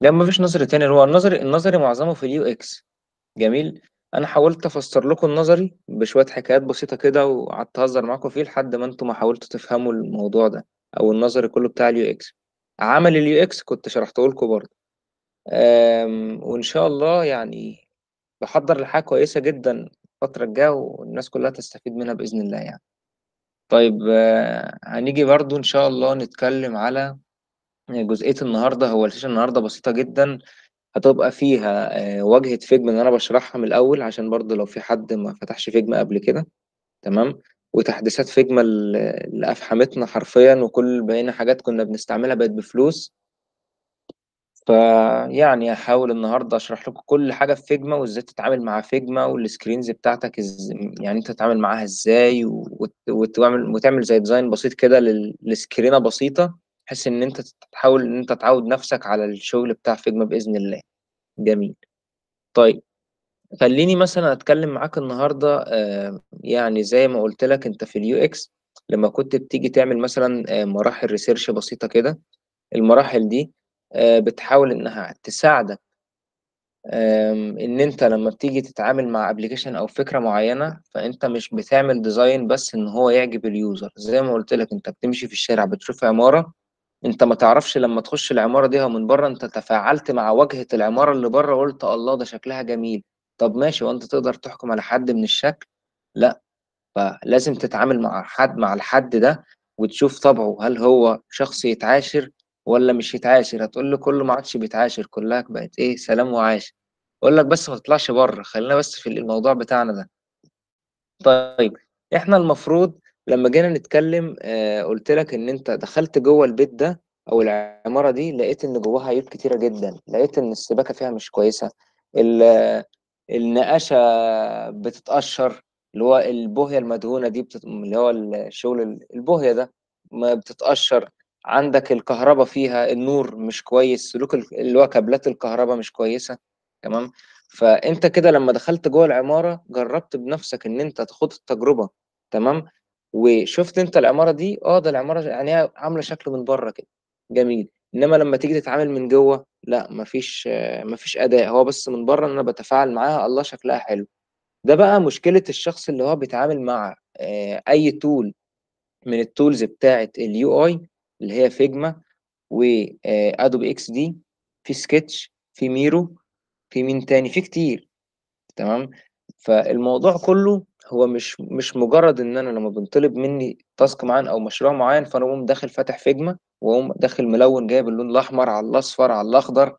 لا مفيش نظري تاني هو النظري النظري معظمه في اليو اكس جميل انا حاولت افسر لكم النظري بشويه حكايات بسيطه كده وقعدت اهزر معاكم فيه لحد ما انتم ما حاولتوا تفهموا الموضوع ده او النظري كله بتاع اليو اكس عمل اليو اكس كنت شرحته لكم برضه أم، وان شاء الله يعني بحضر لحاجه كويسه جدا الفتره الجايه والناس كلها تستفيد منها باذن الله يعني طيب آه، هنيجي برضه ان شاء الله نتكلم على جزئيه النهارده هو السيشن النهارده بسيطه جدا هتبقى فيها آه، واجهة فيجما اللي أنا بشرحها من الأول عشان برضه لو في حد ما فتحش فيجما قبل كده تمام وتحديثات فيجما اللي اللي أفحمتنا حرفيا وكل بقينا حاجات كنا بنستعملها بقت بفلوس فيعني هحاول النهاردة أشرح لكم كل حاجة في فيجما وإزاي تتعامل مع فيجما والسكرينز بتاعتك إز... يعني أنت تتعامل معاها إزاي وت... وتعمل وتعمل زي ديزاين بسيط كده لل... لسكرينة بسيطة بحيث إن أنت تحاول إن أنت تعود نفسك على الشغل بتاع فيجما بإذن الله جميل طيب خليني مثلا اتكلم معاك النهارده آه، يعني زي ما قلت لك انت في اليو اكس لما كنت بتيجي تعمل مثلا آه، مراحل ريسيرش بسيطه كده المراحل دي آه، بتحاول انها تساعدك آم، ان انت لما بتيجي تتعامل مع ابلكيشن او فكره معينه فانت مش بتعمل ديزاين بس ان هو يعجب اليوزر زي ما قلت لك انت بتمشي في الشارع بتشوف عماره انت ما تعرفش لما تخش العماره دي من بره انت تفاعلت مع واجهه العماره اللي بره وقلت الله ده شكلها جميل طب ماشي وانت تقدر تحكم على حد من الشكل لا فلازم تتعامل مع حد مع الحد ده وتشوف طبعه هل هو شخص يتعاشر ولا مش يتعاشر هتقول لي كله ما عادش بيتعاشر كلها بقت ايه سلام وعاش اقول لك بس ما تطلعش بره خلينا بس في الموضوع بتاعنا ده طيب احنا المفروض لما جينا نتكلم آه قلت لك ان انت دخلت جوه البيت ده او العمارة دي لقيت ان جواها عيوب كتيرة جدا لقيت ان السباكة فيها مش كويسة ال- النقاشة بتتقشر اللي هو البوهية المدهونة دي بتت... اللي هو الشغل البوهية ده ما بتتقشر عندك الكهرباء فيها النور مش كويس سلوك ال- اللي هو كابلات الكهرباء مش كويسة تمام فانت كده لما دخلت جوه العمارة جربت بنفسك ان انت تاخد التجربة تمام وشفت انت العمارة دي اه ده العمارة يعني هي عاملة شكل من بره كده جميل انما لما تيجي تتعامل من جوه لا مفيش آه، مفيش اداء هو بس من بره ان انا بتفاعل معاها الله شكلها حلو ده بقى مشكلة الشخص اللي هو بيتعامل مع آه، اي تول من التولز بتاعة اليو اي اللي هي فيجما وادوبي اكس دي في سكتش في ميرو في مين تاني في كتير تمام فالموضوع كله هو مش مش مجرد ان انا لما بنطلب مني تاسك معين او مشروع معين فانا اقوم داخل فاتح فيجما واقوم داخل ملون جايب اللون الاحمر على الاصفر على الاخضر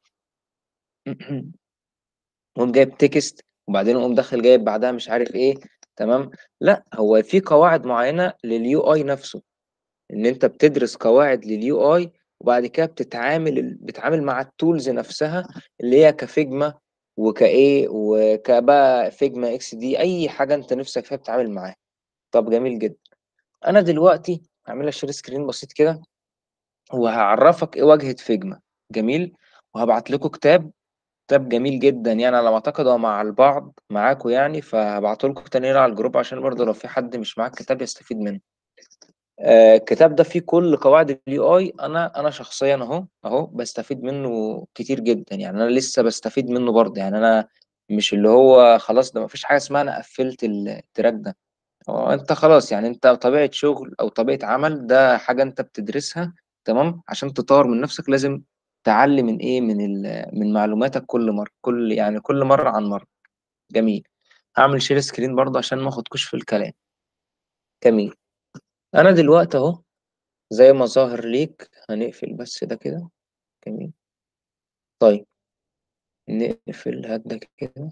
واقوم جايب تكست وبعدين اقوم داخل جايب بعدها مش عارف ايه تمام لا هو في قواعد معينة لليو اي نفسه ان انت بتدرس قواعد لليو اي وبعد كده بتتعامل بتتعامل مع التولز نفسها اللي هي كفيجما وكايه وكبقى فيجما اكس دي اي حاجه انت نفسك فيها بتتعامل معاها طب جميل جدا انا دلوقتي هعمل لك شير سكرين بسيط كده وهعرفك ايه واجهه فيجما جميل وهبعت لكم كتاب كتاب جميل جدا يعني على ما اعتقد هو مع البعض معاكم يعني فهبعته لكم تاني على الجروب عشان برضه لو في حد مش معاه الكتاب يستفيد منه آه، الكتاب ده فيه كل قواعد اليو اي انا انا شخصيا اهو اهو بستفيد منه كتير جدا يعني انا لسه بستفيد منه برضه يعني انا مش اللي هو خلاص ده مفيش حاجه اسمها انا قفلت التراك ده هو انت خلاص يعني انت طبيعه شغل او طبيعه عمل ده حاجه انت بتدرسها تمام عشان تطور من نفسك لازم تعلي من ايه من ال- من معلوماتك كل مره كل يعني كل مره عن مره جميل هعمل شير سكرين برضه عشان ما اخدكوش في الكلام جميل انا دلوقتي اهو زي ما ظاهر ليك هنقفل بس ده كده جميل طيب نقفل هاد ده كده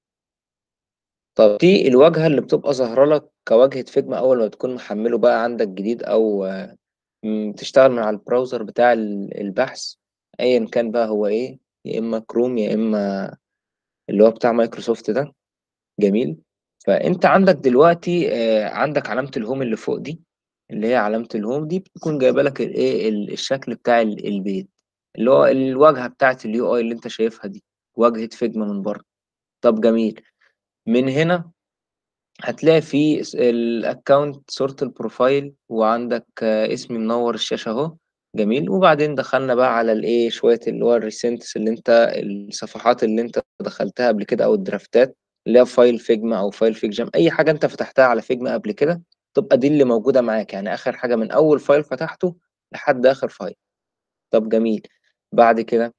طب دي الواجهة اللي بتبقى ظاهرة لك كواجهة فيجما أول ما تكون محمله بقى عندك جديد أو آه، م، تشتغل من على البراوزر بتاع ال- البحث أيا كان بقى هو إيه يا إما كروم يا إما اللي هو بتاع مايكروسوفت ده جميل فأنت عندك دلوقتي آه، عندك علامة الهوم اللي فوق دي اللي هي علامة الهوم دي بتكون جايبة لك الإيه ال- الشكل بتاع ال- البيت اللي هو الواجهة بتاعت اليو اي اللي انت شايفها دي واجهة فيجما من بره طب جميل من هنا هتلاقي في الاكونت صورة البروفايل وعندك آه، اسم منور الشاشة اهو جميل وبعدين دخلنا بقى على الايه شويه اللي هو الريسنتس اللي انت الصفحات اللي انت دخلتها قبل كده او الدرافتات اللي هي فايل فيجما او فايل فيججام اي حاجه انت فتحتها على فيجما قبل كده تبقى دي اللي موجوده معاك يعني اخر حاجه من اول فايل فتحته لحد اخر فايل طب جميل بعد كده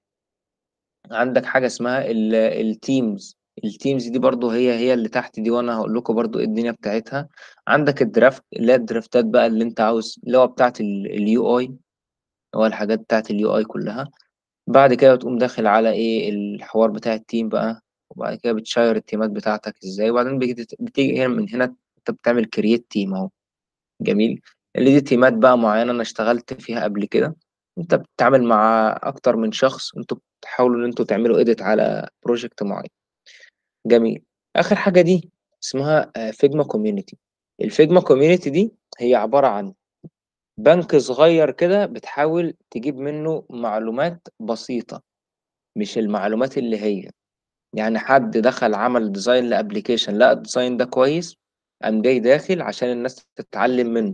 عندك حاجه اسمها التيمز التيمز دي برضو هي هي اللي تحت دي وانا هقول لكم برضو ايه الدنيا بتاعتها عندك الدرافت اللي هي الدرافتات بقى اللي انت عاوز اللي هو بتاعت اليو اي هو الحاجات بتاعت اليو اي كلها بعد كده بتقوم داخل على ايه الحوار بتاع التيم بقى وبعد كده بتشير التيمات بتاعتك ازاي وبعدين بتيجي بتيجي هنا من هنا انت بتعمل كرييت تيم اهو جميل اللي دي تيمات بقى معينة انا اشتغلت فيها قبل كده انت بتتعامل مع اكتر من شخص انتوا بتحاولوا ان انتوا تعملوا ايديت على بروجكت معين جميل اخر حاجة دي اسمها فيجما كوميونيتي الفيجما كوميونيتي دي هي عبارة عن بنك صغير كده بتحاول تجيب منه معلومات بسيطة مش المعلومات اللي هي يعني حد دخل عمل ديزاين لابليكيشن لقى الديزاين ده كويس قام جاي داخل عشان الناس تتعلم منه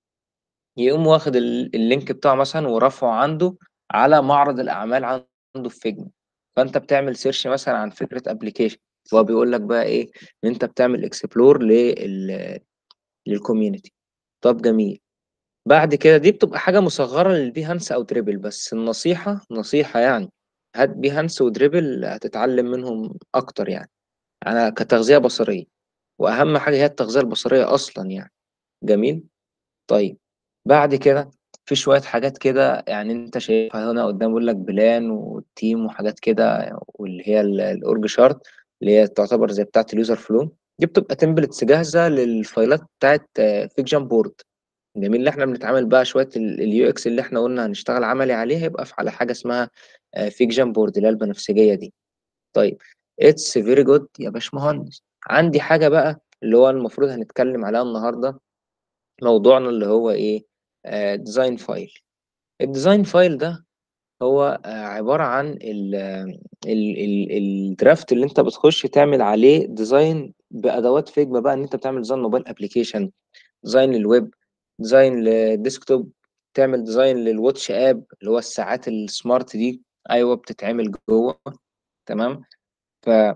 يقوم واخد ال- اللينك بتاعه مثلا ورفعه عنده على معرض الأعمال عنده في فيجما فأنت بتعمل سيرش مثلا عن فكرة ابليكيشن هو بيقول لك بقى إيه إن أنت بتعمل اكسبلور لل للكوميونتي طب جميل بعد كده دي بتبقى حاجة مصغرة للبيهانس أو دريبل بس النصيحة نصيحة يعني هات بيهانس ودريبل هتتعلم منهم أكتر يعني أنا كتغذية بصرية وأهم حاجة هي التغذية البصرية أصلا يعني جميل طيب بعد كده في شوية حاجات كده يعني أنت شايفها هنا قدام بيقول لك بلان والتيم وحاجات كده واللي هي ال- الأورج شارت اللي هي تعتبر زي بتاعة اليوزر فلو دي بتبقى تمبلتس جاهزة للفايلات بتاعة فيكجن بورد جميل اللي احنا بنتعامل بقى شويه اليو اكس اللي احنا قلنا هنشتغل عملي عليه هيبقى في على حاجه اسمها فيكجن بورد اللي هي البنفسجيه دي طيب اتس فيري جود يا باشمهندس عندي حاجه بقى اللي هو المفروض هنتكلم عليها النهارده موضوعنا اللي هو ايه ديزاين فايل الديزاين فايل ده هو آه، عباره عن ال ال ال الدرافت اللي انت بتخش تعمل عليه ديزاين بادوات فيجما بقى ان انت بتعمل ديزاين موبايل ابلكيشن ديزاين للويب ديزاين للديسكتوب تعمل ديزاين للواتش اب اللي هو الساعات السمارت دي ايوه بتتعمل جوه تمام فانا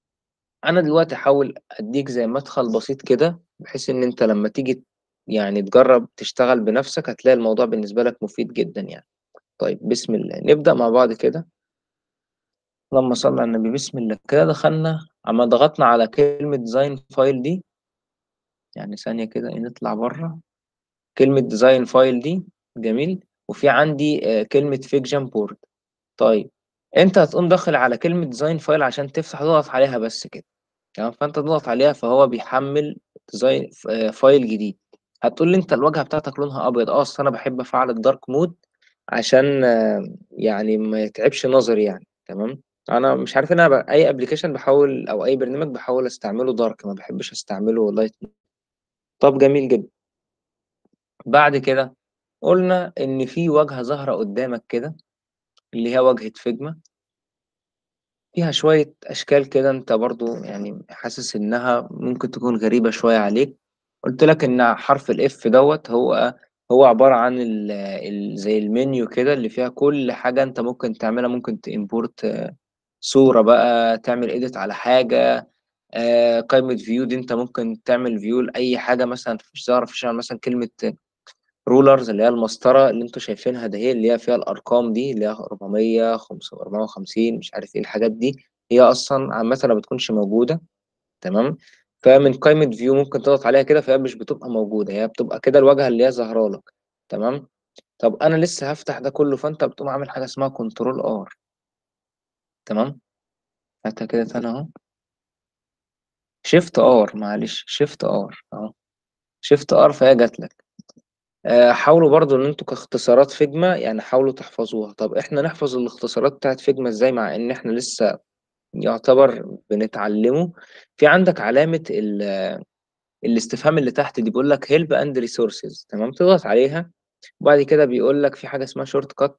دلوقتي احاول اديك زي مدخل بسيط كده بحيث ان انت لما تيجي يعني تجرب تشتغل بنفسك هتلاقي الموضوع بالنسبة لك مفيد جدا يعني طيب بسم الله نبدأ مع بعض كده اللهم صل على النبي بسم الله كده دخلنا اما ضغطنا على كلمة ديزاين فايل دي يعني ثانية كده إيه، نطلع بره كلمة ديزاين فايل دي جميل وفي عندي آه، كلمة فيكجن بورد طيب انت هتقوم داخل على كلمة ديزاين فايل عشان تفتح تضغط عليها بس كده تمام فانت تضغط عليها فهو بيحمل ديزاين آه، فايل جديد هتقول لي انت الواجهة بتاعتك لونها ابيض اه اصل انا بحب افعل الدارك مود عشان آه، يعني ما يتعبش نظري يعني تمام انا مش عارف انا ب... اي ابلكيشن بحاول او اي برنامج بحاول استعمله دارك ما بحبش استعمله لايت طب جميل جدا بعد كده قلنا إن في واجهة ظاهرة قدامك كده اللي هي واجهة فيجما فيها شوية أشكال كده أنت برضو يعني حاسس إنها ممكن تكون غريبة شوية عليك قلت لك إن حرف الإف دوت هو هو عبارة عن ال ال زي المنيو كده اللي فيها كل حاجة أنت ممكن تعملها ممكن تإمبورت صورة بقى تعمل إيديت على حاجة آه، قائمة فيو دي أنت ممكن تعمل فيو لأي حاجة مثلا مش ظاهرة في الشارع مثلا كلمة رولرز اللي هي المسطرة اللي انتوا شايفينها ده هي اللي هي فيها الأرقام دي اللي هي 400 450 مش عارف ايه الحاجات دي هي أصلا عامة ما بتكونش موجودة تمام فمن قائمة فيو ممكن تضغط عليها كده فهي مش بتبقى موجودة هي بتبقى كده الواجهة اللي هي ظاهرة لك تمام طب أنا لسه هفتح ده كله فأنت بتقوم عامل حاجة اسمها كنترول ار تمام هاتها كده تاني أهو شيفت ار معلش شيفت ار أهو شيفت ار فهي جات لك آه، حاولوا برضو ان انتوا كاختصارات فيجما يعني حاولوا تحفظوها طب احنا نحفظ الاختصارات بتاعت فيجما ازاي مع ان احنا لسه يعتبر بنتعلمه في عندك علامة ال- الاستفهام اللي تحت دي بيقول لك هيلب اند ريسورسز تمام تضغط عليها وبعد كده بيقول لك في حاجة اسمها شورت كات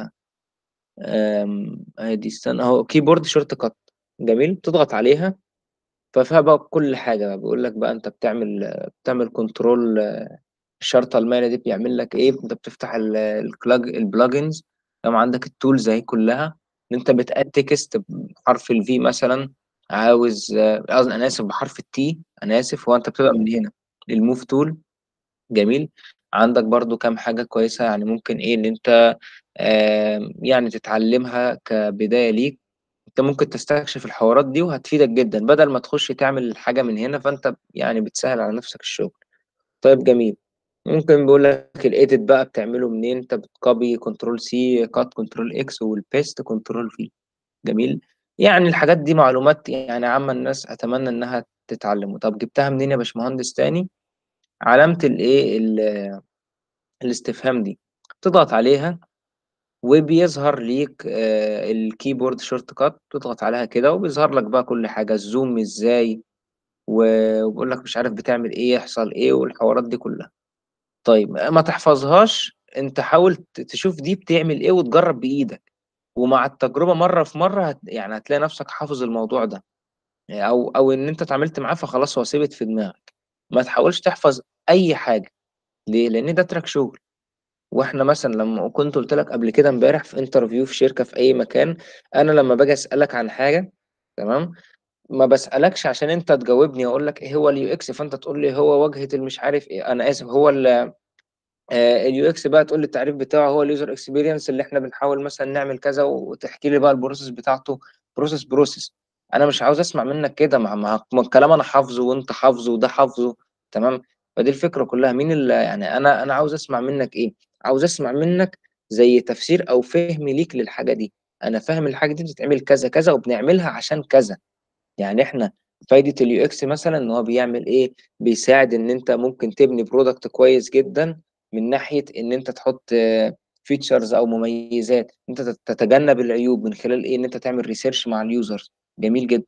ادي استنى اهو كيبورد شورت كات جميل تضغط عليها ففيها بقى كل حاجة بيقول لك بقى انت بتعمل بتعمل كنترول الشرطه الماليه دي بيعمل لك ايه انت بتفتح الكلاج البلجنز لما عندك التولز اهي كلها ان انت بتاد تكست بحرف الفي مثلا عاوز آه، قصدي انا اسف بحرف التي انا اسف هو انت بتبدا من هنا الموف تول جميل عندك برضو كام حاجه كويسه يعني ممكن ايه ان انت آه يعني تتعلمها كبدايه ليك انت ممكن تستكشف الحوارات دي وهتفيدك جدا بدل ما تخش تعمل حاجه من هنا فانت يعني بتسهل على نفسك الشغل طيب جميل ممكن بيقول لك الايديت بقى بتعمله منين انت بتكوبي كنترول سي كات كنترول اكس والبيست كنترول في جميل يعني الحاجات دي معلومات يعني عامة الناس اتمنى انها تتعلمه طب جبتها منين يا باشمهندس تاني علامة الايه ال- الاستفهام دي تضغط عليها وبيظهر ليك آه، الكيبورد شورت كات تضغط عليها كده وبيظهر لك بقى كل حاجة الزوم ازاي و- وبيقول لك مش عارف بتعمل ايه يحصل ايه والحوارات دي كلها طيب ما تحفظهاش انت حاول ت- تشوف دي بتعمل ايه وتجرب بايدك ومع التجربة مرة في مرة هت يعني هتلاقي نفسك حافظ الموضوع ده او او ان انت اتعاملت معاه فخلاص هو ثبت في دماغك ما تحاولش تحفظ اي حاجة ليه لان ده تراك شغل واحنا مثلا لما كنت قلت لك قبل كده امبارح في انترفيو في شركة في اي مكان انا لما باجي اسالك عن حاجة تمام ما بسالكش عشان انت تجاوبني واقول لك ايه هو اليو اكس فانت تقول لي هو واجهة المش عارف ايه انا اسف هو اليو اكس بقى تقول لي التعريف بتاعه هو اليوزر اكسبيرينس اللي احنا بنحاول مثلا نعمل كذا وتحكي لي بقى البروسيس بتاعته بروسيس بروسيس انا مش عاوز اسمع منك كده مع مع ما الكلام انا حافظه وانت حافظه وده حافظه تمام فدي الفكره كلها مين اللي يعني انا انا عاوز اسمع منك ايه عاوز اسمع منك زي تفسير او فهم ليك للحاجه دي انا فاهم الحاجه دي بتتعمل كذا كذا وبنعملها عشان كذا يعني احنا فايدة اليو اكس مثلا ان هو بيعمل ايه بيساعد ان انت ممكن تبني برودكت كويس جدا من ناحية ان انت تحط فيتشرز او مميزات انت تت- تتجنب العيوب من خلال ايه ان انت تعمل ريسيرش مع اليوزرز جميل جدا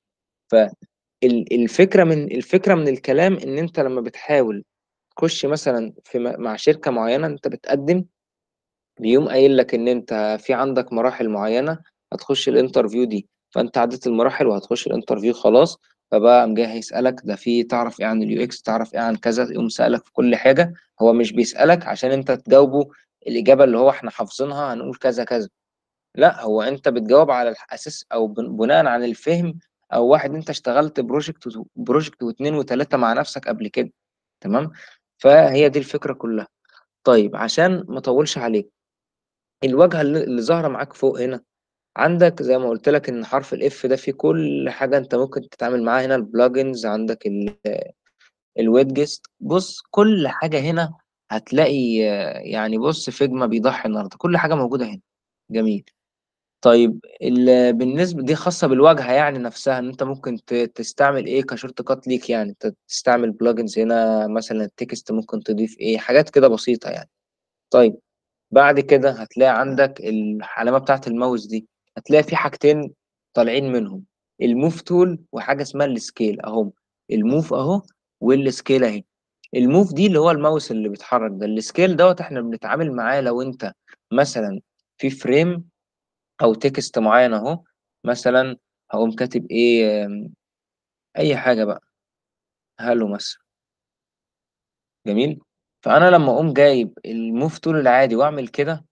فالفكرة من الفكرة من الكلام ان انت لما بتحاول تخش مثلا في م- مع شركة معينة انت بتقدم بيقوم قايل لك ان انت في عندك مراحل معينه هتخش الانترفيو دي فانت عديت المراحل وهتخش الانترفيو خلاص فبقى قام جاي هيسالك ده في تعرف ايه عن اليو اكس تعرف ايه عن كذا يقوم سالك في كل حاجه هو مش بيسالك عشان انت تجاوبه الاجابه اللي هو احنا حافظينها هنقول كذا كذا لا هو انت بتجاوب على الاساس او بن- بناء عن الفهم او واحد انت اشتغلت بروجكت و- بروجكت واثنين وثلاثه مع نفسك قبل كده تمام فهي دي الفكره كلها طيب عشان ما اطولش عليك الواجهة اللي اللي ظاهرة معاك فوق هنا عندك زي ما قلت لك ان حرف الاف ده فيه كل حاجة انت ممكن تتعامل معاها هنا البلجنز عندك الويدجست بص كل حاجة هنا هتلاقي آه، يعني بص فيجما بيضحي النهارده كل حاجة موجودة هنا جميل طيب ال- بالنسبة دي خاصة بالواجهة يعني نفسها ان انت ممكن ت- تستعمل ايه كشورت كات ليك يعني انت تستعمل بلجنز هنا مثلا التكست ممكن تضيف ايه حاجات كده بسيطة يعني طيب بعد كده هتلاقي عندك العلامة بتاعت الماوس دي هتلاقي في حاجتين طالعين منهم الموف تول وحاجة اسمها السكيل اهو الموف اهو والسكيل اهي الموف دي اللي هو الماوس اللي بيتحرك ده السكيل دوت احنا بنتعامل معاه لو انت مثلا في فريم او تكست معين اهو مثلا هقوم كاتب ايه آم، اي حاجة بقى هالو مثلا جميل فانا لما اقوم جايب الموف تول العادي واعمل كده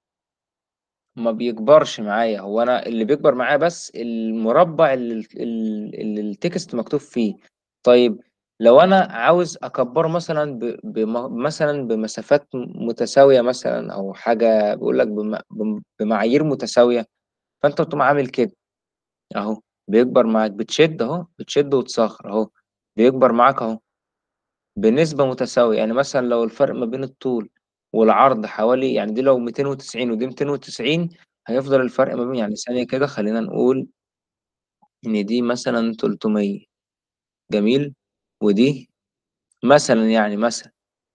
ما بيكبرش معايا هو انا اللي بيكبر معايا بس المربع اللي, اللي اللي التكست مكتوب فيه طيب لو انا عاوز اكبره مثلا ب... بم... مثلا بمسافات متساويه مثلا او حاجه بيقول لك بم... بم- بمعايير متساويه فانت بتقوم عامل كده اهو بيكبر معاك بتشد اهو بتشد وتصغر اهو بيكبر معاك اهو بنسبة متساوية يعني مثلا لو الفرق ما بين الطول والعرض حوالي يعني دي لو 290 ودي 290 هيفضل الفرق ما بين يعني ثانية كده خلينا نقول إن دي مثلا 300 جميل ودي مثلا يعني مثلا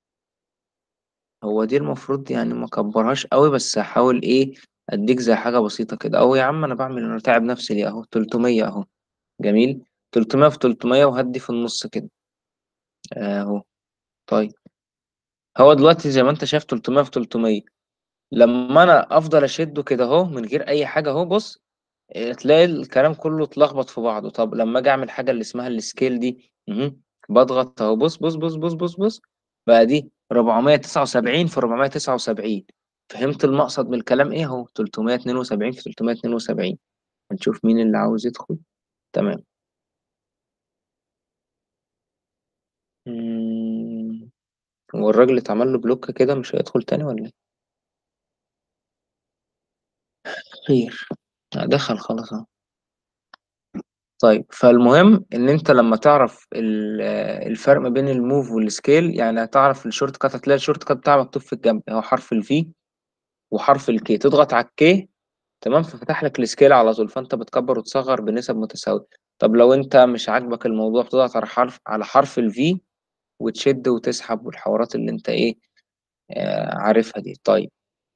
هو دي المفروض يعني ما كبرهاش قوي بس هحاول إيه أديك زي حاجة بسيطة كده أهو يا عم أنا بعمل أنا تعب نفسي ليه أهو 300 أهو جميل 300 في 300 وهدي في النص كده أهو طيب هو دلوقتي زي ما أنت شايف 300 في 300 لما انا افضل اشده كده اهو من غير اي حاجه اهو بص إيه، تلاقي الكلام كله اتلخبط في بعضه طب لما اجي اعمل حاجه اللي اسمها السكيل دي مهم. بضغط اهو بص بص بص بص بص بص بقى دي 479 في 479 فهمت المقصد من الكلام ايه اهو 372 في 372 هنشوف مين اللي عاوز يدخل تمام مم، هو الراجل اللي اتعمل له بلوك كده مش هيدخل تاني ولا ايه خير لا، دخل خلاص اهو طيب فالمهم ان انت لما تعرف ال- الفرق ما بين الموف والسكيل يعني هتعرف الشورت كات هتلاقي الشورت كات بتاعه مكتوب في الجنب هو حرف الفي وحرف الكي تضغط على الكي تمام ففتح لك السكيل على طول فانت بتكبر وتصغر بنسب متساوية طب لو انت مش عاجبك الموضوع بتضغط على حرف على حرف الفي وتشد وتسحب والحوارات اللي انت ايه آه عارفها دي طيب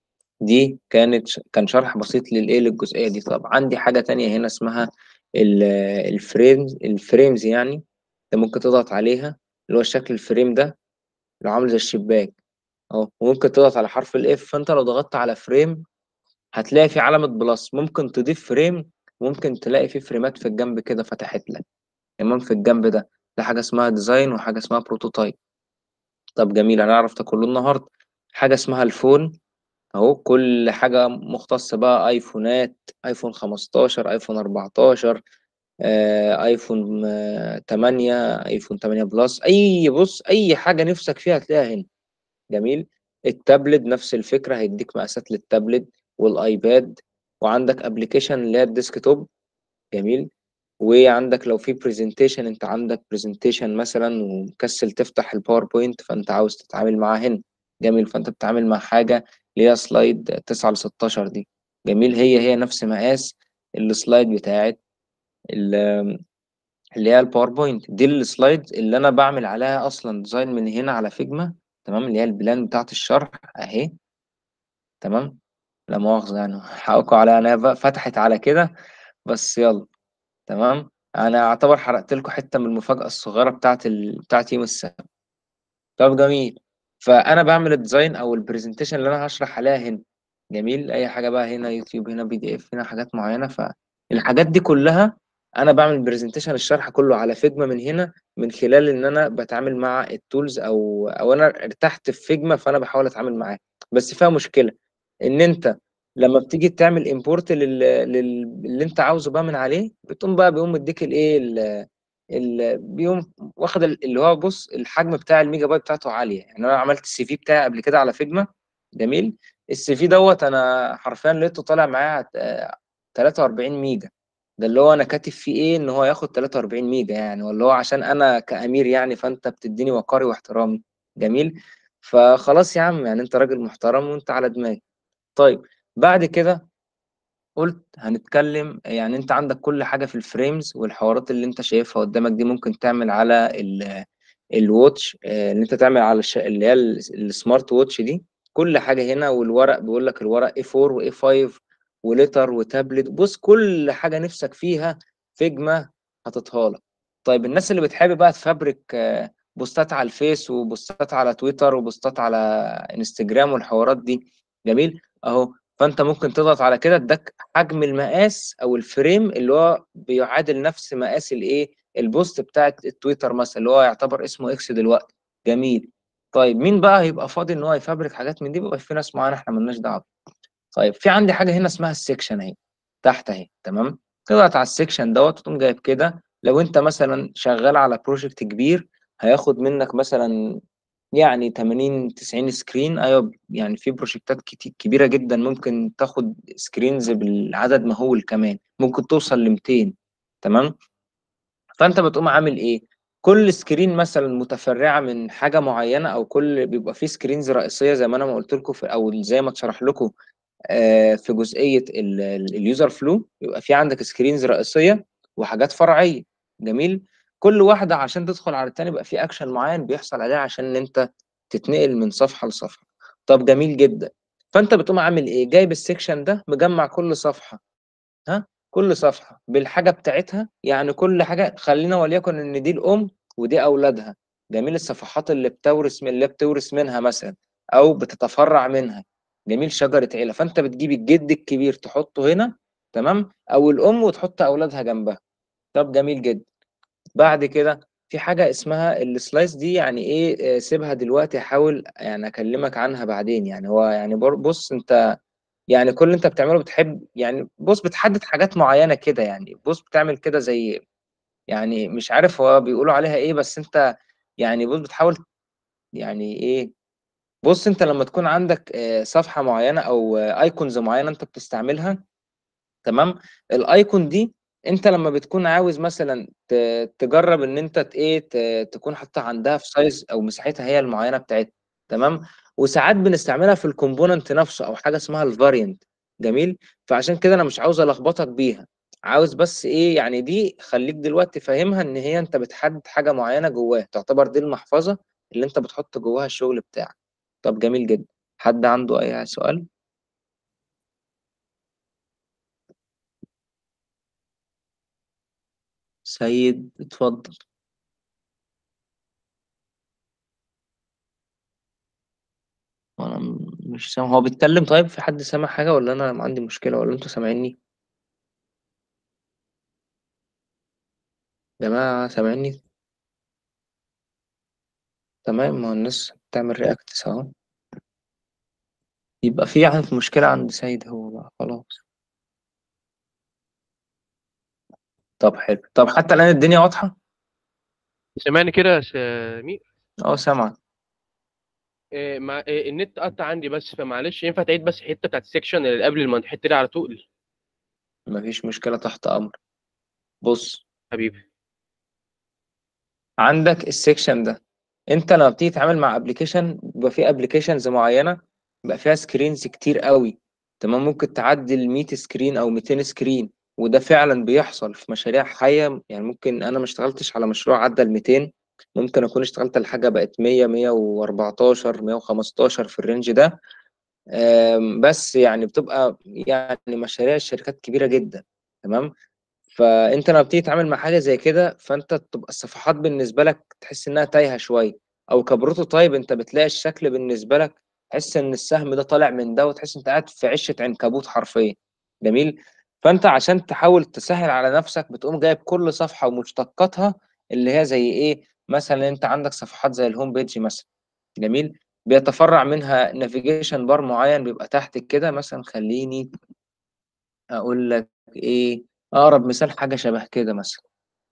دي كانت كان شرح بسيط للايه للجزئية دي طب عندي حاجة تانية هنا اسمها ال- الفريمز الفريمز يعني انت ممكن تضغط عليها اللي هو شكل الفريم ده اللي عامل زي الشباك اهو وممكن تضغط على حرف الاف فانت لو ضغطت على فريم هتلاقي في علامة بلس ممكن تضيف فريم ممكن تلاقي في فريمات في الجنب كده فتحت لك تمام في الجنب ده ده حاجة اسمها ديزاين وحاجة اسمها بروتوتايب طب جميل هنعرف ده كله النهاردة حاجة اسمها الفون اهو كل حاجة مختصة بقى ايفونات ايفون 15 ايفون 14 آه، ايفون آه، 8 ايفون 8 بلس اي بص اي حاجة نفسك فيها هتلاقيها هنا جميل التابلت نفس الفكرة هيديك مقاسات للتابلت والايباد وعندك ابلكيشن اللي هي الديسكتوب جميل وعندك لو في برزنتيشن انت عندك برزنتيشن مثلا ومكسل تفتح الباوربوينت فانت عاوز تتعامل معاه هنا جميل فانت بتتعامل مع حاجة اللي هي سلايد 9 ل 16 دي جميل هي هي نفس مقاس السلايد بتاعت ال- اللي هي الباوربوينت دي السلايد اللي انا بعمل عليها اصلا ديزاين من هنا على فيجما تمام اللي هي البلان بتاعت الشرح اهي تمام لا مؤاخذة يعني حقكوا عليها انا بقى فتحت على كده بس يلا تمام انا اعتبر حرقت لكم حتة من المفاجأة الصغيرة بتاعت ال... بتاعت يوم السبت طب جميل فانا بعمل الديزاين او البرزنتيشن اللي انا هشرح عليها هنا جميل اي حاجة بقى هنا يوتيوب هنا بي دي اف هنا حاجات معينة فالحاجات دي كلها انا بعمل برزنتيشن الشرح كله على فيجما من هنا من خلال ان انا بتعامل مع التولز او او انا ارتحت في فيجما فانا بحاول اتعامل معاه بس فيها مشكلة ان انت لما بتيجي تعمل امبورت لل... لل... اللي انت عاوزه بقى من عليه بتقوم بقى بيقوم مديك الايه ال... ال... بيقوم واخد ال- اللي هو بص الحجم بتاع الميجا بايت بتاعته عاليه يعني انا عملت السي في بتاعي قبل كده على فيجما جميل السي في دوت انا حرفيا لقيته طالع معايا آه، 43 ميجا ده اللي هو انا كاتب فيه ايه ان هو ياخد 43 ميجا يعني ولا هو عشان انا كامير يعني فانت بتديني وقاري واحترامي جميل فخلاص يا عم يعني انت راجل محترم وانت على دماغي طيب بعد كده قلت هنتكلم يعني انت عندك كل حاجة في الفريمز والحوارات اللي انت شايفها قدامك دي ممكن تعمل على ال الواتش آه، اللي انت تعمل على الش... اللي هي ال- السمارت واتش دي كل حاجة هنا والورق بيقول لك الورق A4 و A5 ولتر وتابلت بص كل حاجة نفسك فيها فيجما حاططها لك طيب الناس اللي بتحب بقى تفبرك آه، بوستات على الفيس وبوستات على تويتر وبوستات على انستجرام والحوارات دي جميل اهو فانت ممكن تضغط على كده اداك حجم المقاس او الفريم اللي هو بيعادل نفس مقاس الايه البوست بتاعت التويتر مثلا اللي هو يعتبر اسمه اكس دلوقتي جميل طيب مين بقى هيبقى فاضي ان هو يفبرك حاجات من دي بيبقى في ناس معينه احنا مالناش دعوه طيب في عندي حاجه هنا اسمها السكشن اهي تحت اهي تمام تضغط على السكشن دوت وتقوم جايب كده لو انت مثلا شغال على بروجكت كبير هياخد منك مثلا يعني 80 90 سكرين ايوه يعني في بروجكتات كتير كبيره جدا ممكن تاخد سكرينز بالعدد مهول كمان ممكن توصل ل 200 تمام فانت بتقوم عامل ايه كل سكرين مثلا متفرعه من حاجه معينه او كل بيبقى فيه سكرينز رئيسيه زي ما انا ما قلت لكم في او زي ما اتشرح لكم آه، في جزئيه اليوزر فلو يبقى في عندك سكرينز رئيسيه وحاجات فرعيه جميل كل واحده عشان تدخل على التاني يبقى في اكشن معين بيحصل عليها عشان انت تتنقل من صفحه لصفحه طب جميل جدا فانت بتقوم عامل ايه جايب السكشن ده مجمع كل صفحه ها كل صفحه بالحاجه بتاعتها يعني كل حاجه خلينا وليكن ان دي الام ودي اولادها جميل الصفحات اللي بتورث من اللي بتورث منها مثلا او بتتفرع منها جميل شجره عيله فانت بتجيب الجد الكبير تحطه هنا تمام او الام وتحط اولادها جنبها طب جميل جدا بعد كده في حاجة اسمها السلايس دي يعني ايه آه، سيبها دلوقتي احاول يعني اكلمك عنها بعدين يعني هو يعني بر- بص انت يعني كل اللي انت بتعمله بتحب يعني بص بتحدد حاجات معينة كده يعني بص بتعمل كده زي يعني مش عارف هو بيقولوا عليها ايه بس انت يعني بص بتحاول يعني ايه بص انت لما تكون عندك آه، صفحة معينة او ايكونز معينة انت بتستعملها تمام الايكون دي انت لما بتكون عاوز مثلا ت- تجرب ان انت ت- ايه ت- تكون حاططها عندها في سايز او مساحتها هي المعينه بتاعتها تمام وساعات بنستعملها في الكومبوننت نفسه او حاجه اسمها الفاريانت جميل فعشان كده انا مش عاوز الخبطك بيها عاوز بس ايه يعني دي خليك دلوقتي فاهمها ان هي انت بتحدد حاجه معينه جواها تعتبر دي المحفظه اللي انت بتحط جواها الشغل بتاعك طب جميل جدا حد عنده اي سؤال سيد اتفضل انا م- مش سامع هو بيتكلم طيب في حد سامع حاجة ولا انا عندي مشكلة ولا انتوا سامعيني يا جماعة سامعيني تمام ما هو الناس بتعمل رياكت اهو يبقى في عندك مشكلة عند سيد هو بقى خلاص طب حلو طب حتى الآن الدنيا واضحة سامعني كده يا سمير اه سامع إيه مع إيه النت قطع عندي بس فمعلش ينفع تعيد بس الحته بتاعت السكشن اللي قبل ما الحته دي على طول مفيش مشكلة تحت أمر بص حبيبي عندك السكشن ده انت لما بتيجي تتعامل مع ابلكيشن بيبقى في ابلكيشنز معينه بيبقى فيها سكرينز كتير قوي تمام ممكن تعدي ال 100 سكرين او 200 سكرين وده فعلا بيحصل في مشاريع حيه يعني ممكن انا ما اشتغلتش على مشروع عدى ال 200 ممكن اكون اشتغلت على حاجه بقت 100 114 115 في الرينج ده آم، بس يعني بتبقى يعني مشاريع الشركات كبيره جدا تمام فانت لما بتيجي تتعامل مع حاجه زي كده فانت تبقى الصفحات بالنسبه لك تحس انها تايهه شويه او كبروتوتايب انت بتلاقي الشكل بالنسبه لك تحس ان السهم ده طالع من ده وتحس انت قاعد في عشه عنكبوت حرفيا جميل فانت عشان تحاول تسهل على نفسك بتقوم جايب كل صفحه ومشتقاتها اللي هي زي ايه مثلا انت عندك صفحات زي الهوم بيج مثلا جميل بيتفرع منها نافيجيشن بار معين بيبقى تحت كده مثلا خليني اقول لك ايه اقرب مثال حاجه شبه كده مثلا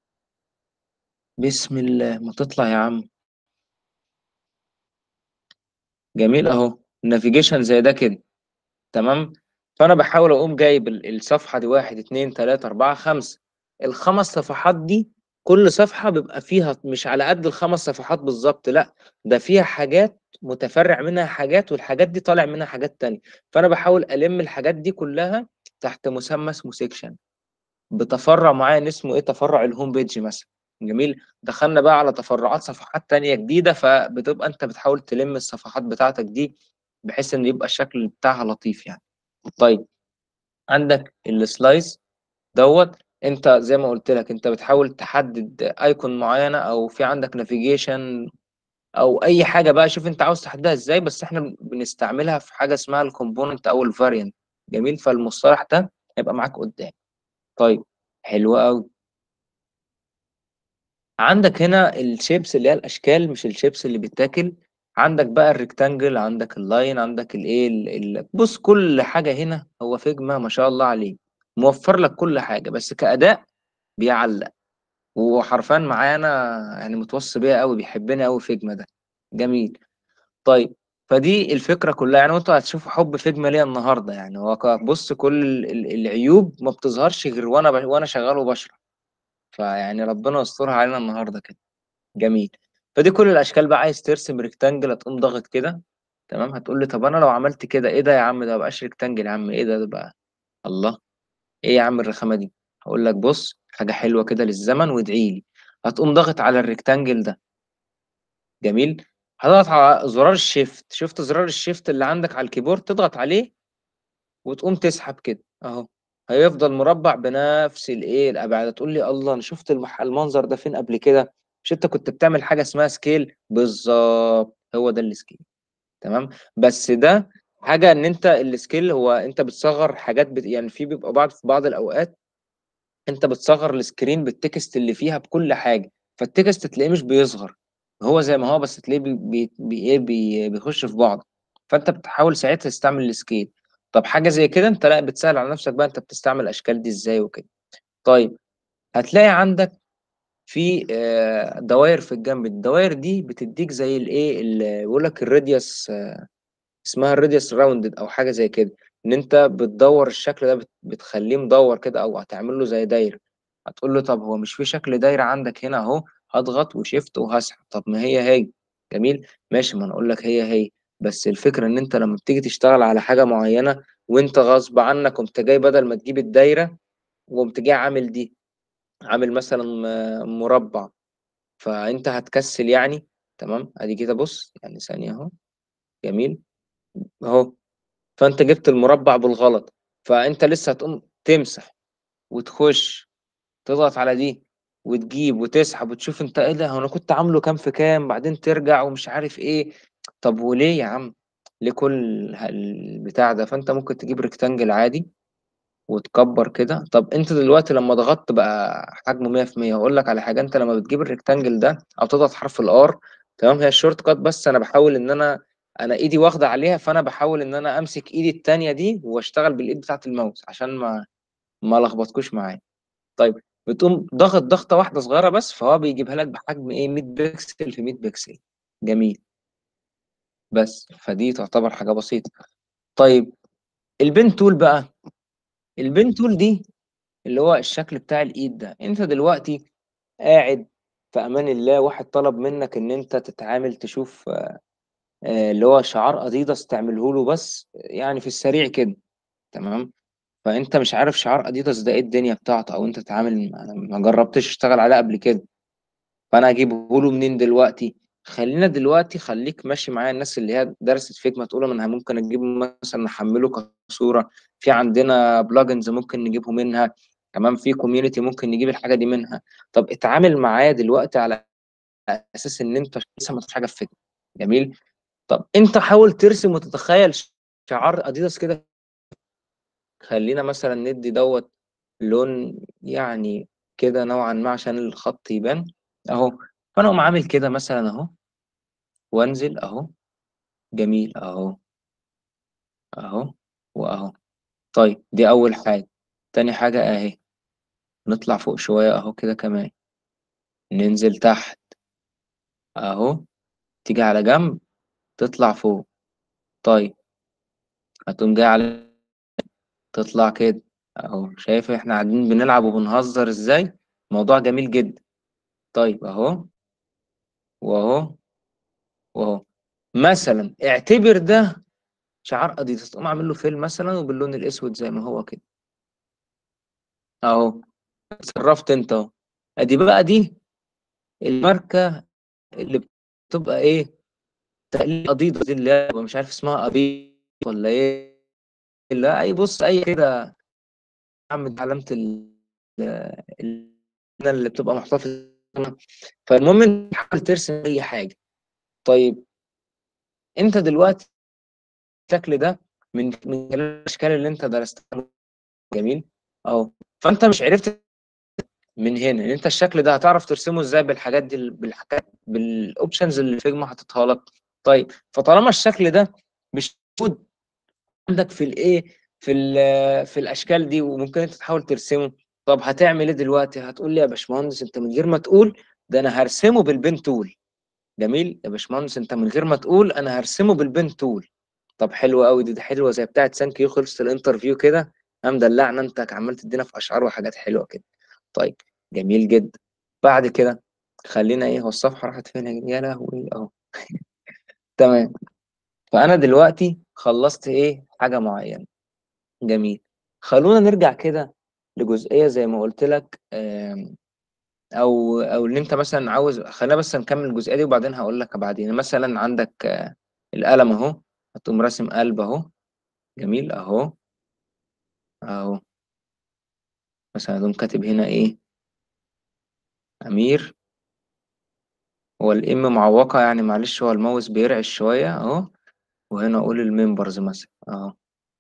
بسم الله ما تطلع يا عم جميل اهو نافيجيشن زي ده كده تمام فانا بحاول اقوم جايب ال- الصفحه دي واحد اتنين تلاته اربعه خمسه الخمس صفحات دي كل صفحه بيبقى فيها مش على قد الخمس صفحات بالظبط لا ده فيها حاجات متفرع منها حاجات والحاجات دي طالع منها حاجات تانية فانا بحاول الم الحاجات دي كلها تحت مسمى اسمه سيكشن بتفرع معين اسمه ايه تفرع الهوم بيج مثلا جميل دخلنا بقى على تفرعات صفحات تانية جديدة فبتبقى انت بتحاول تلم الصفحات بتاعتك دي بحيث ان يبقى الشكل بتاعها لطيف يعني طيب عندك السلايس دوت انت زي ما قلت لك انت بتحاول تحدد ايكون معينة او في عندك نافيجيشن او اي حاجة بقى شوف انت عاوز تحددها ازاي بس احنا بنستعملها في حاجة اسمها الكومبوننت او الفاريانت جميل فالمصطلح ده هيبقى معاك قدام طيب حلو قوي عندك هنا الشيبس اللي هي الاشكال مش الشيبس اللي بيتاكل عندك بقى الريكتانجل عندك اللاين عندك الايه ال- ال- بص كل حاجه هنا هو فيجما ما شاء الله عليه موفر لك كل حاجه بس كاداء بيعلق وحرفيا معايا انا يعني متوصي بيها قوي بيحبني قوي فيجما ده جميل طيب فدي الفكره كلها يعني انتوا هتشوفوا حب فيجما ليا النهارده يعني هو ك- بص كل ال- ال- العيوب ما بتظهرش غير وانا ب- وانا شغال وبشرح فيعني ربنا يسترها علينا النهارده كده جميل فدي كل الاشكال بقى عايز ترسم ريكتانجل هتقوم ضاغط كده تمام هتقول لي طب انا لو عملت كده ايه ده يا عم ده مبقاش ريكتانجل يا عم ايه ده ده بقى الله ايه يا عم الرخامه دي هقول لك بص حاجه حلوه كده للزمن وادعي لي هتقوم ضاغط على الريكتانجل ده جميل هتضغط على زرار الشيفت شفت زرار الشيفت اللي عندك على الكيبورد تضغط عليه وتقوم تسحب كده اهو هيفضل مربع بنفس الايه الابعاد تقول لي الله انا شفت المح... المنظر ده فين قبل كده مش انت كنت بتعمل حاجه اسمها سكيل بالظبط هو ده السكيل تمام بس ده حاجه ان انت السكيل هو انت بتصغر حاجات بت... يعني في بيبقى بعض في بعض الاوقات انت بتصغر السكرين بالتكست اللي فيها بكل حاجه فالتكست تلاقيه مش بيصغر هو زي ما هو بس تلاقيه بي بي بي إيه بي بيخش في بعض فانت بتحاول ساعتها تستعمل السكيل طب حاجه زي كده انت لا بتسهل على نفسك بقى انت بتستعمل الاشكال دي ازاي وكده طيب هتلاقي عندك في آه، دوائر في الجنب الدوائر دي بتديك زي الايه اللي بيقول لك الراديوس اسمها الراديوس راوندد او حاجه زي كده ان انت بتدور الشكل ده بت- بتخليه مدور كده او هتعمل له زي دايره هتقول له طب هو مش في شكل دايره عندك هنا اهو هضغط وشيفت وهسحب طب ما هي هي جميل ماشي ما انا اقول لك هي هي بس الفكره ان انت لما بتيجي تشتغل على حاجه معينه وانت غصب عنك قمت جاي بدل ما تجيب الدايره وقمت جاي عامل دي عامل مثلا م- مربع فانت هتكسل يعني تمام ادي كده بص يعني ثانيه اهو جميل اهو فانت جبت المربع بالغلط فانت لسه هتقوم تمسح وتخش تضغط على دي وتجيب وتسحب وتشوف انت ايه ده هو انا كنت عامله كام في كام بعدين ترجع ومش عارف ايه طب وليه يا عم ليه كل ه- البتاع ده فانت ممكن تجيب ريكتانجل عادي وتكبر كده طب انت دلوقتي لما ضغطت بقى حجمه 100% هقول لك على حاجه انت لما بتجيب الريكتانجل ده او تضغط حرف الار تمام هي الشورت كات بس انا بحاول ان انا انا ايدي واخده عليها فانا بحاول ان انا امسك ايدي التانية دي واشتغل بالايد بتاعه الماوس عشان ما ما لخبطكوش معايا طيب بتقوم ضغط ضغطه واحده صغيره بس فهو بيجيبها لك بحجم ايه 100 بكسل في 100 بكسل جميل بس فدي تعتبر حاجه بسيطه طيب البين تول بقى البين تول دي اللي هو الشكل بتاع الايد ده انت دلوقتي قاعد في امان الله واحد طلب منك ان انت تتعامل تشوف آه، اللي هو شعار اديداس تعمله له بس يعني في السريع كده تمام فانت مش عارف شعار اديداس ده ايه الدنيا بتاعته او انت تتعامل ما جربتش تشتغل عليه قبل كده فانا اجيبه له منين دلوقتي خلينا دلوقتي خليك ماشي معايا الناس اللي هي درست فيجما تقول انا ممكن اجيبه مثلا نحمله كصورة في عندنا بلجنز ممكن نجيبه منها كمان في كوميونتي ممكن نجيب الحاجة دي منها طب اتعامل معايا دلوقتي على اساس ان انت لسه ما تعرفش حاجة في فيجما جميل طب انت حاول ترسم وتتخيل شعار اديداس كده خلينا مثلا ندي دوت لون يعني كده نوعا ما عشان الخط يبان اهو فانا اقوم عامل كده مثلا اهو وانزل اهو جميل اهو اهو واهو طيب دي اول حاجة تاني حاجة اهي نطلع فوق شوية اهو كده كمان ننزل تحت اهو تيجي على جنب تطلع فوق طيب هتقوم جاي على تطلع كده اهو شايف احنا قاعدين بنلعب وبنهزر ازاي موضوع جميل جدا طيب اهو واهو واهو مثلا اعتبر ده شعار اديداس تقوم عامل له فيل مثلا وباللون الاسود زي ما هو كده اهو اتصرفت انت اهو ادي بقى دي الماركه اللي بتبقى ايه تقليد اديداس دي اللي هي بتبقى مش عارف اسمها اديداس ولا ايه لا اي بص اي كده عم علامه ال ال- اللي بتبقى محطوطه في السماء. فالمهم انت تحاول ترسم اي حاجه طيب انت دلوقتي الشكل ده من من خلال الاشكال اللي انت درستها جميل اهو فانت مش عرفت من هنا ان انت الشكل ده هتعرف ترسمه ازاي بالحاجات دي بالحاجات بالاوبشنز اللي فيجما حاططها لك طيب فطالما الشكل ده مش موجود عندك في الايه في ال- في الاشكال دي وممكن انت تحاول ترسمه طب هتعمل ايه دلوقتي هتقول لي يا باشمهندس انت من غير ما تقول ده انا هرسمه بالبين تول جميل يا باشمهندس انت من غير ما تقول انا هرسمه بالبين تول طب حلو قوي دي, دي حلوه زي بتاعه سانك يو خلصت الانترفيو كده قام دلعنا انت عمال تدينا في اشعار وحاجات حلوه كده طيب جميل جدا بعد كده خلينا ايه هو الصفحه راحت فين يا يا لهوي اهو تمام فانا دلوقتي خلصت ايه حاجه معينه جميل خلونا نرجع كده لجزئيه زي ما قلت لك آم، او او ان انت مثلا عاوز خلينا بس نكمل الجزئيه دي وبعدين هقول لك بعدين مثلا عندك آه، القلم اهو هتقوم راسم قلب اهو جميل اهو اهو مثلا هتقوم كاتب هنا ايه امير هو الام معوقه يعني معلش هو الماوس بيرعش شويه اهو وهنا اقول الممبرز مثلا اهو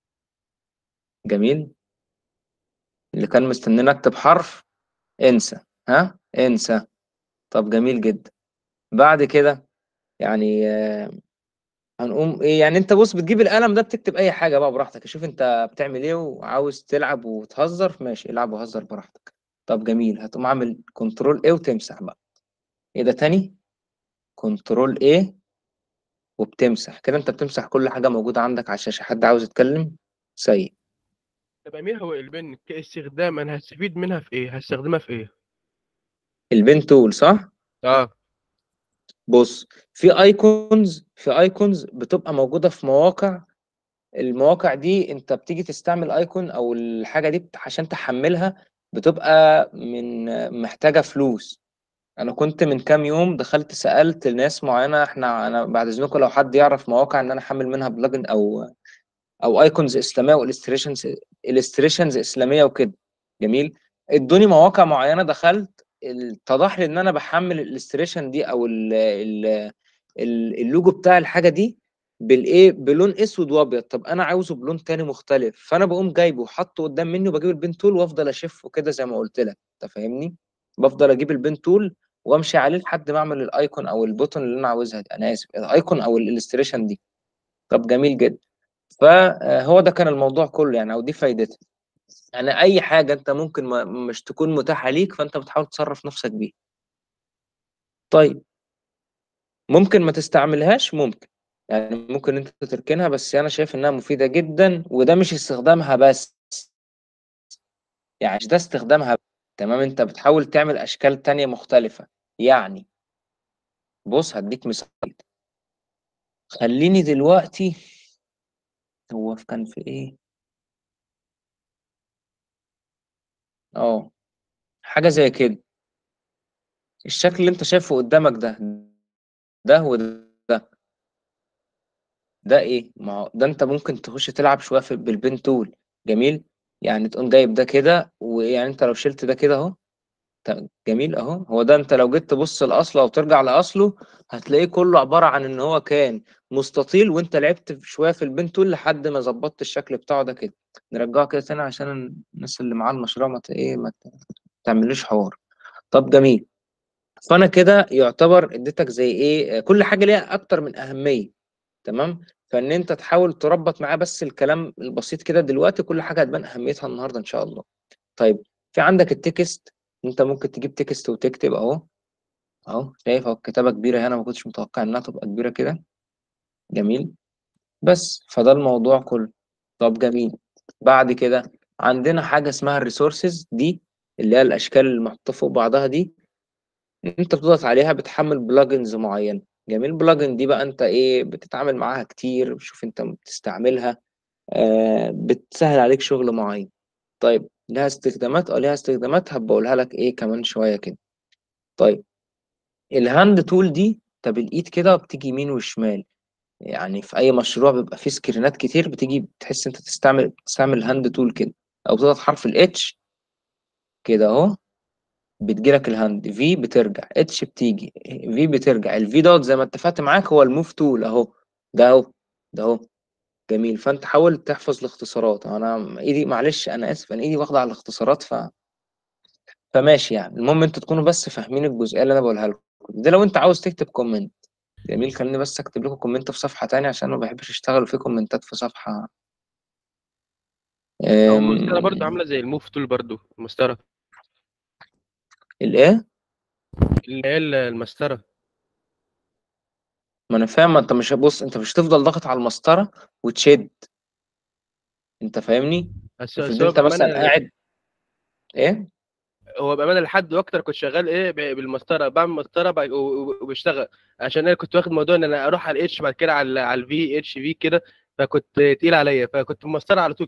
جميل اللي كان مستنيني اكتب حرف انسى ها انسى طب جميل جدا بعد كده يعني آه، هنقوم ايه يعني انت بص بتجيب القلم ده بتكتب اي حاجه بقى براحتك شوف انت بتعمل ايه وعاوز تلعب وتهزر ماشي العب وهزر براحتك طب جميل هتقوم عامل كنترول ايه وتمسح بقى ايه ده تاني كنترول ايه وبتمسح كده انت بتمسح كل حاجه موجوده عندك على الشاشه حد عاوز يتكلم سيء طب امير هو البن كاستخدام انا هستفيد منها في ايه هستخدمها في ايه البين تول صح اه بص في ايكونز في ايكونز بتبقى موجوده في مواقع المواقع دي انت بتيجي تستعمل ايكون او الحاجه دي بت- عشان تحملها بتبقى من محتاجه فلوس انا كنت من كام يوم دخلت سالت الناس معينه احنا انا بعد اذنكم لو حد يعرف مواقع ان انا احمل منها بلجن او او ايكونز اسلاميه والستريشنز الستريشنز اسلاميه وكده جميل ادوني مواقع معينه دخلت اتضح لي ان انا بحمل الالستريشن دي او ال ال ال- اللوجو بتاع الحاجه دي بالايه بلون اسود وابيض طب انا عاوزه بلون تاني مختلف فانا بقوم جايبه وحاطه قدام مني وبجيب البين تول وافضل اشفه كده زي ما قلت لك انت فاهمني بفضل اجيب البين تول وامشي عليه لحد ما اعمل الايكون او البوتون اللي انا عاوزها دي. انا اسف الايكون او الالستريشن دي طب جميل جدا فهو ده كان الموضوع كله يعني او دي فايدتها يعني اي حاجه انت ممكن ما مش تكون متاحه ليك فانت بتحاول تصرف نفسك بيها طيب ممكن ما تستعملهاش ممكن يعني ممكن انت تركنها بس انا شايف انها مفيده جدا وده مش استخدامها بس يعني مش ده استخدامها تمام انت بتحاول تعمل اشكال تانية مختلفه يعني بص هديك مثال خليني دلوقتي هو كان في ايه اه حاجه زي كده الشكل اللي انت شايفه قدامك ده ده وده ده ايه ما هو ده انت ممكن تخش تلعب شويه في بالبين تول جميل يعني تقوم جايب ده كده ويعني انت لو شلت ده كده اهو ت- جميل اهو هو ده انت لو جيت تبص لاصله او ترجع لاصله هتلاقيه كله عباره عن ان هو كان مستطيل وانت لعبت في- شويه في البين تول لحد ما ظبطت الشكل بتاعه ده كده نرجعه كده تاني عشان الناس اللي معاه المشروع ما ت- ايه ما ت- تعملوش حوار طب جميل فانا كده يعتبر اديتك زي ايه آه، كل حاجه ليها اكتر من اهميه تمام فان انت تحاول تربط معاه بس الكلام البسيط كده دلوقتي كل حاجه هتبان اهميتها النهارده ان شاء الله طيب في عندك التكست انت ممكن تجيب تكست وتكتب اهو اهو شايف اهو الكتابه كبيره هنا ما كنتش متوقع انها تبقى كبيره كده جميل بس فده الموضوع كله طب جميل بعد كده عندنا حاجه اسمها الريسورسز دي اللي هي الاشكال المحطوطه فوق بعضها دي انت بتضغط عليها بتحمل بلجنز معينه جميل بلجن دي بقى انت ايه بتتعامل معاها كتير شوف انت بتستعملها آه بتسهل عليك شغل معين طيب لها استخدامات اه لها استخدامات هبقولها لك ايه كمان شويه كده طيب الهاند تول دي انت بالايد كده بتيجي يمين وشمال يعني في اي مشروع بيبقى فيه سكرينات كتير بتيجي بتحس انت تستعمل تستعمل الهاند تول كده او بتضغط حرف الاتش كده اهو بتجيلك الهاند في بترجع اتش بتيجي في بترجع الفي دوت زي ما اتفقت معاك هو الموف تول اهو ده اهو ده اهو جميل فانت حاول تحفظ الاختصارات انا ايدي معلش انا اسف انا ايدي واخده على الاختصارات ف فماشي يعني المهم انتوا تكونوا بس فاهمين الجزئيه اللي انا بقولها لكم ده لو انت عاوز تكتب كومنت جميل خليني بس اكتب لكم كومنت في صفحه تانية عشان ما بحبش اشتغل في كومنتات في صفحه او أم... المسطره برضو عامله زي الموف تول برضو المسطره الايه اللي هي المسطره ما انا فاهم ما انت مش هبص انت مش هتفضل ضاغط على المسطره وتشد انت فاهمني بس بس افرض هو انت مثلا بامانه قاعد ايه هو بامانه لحد اكتر كنت شغال ايه ب- بالمسطره بعمل مسطره بعد- و- و- وبشتغل عشان انا كنت واخد موضوع ان انا اروح على الاتش بعد كده على على الفي اتش في كده فكنت تقيل عليا فكنت مسطره على طول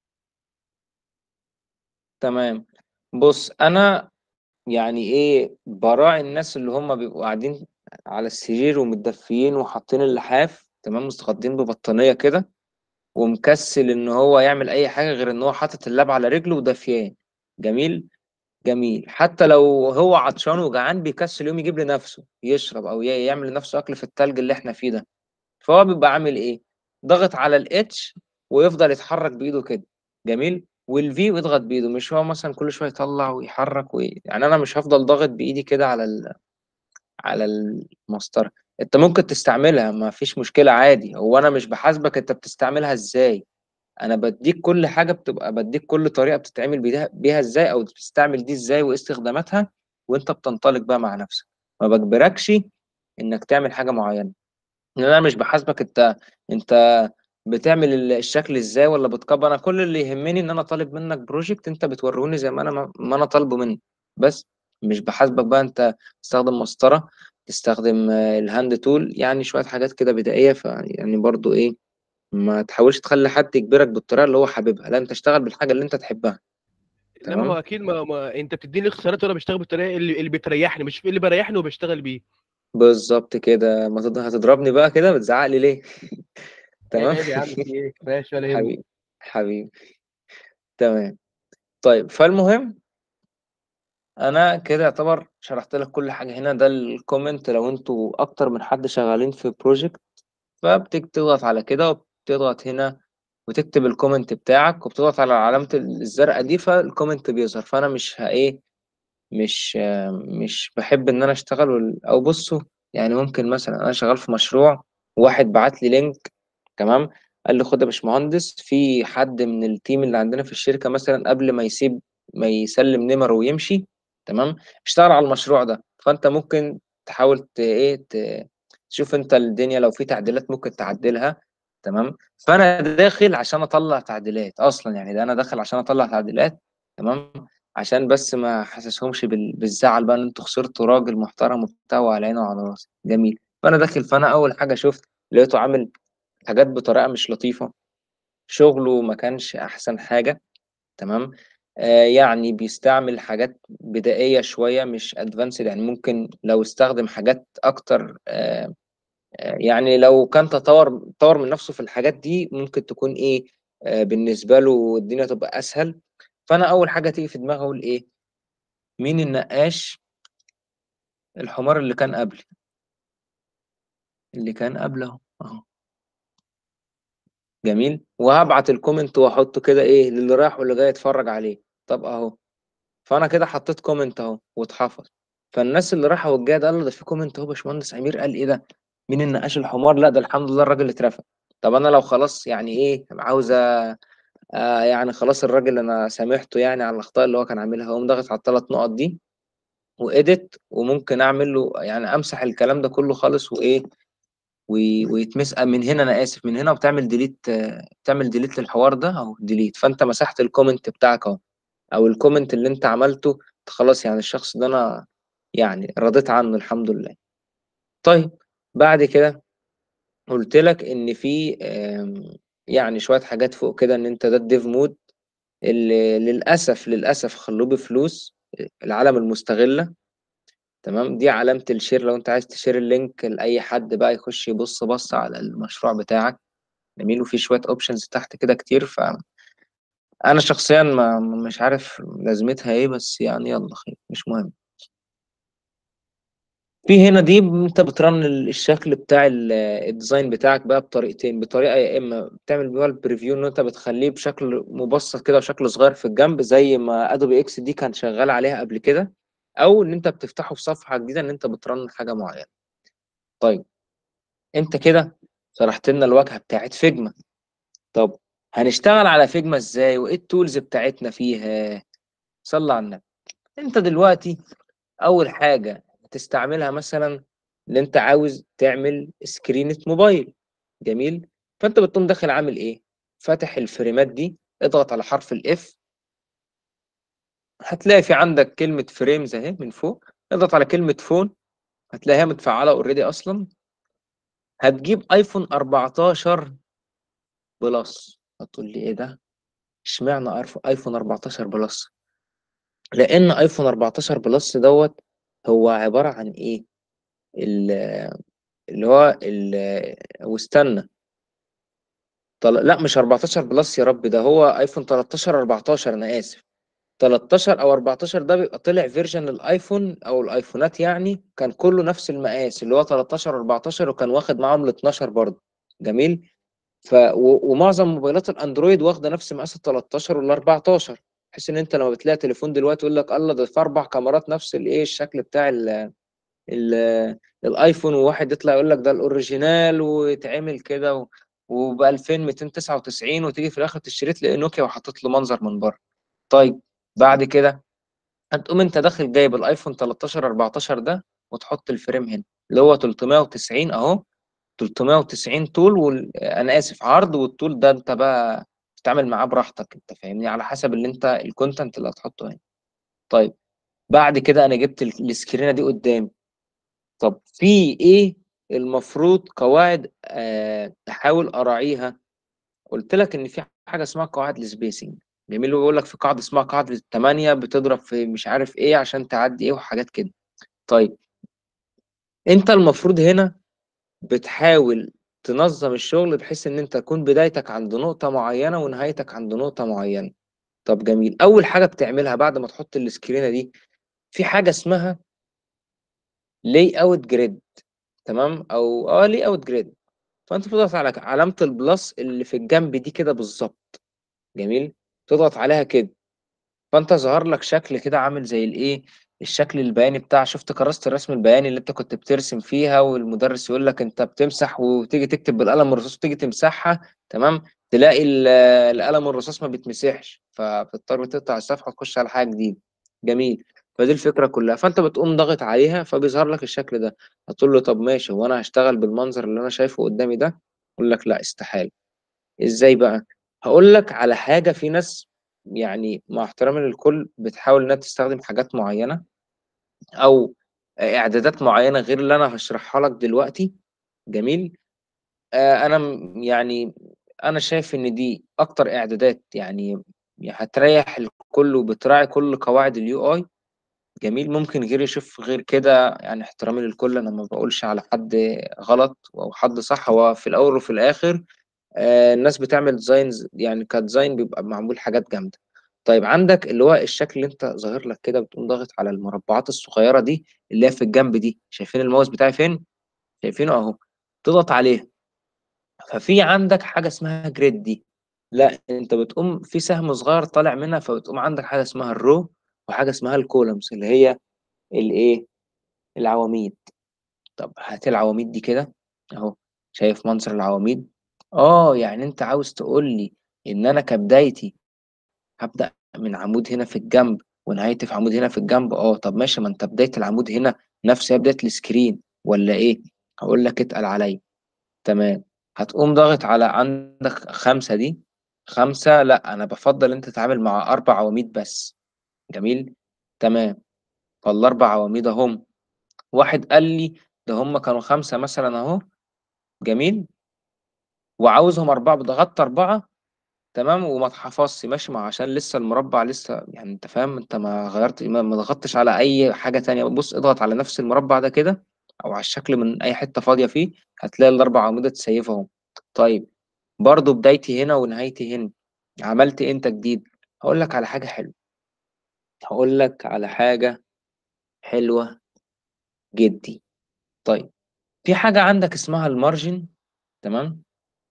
تمام بص انا يعني ايه براعي الناس اللي هم بيبقوا قاعدين على السرير ومتدفيين وحاطين اللحاف تمام مستخدين ببطانيه كده ومكسل ان هو يعمل اي حاجه غير ان هو حاطط اللاب على رجله ودافيان جميل جميل حتى لو هو عطشان وجعان بيكسل يوم يجيب لنفسه يشرب او ي- يعمل لنفسه اكل في التلج اللي احنا فيه ده فهو بيبقى عامل ايه ضغط على الاتش ويفضل يتحرك بايده كده جميل والفي ويضغط بايده مش هو مثلا كل شويه يطلع ويحرك وي... يعني انا مش هفضل ضاغط بايدي كده على ال... على المسطره انت ممكن تستعملها ما فيش مشكله عادي هو انا مش بحاسبك انت بتستعملها ازاي انا بديك كل حاجه بتبقى بديك كل طريقه بتتعمل بيها, بيها ازاي او بتستعمل دي ازاي وايه استخداماتها وانت بتنطلق بقى مع نفسك ما بجبركش انك تعمل حاجه معينه ان انا مش بحاسبك انت انت بتعمل ال- الشكل ازاي ولا بتكبر انا كل اللي يهمني ان انا طالب منك بروجكت انت بتوروني زي ما انا ما انا طالبه منك بس مش بحاسبك بقى انت تستخدم مسطره تستخدم آه، الهاند تول يعني شويه حاجات كده بدائيه ف يعني برضو ايه ما تحاولش تخلي حد يجبرك بالطريقه اللي هو حاببها لا انت اشتغل بالحاجه اللي انت تحبها انما ما تمام اكيد ما, ما انت بتديني اختيارات وانا بشتغل بالطريقه اللي, اللي بتريحني مش اللي بريحني وبشتغل بيه بالظبط كده ما تض- هتضربني بقى كده بتزعق لي ليه تمام عيب يا عم في ايه ماشي ولا يهمك حبيبي حبيبي تمام طيب فالمهم انا كده يعتبر شرحت لك كل حاجه هنا ده الكومنت لو انتوا اكتر من حد شغالين في بروجكت فبتضغط على كده وبتضغط هنا وتكتب الكومنت بتاعك وبتضغط على علامه الزرقاء دي فالكومنت بيظهر فانا مش ه- ايه مش آه، مش بحب ان انا اشتغل وال- او بصوا يعني ممكن مثلا انا شغال في مشروع واحد بعت لي لينك تمام قال لي خد يا باشمهندس في حد من التيم اللي عندنا في الشركه مثلا قبل ما يسيب ما يسلم نمره ويمشي تمام اشتغل على المشروع ده فانت ممكن تحاول ت- ايه ت- تشوف انت الدنيا لو في تعديلات ممكن تعدلها تمام فانا داخل عشان اطلع تعديلات اصلا يعني ده انا داخل عشان اطلع تعديلات تمام عشان بس ما احسسهمش بال- بالزعل بقى ان انتوا خسرتوا راجل محترم وبتاع وعلى عينه وعلى راسي جميل فانا داخل فانا اول حاجه شفت لقيته عامل حاجات بطريقه مش لطيفه شغله ما كانش احسن حاجه تمام آه يعني بيستعمل حاجات بدائيه شويه مش ادفانسد يعني ممكن لو استخدم حاجات اكتر آه آه، يعني لو كان تطور طور من نفسه في الحاجات دي ممكن تكون ايه آه بالنسبه له الدنيا تبقى اسهل فانا اول حاجه تيجي في دماغي اقول ايه مين النقاش الحمار اللي كان قبلي اللي كان قبله اهو جميل وهبعت الكومنت واحطه كده ايه للي رايح واللي جاي يتفرج عليه طب اهو فانا كده حطيت كومنت اهو واتحفظ فالناس اللي راحه والجايه ده قالوا ده في كومنت اهو باشمهندس امير قال ايه ده مين النقاش الحمار لا ده الحمد لله الراجل اترفع طب انا لو خلاص يعني ايه عاوز آه يعني خلاص الراجل انا سامحته يعني على الاخطاء اللي هو كان عاملها اقوم ضاغط على الثلاث نقط دي واديت وممكن اعمل له يعني امسح الكلام ده كله خالص وايه وي- ويتمسح من هنا انا اسف من هنا وبتعمل ديليت بتعمل ديليت للحوار ده او ديليت فانت مسحت الكومنت بتاعك اهو او الكومنت اللي انت عملته خلاص يعني الشخص ده انا يعني رضيت عنه الحمد لله طيب بعد كده قلت لك ان في آم، يعني شوية حاجات فوق كده ان انت ده الديف مود اللي للاسف للاسف خلوه بفلوس العالم المستغلة تمام دي علامة الشير لو انت عايز تشير اللينك لأي حد بقى يخش يبص بص على المشروع بتاعك جميل وفي شوية اوبشنز تحت كده كتير فأنا شخصيا ما مش عارف لازمتها ايه بس يعني يلا خير مش مهم في هنا دي انت بترن ال- الشكل بتاع ال- الديزاين بتاعك بقى بطريقتين بطريقة يا اما بتعمل بيها البريفيو ان انت بتخليه بشكل مبسط كده وشكل صغير في الجنب زي ما ادوبي اكس دي كان شغال عليها قبل كده او ان انت بتفتحه في صفحة جديدة ان انت بترن حاجة معينة طيب انت كده شرحت لنا الواجهه بتاعت فيجما طب هنشتغل على فيجما ازاي وايه التولز بتاعتنا فيها صلى على النبي انت دلوقتي اول حاجه هتستعملها مثلا اللي انت عاوز تعمل سكرينة موبايل جميل فانت بتقوم داخل عامل ايه فاتح الفريمات دي اضغط على حرف الاف هتلاقي في عندك كلمة فريمز اهي من فوق اضغط على كلمة فون هتلاقيها متفعلة اوريدي اصلا هتجيب ايفون 14 بلس هتقول لي ايه ده اشمعنى ايفون ايفون 14 بلس لان ايفون 14 بلس دوت هو عباره عن ايه ال- اللي هو ال- واستنى طل... لا مش 14 بلس يا رب ده هو ايفون 13 14 انا اسف 13 او 14 ده بيبقى طلع فيرجن الايفون او الايفونات يعني كان كله نفس المقاس اللي هو 13 14 وكان واخد معاهم ال 12 برضه جميل ف و... ومعظم موبايلات الاندرويد واخده نفس مقاس ال 13 وال 14 بحيث ان انت لما بتلاقي تليفون دلوقتي يقول لك الله ده في اربع كاميرات نفس الايه الشكل بتاع ال... ال- الايفون وواحد يطلع يقول لك ده الاوريجينال ويتعمل كده وب 2299 وتيجي في الاخر تشتري تلاقي نوكيا وحاطط له منظر من بره طيب بعد كده هتقوم انت داخل جايب الايفون 13 14 ده وتحط الفريم هنا اللي هو 390 اهو 390 طول وال... انا اسف عرض والطول ده انت بقى تتعامل معاه براحتك انت فاهمني على حسب اللي انت الكونتنت اللي هتحطه هنا طيب بعد كده انا جبت ال- السكرينه دي قدامي طب في ايه المفروض قواعد آه، احاول اراعيها قلت لك ان في حاجه اسمها قواعد السبيسنج جميل ويقول لك في قاعده اسمها قاعده الثمانيه بتضرب في مش عارف ايه عشان تعدي ايه وحاجات كده طيب انت المفروض هنا بتحاول تنظم الشغل بحيث ان انت تكون بدايتك عند نقطه معينه ونهايتك عند نقطه معينه طب جميل اول حاجه بتعملها بعد ما تحط السكرينه دي في حاجه اسمها لاي اوت جريد تمام او اه لاي اوت جريد فانت بتضغط على علامه البلس اللي في الجنب دي كده بالظبط جميل تضغط عليها كده فانت ظهر لك شكل كده عامل زي الايه الشكل البياني بتاع شفت كراسة الرسم البياني اللي انت كنت بترسم فيها والمدرس يقول لك انت بتمسح وتيجي تكتب بالقلم الرصاص وتيجي تمسحها تمام تلاقي ال- القلم الرصاص ما بيتمسحش فبتضطر تقطع الصفحة وتخش على حاجة جديدة جميل فدي الفكرة كلها فانت بتقوم ضاغط عليها فبيظهر لك الشكل ده هتقول له طب ماشي وانا هشتغل بالمنظر اللي انا شايفه قدامي ده يقول لك لا استحالة ازاي بقى هقول لك على حاجة في ناس يعني مع احترامي للكل بتحاول انها تستخدم حاجات معينة او اعدادات معينة غير اللي انا هشرحها لك دلوقتي جميل آه انا م- يعني انا شايف ان دي اكتر اعدادات يعني هتريح الكل وبتراعي كل قواعد اليو اي جميل ممكن غيري يشوف غير كده يعني احترامي للكل انا ما بقولش على حد غلط او حد صح هو في الاول وفي الاخر آه، الناس بتعمل ديزاينز يعني كديزاين بيبقى معمول حاجات جامده طيب عندك اللي هو الشكل اللي انت ظاهر لك كده بتقوم ضاغط على المربعات الصغيره دي اللي هي في الجنب دي شايفين الماوس بتاعي فين شايفينه اهو تضغط عليه ففي عندك حاجه اسمها جريد دي لا انت بتقوم في سهم صغير طالع منها فبتقوم عندك حاجه اسمها الرو وحاجه اسمها الكولمز اللي هي الايه العواميد طب هات العواميد دي كده اهو شايف منظر العواميد اه يعني انت عاوز تقول لي ان انا كبدايتي هبدأ من عمود هنا في الجنب ونهايتي في عمود هنا في الجنب اه طب ماشي ما انت بداية العمود هنا نفس هي بداية السكرين ولا ايه هقول لك اتقل عليا تمام هتقوم ضاغط على عندك خمسة دي خمسة لا انا بفضل انت تتعامل مع اربع عواميد بس جميل تمام فالاربع عواميد اهم واحد قال لي ده هم كانوا خمسة مثلا اهو جميل وعاوزهم أربعة ضغطت أربعة تمام وما تحفظش ماشي ما عشان لسه المربع لسه يعني أنت فاهم أنت ما غيرت ما ما ضغطتش على أي حاجة تانية بص اضغط على نفس المربع ده كده أو على الشكل من أي حتة فاضية فيه هتلاقي الأربع أعمدة تسيفهم طيب برضو بدايتي هنا ونهايتي هنا عملت إيه أنت جديد هقول لك على حاجة حلوة هقول لك على حاجة حلوة جدي طيب في حاجة عندك اسمها المارجن تمام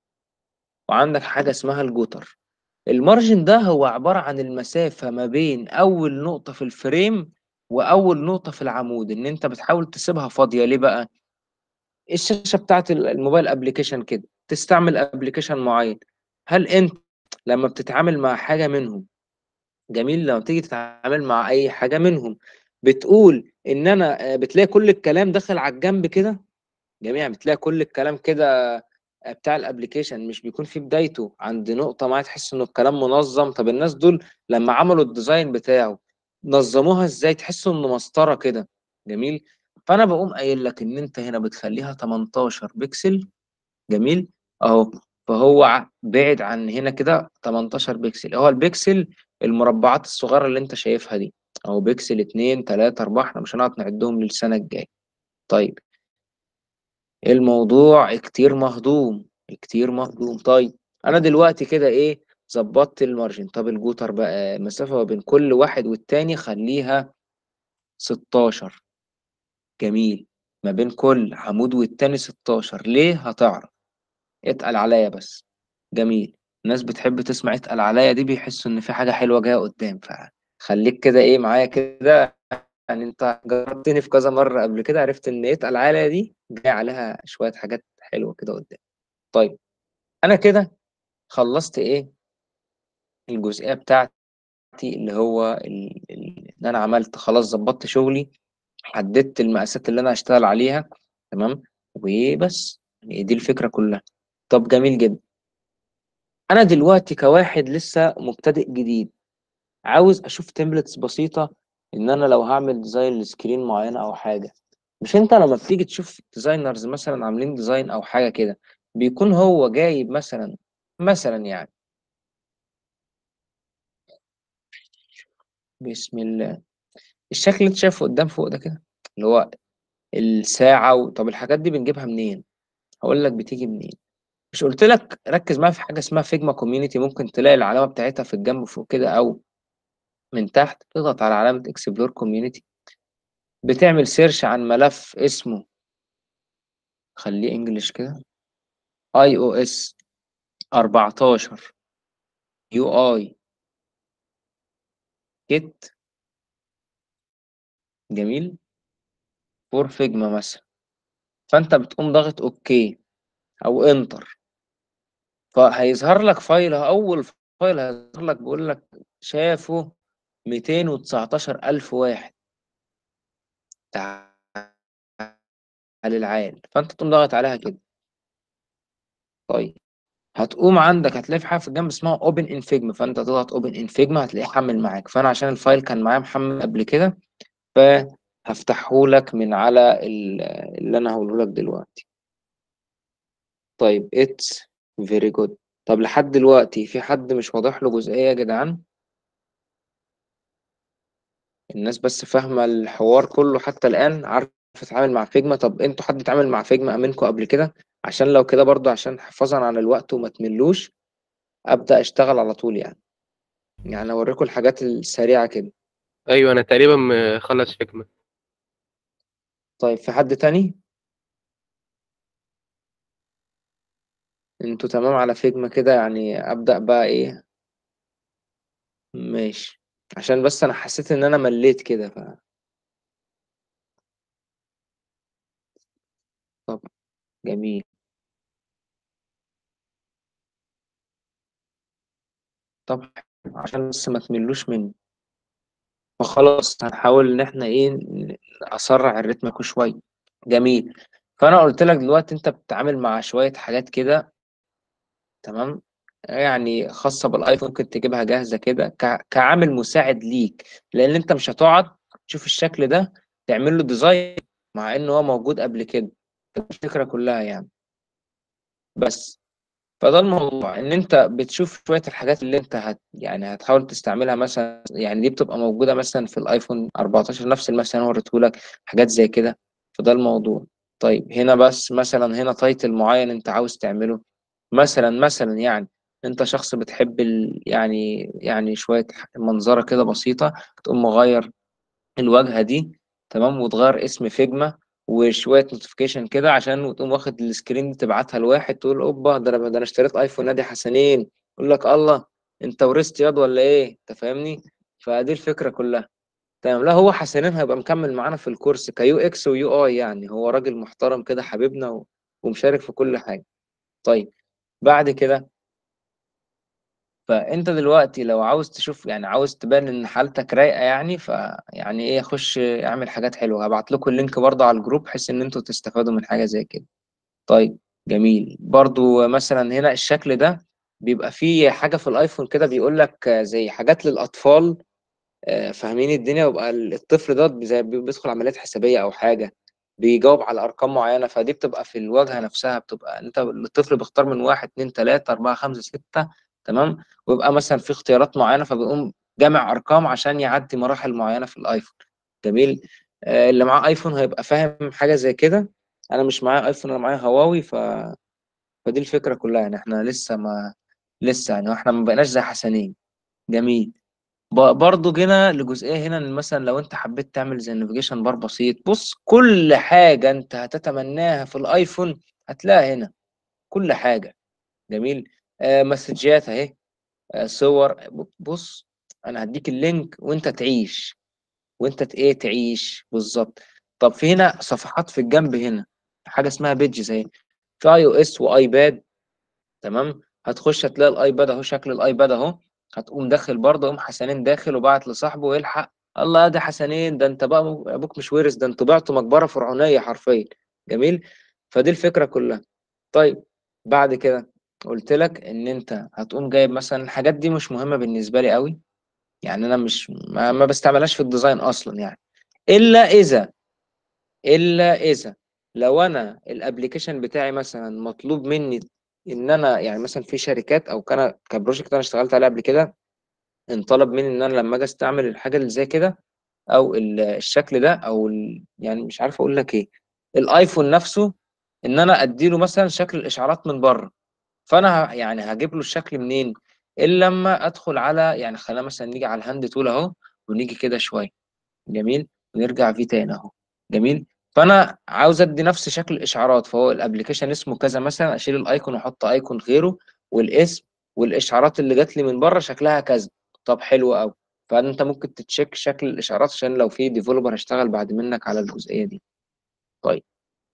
وعندك حاجة اسمها الجوتر المارجن ده هو عبارة عن المسافة ما بين أول نقطة في الفريم وأول نقطة في العمود إن أنت بتحاول تسيبها فاضية ليه بقى؟ الشاشة بتاعت الموبايل أبليكيشن كده تستعمل أبليكيشن معين هل أنت لما بتتعامل مع حاجة منهم جميل لما تيجي تتعامل مع أي حاجة منهم بتقول إن أنا آه، بتلاقي كل الكلام داخل على الجنب كده جميع بتلاقي كل الكلام كده بتاع الابليكيشن مش بيكون في بدايته عند نقطة معينة تحس انه الكلام منظم طب الناس دول لما عملوا الديزاين بتاعه نظموها ازاي تحس انه مسطرة كده جميل فانا بقوم قايل لك ان انت هنا بتخليها 18 بكسل جميل اهو فهو ع- بعد عن هنا كده 18 بكسل هو البكسل المربعات الصغيرة اللي انت شايفها دي اهو بكسل 2 3 4 احنا مش هنقعد نعدهم للسنة الجاية طيب الموضوع كتير مهضوم كتير مهضوم طيب انا دلوقتي كده ايه ظبطت المارجن طب الجوتر بقى المسافة ما بين كل واحد والتاني خليها 16 جميل ما بين كل عمود والتاني 16 ليه هتعرف اتقل عليا بس جميل الناس بتحب تسمع اتقل عليا دي بيحسوا ان في حاجة حلوة جاية قدام فخليك كده ايه معايا كده يعني انت جربتني في كذا مره قبل كده عرفت ان اتقل عاليه دي جاي عليها شويه حاجات حلوه كده قدام طيب انا كده خلصت ايه الجزئيه بتاعتي اللي هو ال- ال- ان انا عملت خلاص ظبطت شغلي حددت المقاسات اللي انا هشتغل عليها تمام وبس يعني دي الفكره كلها طب جميل جدا انا دلوقتي كواحد لسه مبتدئ جديد عاوز اشوف تمبلتس بسيطه ان انا لو هعمل ديزاين لسكرين معينه او حاجه مش انت لما بتيجي تشوف ديزاينرز مثلا عاملين ديزاين او حاجه كده بيكون هو جايب مثلا مثلا يعني بسم الله الشكل اللي انت شايفه قدام فوق ده كده اللي هو الساعه و... طب الحاجات دي بنجيبها منين هقول لك بتيجي منين مش قلت لك ركز معايا في حاجه اسمها فيجما كوميونتي ممكن تلاقي العلامه بتاعتها في الجنب فوق كده او من تحت تضغط على علامه اكسبلور كوميونتي بتعمل سيرش عن ملف اسمه خليه انجلش كده اي او اس 14 يو اي كيت جميل فور فيجما مثلا فانت بتقوم ضاغط اوكي او انتر فهيظهر لك فايل اول فايل هيظهر لك بيقول لك شافه 219 الف واحد تعال العال فانت تقوم ضاغط عليها كده طيب هتقوم عندك هتلاقي في حاجه في الجنب اسمها اوبن ان فيجما فانت تضغط اوبن ان فيجما هتلاقيه حمل معاك فانا عشان الفايل كان معايا محمل قبل كده فهفتحه لك من على ال- اللي انا هقوله لك دلوقتي طيب اتس فيري جود طب لحد دلوقتي في حد مش واضح له جزئيه يا جدعان الناس بس فاهمه الحوار كله حتى الان عارفه تتعامل مع فيجما طب انتوا حد اتعامل مع فيجما امنكم قبل كده عشان لو كده برضو عشان حفاظا عن الوقت وما تملوش ابدا اشتغل على طول يعني يعني اوريكم الحاجات السريعه كده ايوه انا تقريبا مخلص فيجما طيب في حد تاني انتوا تمام على فيجما كده يعني ابدا بقى ايه ماشي عشان بس انا حسيت ان انا مليت كده ف... طب جميل طب عشان بس ما تملوش مني فخلاص هنحاول ان احنا ايه ن- اسرع الريتم شويه جميل فانا قلت لك دلوقتي انت بتتعامل مع شويه حاجات كده تمام يعني خاصه بالايفون ممكن تجيبها جاهزه كده ك... كعامل مساعد ليك لان انت مش هتقعد تشوف الشكل ده تعمل له ديزاين مع انه هو موجود قبل كده الفكره كلها يعني بس فده الموضوع ان انت بتشوف شويه الحاجات اللي انت هت يعني هتحاول تستعملها مثلا يعني دي بتبقى موجوده مثلا في الايفون 14 نفس المثل اللي انا وريته لك حاجات زي كده فده الموضوع طيب هنا بس مثلا هنا تايتل معين انت عاوز تعمله مثلا مثلا يعني انت شخص بتحب ال يعني يعني شويه منظره كده بسيطه تقوم مغير الواجهه دي تمام وتغير اسم فيجما وشويه نوتيفيكيشن كده عشان وتقوم واخد السكرين دي تبعتها لواحد تقول اوبا ده انا ده انا اشتريت ايفون نادي حسنين يقول لك الله انت ورثت ياض ولا ايه انت فاهمني فدي الفكره كلها تمام لا هو حسنين هيبقى مكمل معانا في الكورس كيو اكس ويو اي يعني هو راجل محترم كده حبيبنا و... ومشارك في كل حاجه طيب بعد كده فانت دلوقتي لو عاوز تشوف يعني عاوز تبان ان حالتك رايقه يعني فيعني ايه خش اعمل حاجات حلوه هبعت لكم اللينك برضه على الجروب بحيث ان انتوا تستفادوا من حاجه زي كده طيب جميل برضه مثلا هنا الشكل ده بيبقى فيه حاجه في الايفون كده بيقول لك زي حاجات للاطفال آه، فاهمين الدنيا ويبقى الطفل ده زي بيدخل عمليات حسابيه او حاجه بيجاوب على ارقام معينه فدي بتبقى في الواجهه نفسها بتبقى انت الطفل بيختار من واحد اتنين تلاته اربعه خمسه سته تمام ويبقى مثلا في اختيارات معينه فبيقوم جامع ارقام عشان يعدي مراحل معينه في الايفون جميل آه، اللي معاه ايفون هيبقى فاهم حاجه زي كده انا مش معايا ايفون انا معايا هواوي ف... فدي الفكره كلها يعني احنا لسه ما لسه يعني احنا ما بقيناش زي حسنين جميل ب- برضه جينا لجزئيه هنا إن مثلا لو انت حبيت تعمل زي نافيجيشن بار بسيط بص كل حاجه انت هتتمناها في الايفون هتلاقيها هنا كل حاجه جميل آه مسجات اهي آه صور بص انا هديك اللينك وانت تعيش وانت ت- ايه تعيش بالظبط طب في هنا صفحات في الجنب هنا حاجه اسمها بيدجز اهي في اي او اس وايباد تمام هتخش هتلاقي الايباد اهو شكل الايباد اهو هتقوم داخل برضه قوم حسنين داخل وبعت لصاحبه ويلحق الله ده حسنين ده انت بقى م- ابوك مش ورث ده انتوا بعتوا مقبره فرعونيه حرفيا جميل فدي الفكره كلها طيب بعد كده قلت لك ان انت هتقوم جايب مثلا الحاجات دي مش مهمه بالنسبه لي قوي يعني انا مش ما, ما بستعملهاش في الديزاين اصلا يعني الا اذا الا اذا لو انا الابليكيشن بتاعي مثلا مطلوب مني ان انا يعني مثلا في شركات او كان كبروجكت انا اشتغلت عليه قبل كده انطلب مني ان انا لما اجي استعمل الحاجه اللي زي كده او ال- الشكل ده او ال... يعني مش عارف اقول لك ايه الايفون نفسه ان انا اديله مثلا شكل الاشعارات من بره فانا ه- يعني هجيب له الشكل منين الا لما ادخل على يعني خلينا مثلا نيجي على الهاند تول اهو ونيجي كده شويه جميل ونرجع فيه تاني اهو جميل فانا عاوز ادي نفس شكل الاشعارات فهو الابلكيشن اسمه كذا مثلا اشيل الايكون واحط ايكون غيره والاسم والاشعارات اللي جات لي من بره شكلها كذا طب حلو قوي فانت ممكن تتشيك شكل الاشعارات عشان لو في ديفلوبر هيشتغل بعد منك على الجزئيه دي طيب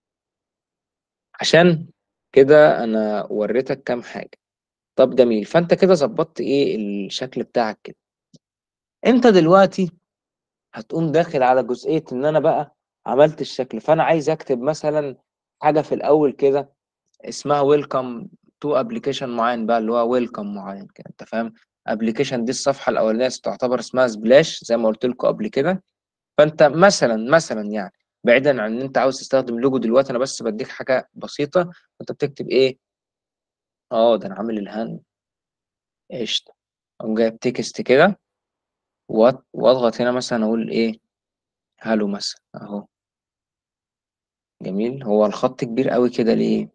عشان كده انا وريتك كام حاجه طب جميل فانت كده ظبطت ايه الشكل بتاعك كده انت دلوقتي هتقوم داخل على جزئية ان انا بقى عملت الشكل فانا عايز اكتب مثلا حاجة في الاول كده اسمها ويلكم تو ابلكيشن معين بقى اللي هو ويلكم معين كده انت فاهم ابلكيشن دي الصفحة الاولانية تعتبر اسمها سبلاش زي ما قلت لكم قبل كده فانت مثلا مثلا يعني بعيدا عن ان انت عاوز تستخدم لوجو دلوقتي انا بس بديك حاجة بسيطة انت بتكتب ايه اه ده انا عامل الهاند قشطة اقوم جايب تكست كده وأط- واضغط هنا مثلا اقول ايه هالو مثلا اهو جميل هو الخط كبير قوي كده ليه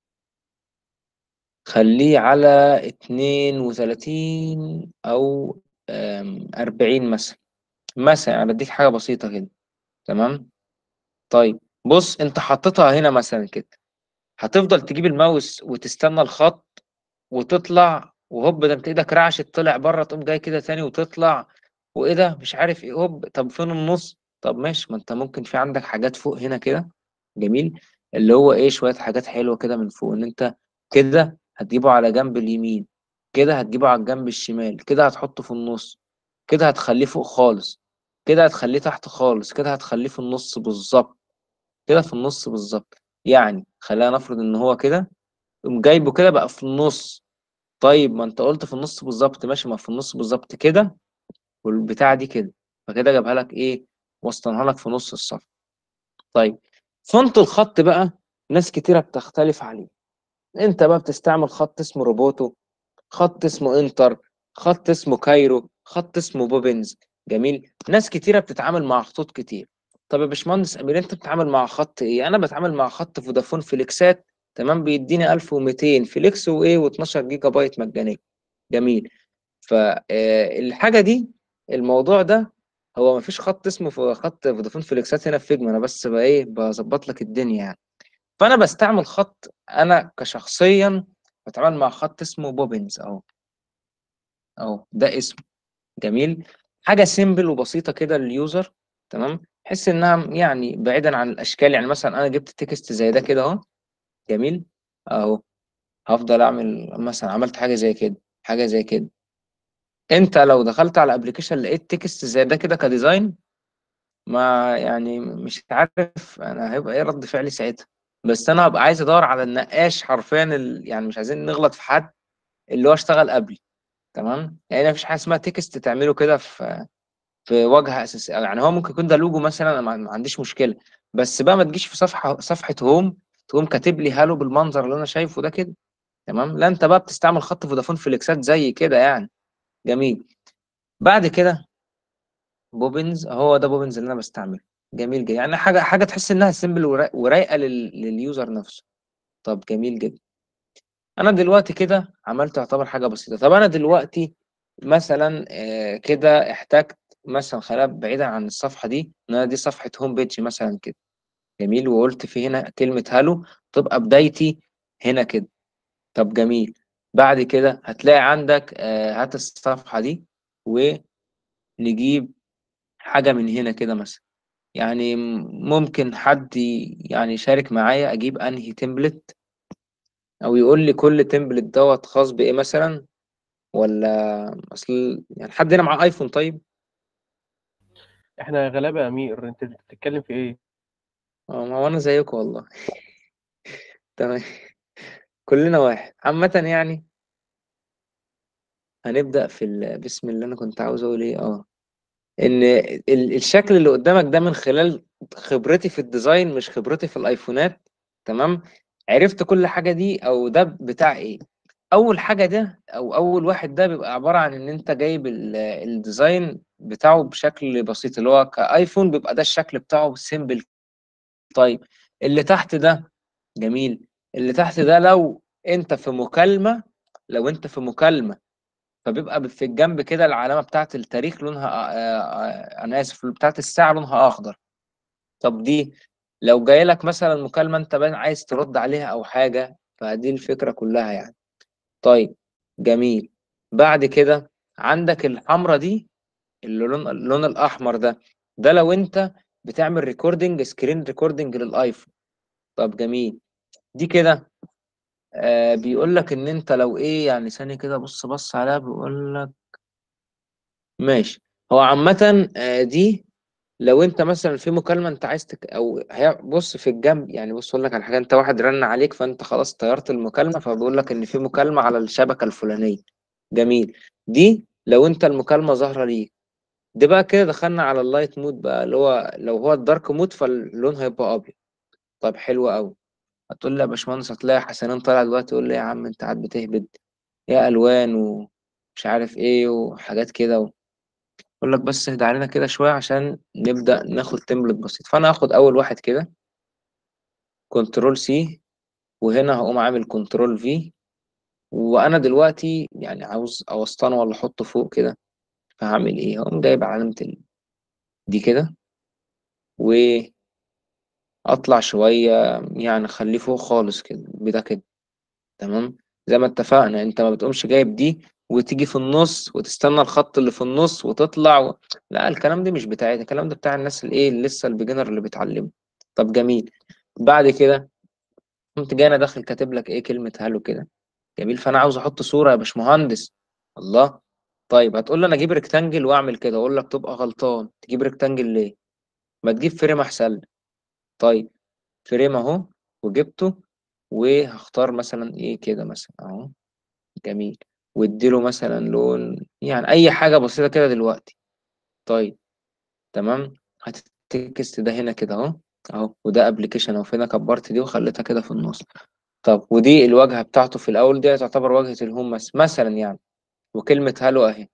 خليه على اتنين وتلاتين او آم، اربعين مثلا مثلا انا بديك حاجة بسيطة كده تمام طيب بص انت حطيتها هنا مثلا كده هتفضل تجيب الماوس وتستنى الخط وتطلع وهوب ده انت ايدك رعشت طلع بره تقوم جاي كده تاني وتطلع وايه ده مش عارف ايه هوب طب فين النص طب ماشي ما انت ممكن في عندك حاجات فوق هنا كده جميل اللي هو ايه شوية حاجات حلوة كده من فوق ان انت كده هتجيبه على جنب اليمين كده هتجيبه على الجنب الشمال كده هتحطه في النص كده هتخليه فوق خالص كده هتخليه تحت خالص كده هتخليه في النص بالظبط كده في النص بالظبط يعني خلينا نفرض ان هو كده قوم جايبه كده بقى في النص طيب ما انت قلت في النص بالظبط ماشي ما في النص بالظبط كده والبتاعة دي كده فكده جابها لك ايه وسطنها لك في نص الصف طيب فونت الخط بقى ناس كتيرة بتختلف عليه انت بقى بتستعمل خط اسمه روبوتو خط اسمه انتر خط اسمه كايرو خط اسمه بوبنز جميل ناس كتيرة بتتعامل مع خطوط كتير طب يا باشمهندس امير انت بتتعامل مع خط ايه انا بتعامل مع خط فودافون فليكسات تمام بيديني 1200 فليكس وايه و12 جيجا بايت مجانية جميل فالحاجة دي الموضوع ده هو مفيش خط اسمه في خط فودافون فليكسات هنا في فيجما انا بس بقى ايه بظبط لك الدنيا يعني فانا بستعمل خط انا كشخصيا بتعامل مع خط اسمه بوبنز اهو اهو ده اسمه جميل حاجه سيمبل وبسيطه كده لليوزر تمام بحس انها يعني بعيدا عن الاشكال يعني مثلا انا جبت تكست زي ده كده اهو جميل اهو هفضل اعمل مثلا عملت حاجه زي كده حاجه زي كده انت لو دخلت على ابلكيشن لقيت تكست زي ده كده كديزاين ما يعني مش عارف انا هيبقى ايه رد فعلي ساعتها بس انا هبقى عايز ادور على النقاش حرفيا ال... يعني مش عايزين نغلط في حد اللي هو اشتغل قبلي تمام يعني مفيش حاجه اسمها تكست تعمله كده في في واجهه اساسيه يعني هو ممكن يكون ده لوجو مثلا انا ما ما عنديش مشكله بس بقى ما تجيش في صفحه صفحه هوم تقوم كاتب لي هالو بالمنظر اللي انا شايفه ده كده تمام لا انت بقى بتستعمل خط فودافون فليكسات زي كده يعني جميل بعد كده بوبنز هو ده بوبنز اللي انا بستعمله جميل جدا يعني حاجه حاجه تحس انها سيمبل ورايقه لل... لليوزر نفسه طب جميل جدا انا دلوقتي كده عملت يعتبر حاجه بسيطه طب انا دلوقتي مثلا آه، كده احتجت مثلا خلينا بعيدا عن الصفحه دي ان انا دي صفحه هوم بيج مثلا كده جميل وقلت في هنا كلمه هالو تبقى بدايتي هنا كده طب جميل بعد كده هتلاقي عندك آه، هات الصفحه دي ونجيب حاجة من هنا كده مثلا يعني م- ممكن حد ي- يعني يشارك معايا اجيب انهي تمبلت او يقول لي كل تمبلت دوت خاص بايه مثلا ولا اصل يعني حد هنا معاه ايفون طيب احنا غلابه يا امير انت بتتكلم في ايه اه ما هو انا زيكم والله تمام كلنا واحد عامة يعني هنبدأ في ال... بسم الله انا كنت عاوز اقول ايه اه ان ال... الشكل اللي قدامك ده من خلال خبرتي في الديزاين مش خبرتي في الايفونات تمام عرفت كل حاجة دي او ده بتاع ايه اول حاجة ده او اول واحد ده بيبقى عبارة عن ان انت جايب ال... الديزاين بتاعه بشكل بسيط اللي هو كايفون بيبقى ده الشكل بتاعه سيمبل طيب اللي تحت ده جميل اللي تحت ده لو انت في مكالمة لو انت في مكالمة فبيبقى في الجنب كده العلامة بتاعت التاريخ لونها آه، آه، انا اسف بتاعت الساعة لونها اخضر طب دي لو جاي لك مثلا مكالمة انت بقى عايز ترد عليها او حاجة فدي الفكرة كلها يعني طيب جميل بعد كده عندك الحمرة دي اللون اللون الاحمر ده ده لو انت بتعمل ريكوردنج سكرين ريكوردنج للايفون طب جميل دي كده آه بيقول لك ان انت لو ايه يعني ثانية كده بص بص عليها بيقول لك ماشي هو عامة آه دي لو انت مثلا في مكالمة انت عايز تك... او هي بص في الجنب يعني بص اقول لك على حاجة انت واحد رن عليك فانت خلاص طيرت المكالمة فبيقول لك ان في مكالمة على الشبكة الفلانية جميل دي لو انت المكالمة ظاهرة ليك دي بقى كده دخلنا على اللايت مود بقى اللي هو لو هو الدارك مود فاللون هيبقى ابيض طب حلو قوي هتقول لي يا باشمهندس هتلاقي حسنين طالع دلوقتي يقول لي يا عم انت قاعد بتهبد يا الوان ومش عارف ايه وحاجات كده و... اقول لك بس اهدى علينا كده شويه عشان نبدا ناخد تمبلت بسيط فانا هاخد اول واحد كده كنترول سي وهنا هقوم عامل كنترول في وانا دلوقتي يعني عاوز اوسطنه ولا احطه فوق كده فهعمل ايه هقوم جايب علامه ال... دي كده واطلع شويه يعني اخليه فوق خالص كده بده كده تمام زي ما اتفقنا انت ما بتقومش جايب دي وتيجي في النص وتستنى الخط اللي في النص وتطلع و... لا الكلام ده مش بتاعي الكلام ده بتاع الناس الايه اللي لسه البيجنر اللي بيتعلموا طب جميل بعد كده قمت جاي انا داخل كاتب لك ايه كلمة هالو كده جميل فانا عاوز احط صورة يا باشمهندس الله طيب هتقول لي انا اجيب ريكتانجل واعمل كده اقول لك تبقى غلطان تجيب ريكتانجل ليه ما تجيب فريم احسن لك. طيب فريم اهو وجبته وهختار مثلا ايه كده مثلا اهو جميل واديله مثلا لون يعني اي حاجه بسيطه كده دلوقتي طيب تمام هتتكست ده هنا كده اهو اهو وده ابلكيشن اهو فينا كبرت دي وخليتها كده في النص طب ودي الواجهه بتاعته في الاول دي تعتبر واجهه الهوم بس مثلا يعني وكلمه هالو اهي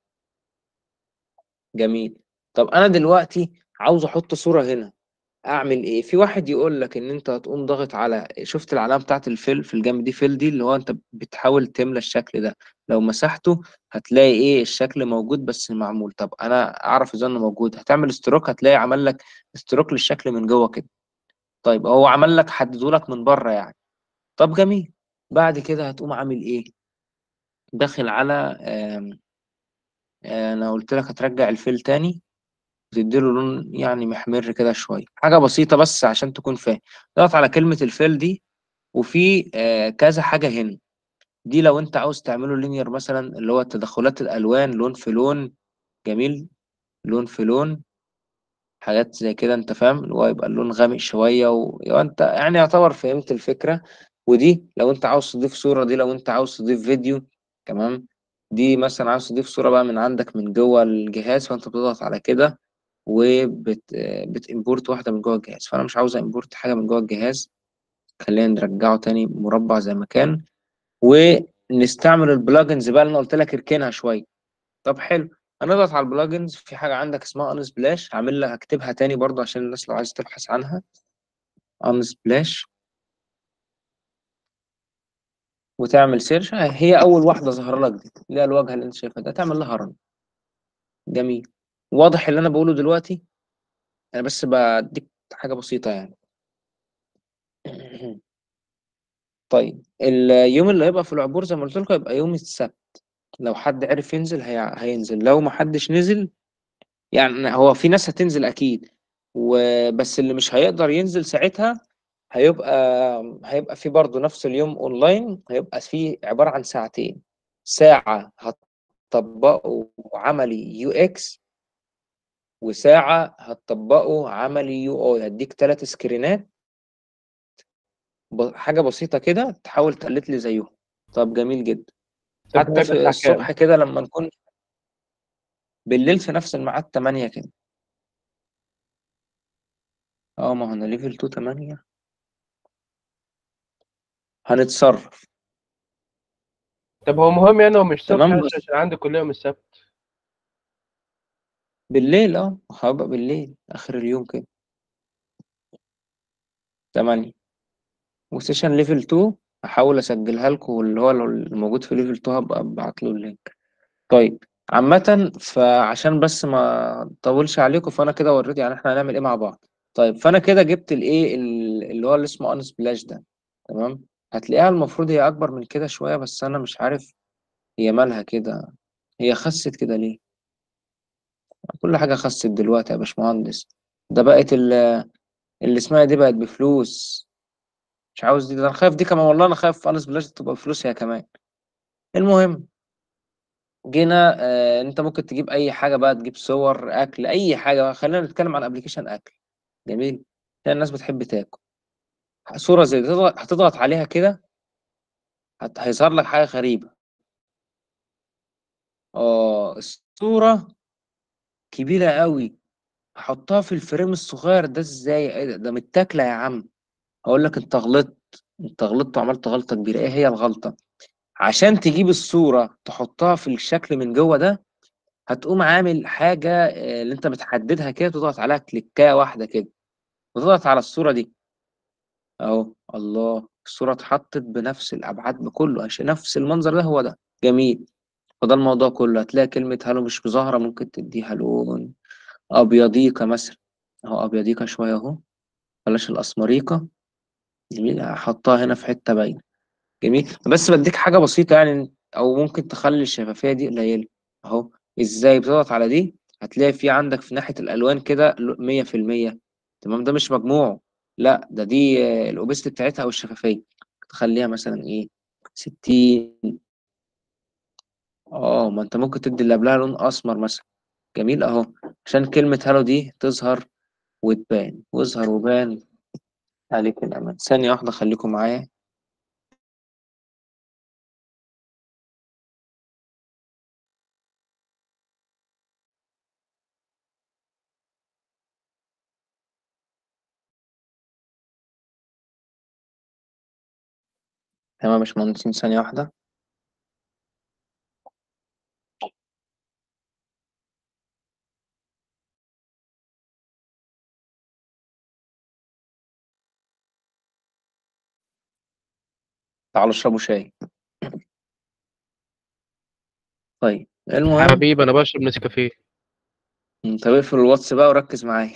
جميل طب انا دلوقتي عاوز احط صوره هنا اعمل ايه في واحد يقول لك ان انت هتقوم ضاغط على شفت العلامه بتاعت الفيل في الجنب دي فيل دي اللي هو انت بتحاول تملى الشكل ده لو مسحته هتلاقي ايه الشكل موجود بس معمول طب انا اعرف ازاي انه موجود هتعمل استروك هتلاقي عمل لك استروك للشكل من جوه كده طيب هو عمل لك حدده لك من بره يعني طب جميل بعد كده هتقوم عامل ايه داخل على آم، آه، انا قلت لك هترجع الفيل تاني وتديله لون يعني محمر كده شويه حاجه بسيطه بس عشان تكون فاهم ضغط على كلمه الفيل دي وفي آه، كذا حاجة هنا دي لو انت عاوز تعمله لينير مثلا اللي هو تدخلات الالوان لون في لون جميل لون في لون حاجات زي كده انت فاهم اللي هو يبقى اللون غامق شوية و... وانت يعني يعتبر فهمت الفكرة ودي لو انت عاوز تضيف صورة دي لو انت عاوز تضيف فيديو تمام دي مثلا عاوز تضيف صورة بقى من عندك من جوه الجهاز فانت بتضغط على كده وبت بتimporت واحدة من جوه الجهاز فانا مش عاوز امبورت حاجة من جوه الجهاز خلينا نرجعه تاني مربع زي ما كان ونستعمل البلجنز بقى اللي انا قلت لك اركنها شويه طب حلو هنضغط على البلجنز في حاجه عندك اسمها ان سبلاش هعمل لك هكتبها تاني برضو عشان الناس لو عايز تبحث عنها ان سبلاش وتعمل سيرش هي اول واحده ظهر لك دي اللي هي الواجهه اللي انت شايفها ده تعمل لها رن جميل واضح اللي انا بقوله دلوقتي انا بس بديك حاجه بسيطه يعني طيب اليوم اللي هيبقى في العبور زي ما قلت لكم يبقى يوم السبت لو حد عرف ينزل هي... هينزل لو ما حدش نزل يعني هو في ناس هتنزل اكيد وبس اللي مش هيقدر ينزل ساعتها هيبقى هيبقى في برضه نفس اليوم اونلاين هيبقى في عبارة عن ساعتين ساعة هتطبقوا عملي يو اكس وساعة هتطبقوا عملي يو اي هديك ثلاث سكرينات ب- حاجة بسيطة كده تحاول تقلد لي زيهم طب جميل جدا طب حتى هيبقى في الساعة كام؟ الصبح كده لما نكون بالليل في نفس الميعاد 8 كده اه ما هو انا ليفل 2 8 هنتصرف طب هو مهم يعني هو مش صبح تمام عشان بس عشان عندي كلية يوم السبت بالليل اه هبقى بالليل اخر اليوم كده 8 وسيشن ليفل 2 هحاول اسجلها لكم واللي هو لو الموجود في ليفل 2 هبقى ابعت له اللينك طيب عامة فعشان بس ما اطولش عليكم فانا كده اوريدي يعني احنا هنعمل ايه مع بعض طيب فانا كده جبت الايه ال- اللي هو اللي اسمه ان سبلاش ده تمام هتلاقيها المفروض هي اكبر من كده شوية بس انا مش عارف هي مالها كده هي خست كده ليه كل حاجة خست دلوقتي يا باشمهندس ده بقت ال- اللي اسمها دي بقت بفلوس مش عاوز دي ده انا خايف دي كمان والله انا خايف انس بلاش تبقى بفلوس هي كمان المهم جينا آه انت ممكن تجيب اي حاجه بقى تجيب صور اكل اي حاجه بقى. خلينا نتكلم عن ابلكيشن اكل جميل عشان الناس بتحب تاكل صوره زي دي تضغط هتضغط عليها كده هت- هيظهر لك حاجه غريبه اه الصوره كبيره قوي هحطها في الفريم الصغير ده ازاي إيه ده, ده متاكله يا عم هقول لك انت غلطت انت غلطت وعملت غلطه كبيره ايه هي الغلطه عشان تجيب الصوره تحطها في الشكل من جوه ده هتقوم عامل حاجة آه، اللي انت بتحددها كده تضغط عليها كليكاية واحدة كده وتضغط على الصورة دي اهو الله الصورة اتحطت بنفس الأبعاد بكله عشان نفس المنظر ده هو ده جميل فده الموضوع كله هتلاقي كلمة هالو مش ظاهرة ممكن تديها لون أبيضيكة مثلا اهو أبيضيكة شوية اهو بلاش الأسمريكة جميل هحطها هنا في حتة باينة جميل بس بديك حاجة بسيطة يعني أو ممكن تخلي الشفافية دي قليلة أهو إزاي بتضغط على دي هتلاقي في عندك في ناحية الألوان كده مية في المية تمام ده مش مجموع لا ده دي آه، الأوبست بتاعتها أو الشفافية تخليها مثلا إيه ستين اه ما انت ممكن تدي اللي قبلها لون اسمر مثلا جميل اهو عشان كلمة هالو دي تظهر وتبان واظهر وبان عليك الأمان ثانية واحدة خليكم معايا تمام يا باشمهندسين ثانية واحدة تعالوا اشربوا شاي طيب المهم حبيبي انا بشرب نسكافيه انت اقفل الواتس بقى وركز معايا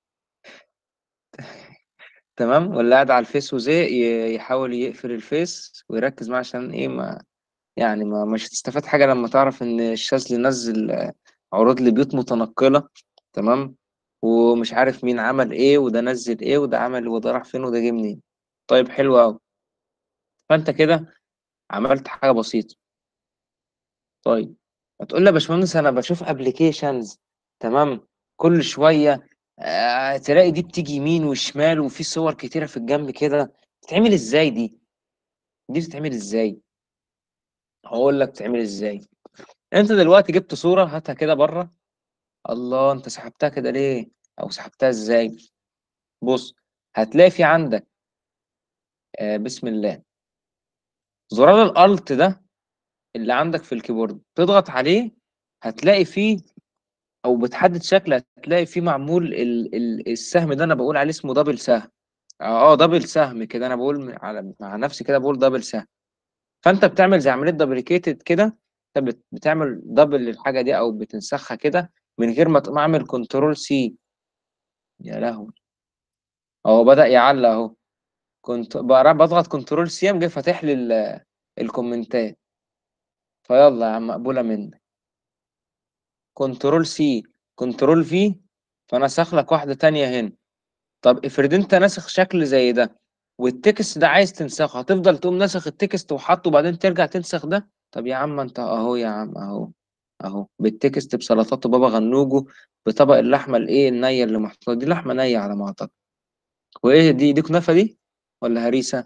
تمام واللي قاعد على الفيس وزي ي- يحاول يقفل الفيس ويركز معاه عشان ايه ما يعني ما مش هتستفاد حاجة لما تعرف ان الشاذلي نزل آه، عروض لبيوت متنقلة تمام ومش عارف مين عمل ايه وده نزل ايه وده عمل وده راح فين وده جه منين طيب حلو قوي فانت كده عملت حاجة بسيطة طيب هتقول لي يا باشمهندس انا بشوف ابلكيشنز تمام كل شويه آه تلاقي دي بتيجي يمين وشمال وفي صور كتيره في الجنب كده بتتعمل ازاي دي دي بتتعمل ازاي هقول لك بتتعمل ازاي انت دلوقتي جبت صوره هاتها كده بره الله انت سحبتها كده ليه او سحبتها ازاي بص هتلاقي في عندك آه بسم الله زرار الالت ده اللي عندك في الكيبورد تضغط عليه هتلاقي فيه او بتحدد شكل هتلاقي فيه معمول ال ال السهم ده انا بقول عليه اسمه دبل سهم اه آه، دبل سهم كده انا بقول م- على مع نفسي كده بقول دبل سهم فانت بتعمل زي عمليه دبليكيتد كده انت بت- بتعمل دبل للحاجه دي او بتنسخها كده من غير ما تقوم اعمل كنترول سي يا لهوي اهو بدأ يعلق اهو كنت بقرا- بضغط كنترول سي قام جاي فاتح لي ال- الكومنتات فيلا يا عم مقبوله منك كنترول سي كنترول في فنسخ لك واحده تانية هنا طب افرض انت ناسخ شكل زي ده والتكست ده عايز تنسخه هتفضل تقوم ناسخ التكست وحاطه وبعدين ترجع تنسخ ده طب يا عم انت اهو يا عم اهو اهو بالتكست بسلطات بابا غنوجه بطبق اللحمه الايه النيه اللي محطوطه دي لحمه نيه على ما اعتقد وايه دي دي كنافه دي ولا هريسه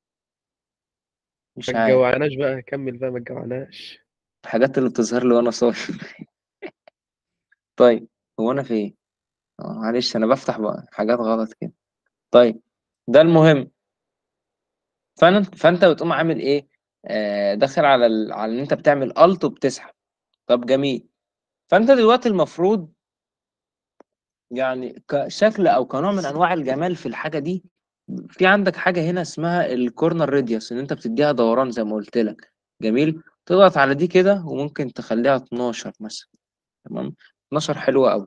مش ما عارف تجوعناش بقى كمل بقى ما تجوعناش الحاجات اللي بتظهر لي وانا صايم طيب هو انا في ايه آه، معلش انا بفتح بقى حاجات غلط كده طيب ده المهم فانت فانت بتقوم عامل ايه آه داخل على ال... على ان انت بتعمل الت وبتسحب طب جميل فانت دلوقتي المفروض يعني كشكل او كنوع من انواع الجمال في الحاجه دي في عندك حاجه هنا اسمها الكورنر راديوس ان انت بتديها دوران زي ما قلت لك جميل تضغط على دي كده وممكن تخليها 12 مثلا تمام 12 حلوه قوي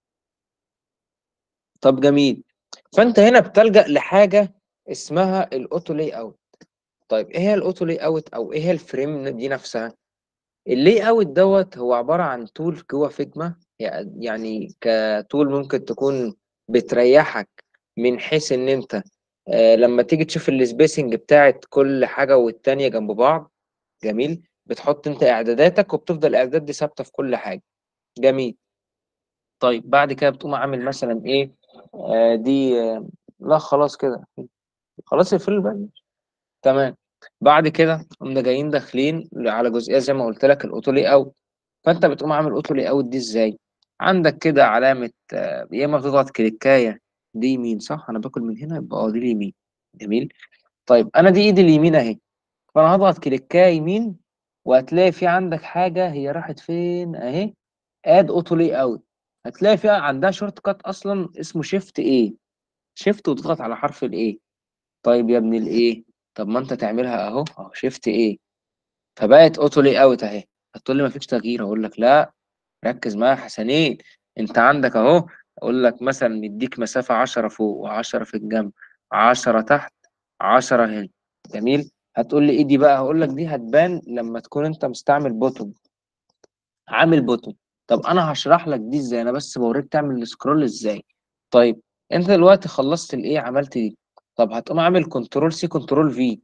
طب جميل فانت هنا بتلجأ لحاجه اسمها الاوتو لاي اوت طيب ايه هي الاوتو لاي اوت او ايه هي الفريم دي نفسها اللاي اوت دوت هو عباره عن تول جوه فيجما يعني كتول ممكن تكون بتريحك من حيث ان انت آه لما تيجي تشوف السبيسنج بتاعت كل حاجه والتانيه جنب بعض جميل بتحط انت اعداداتك وبتفضل الاعداد دي ثابته في كل حاجه جميل طيب بعد كده بتقوم عامل مثلا ايه آه دي آه لا خلاص كده خلاص اقفل بقى تمام بعد كده قمنا جايين داخلين على جزئيه زي ما قلت لك الاوتو لاي اوت فانت بتقوم عامل اوتو لاي اوت دي ازاي عندك كده علامه آه، يا اما بتضغط كليكايه دي يمين صح انا باكل من هنا يبقى اه دي اليمين جميل طيب انا دي ايدي اليمين اهي فانا هضغط كليكايه يمين وهتلاقي في عندك حاجه هي راحت فين اهي اد اوتو لاي اوت هتلاقي فيها عندها شورت كات اصلا اسمه شيفت ايه شيفت وتضغط على حرف الايه طيب يا ابن الايه طب ما انت تعملها اهو اهو شيفت ايه فبقت اوتو لاي اوت اهي هتقول لي مفيش تغيير اقول لك لا ركز معايا حسنين انت عندك اهو اقول لك مثلا مديك مسافه 10 فوق و10 في الجنب 10 تحت 10 هنا جميل هتقول لي ايه دي بقى هقول لك دي هتبان لما تكون انت مستعمل بوتون عامل بوتون طب انا هشرح لك دي ازاي انا بس بوريك تعمل السكرول ازاي طيب انت دلوقتي خلصت الايه عملت دي طب هتقوم عامل كنترول سي كنترول في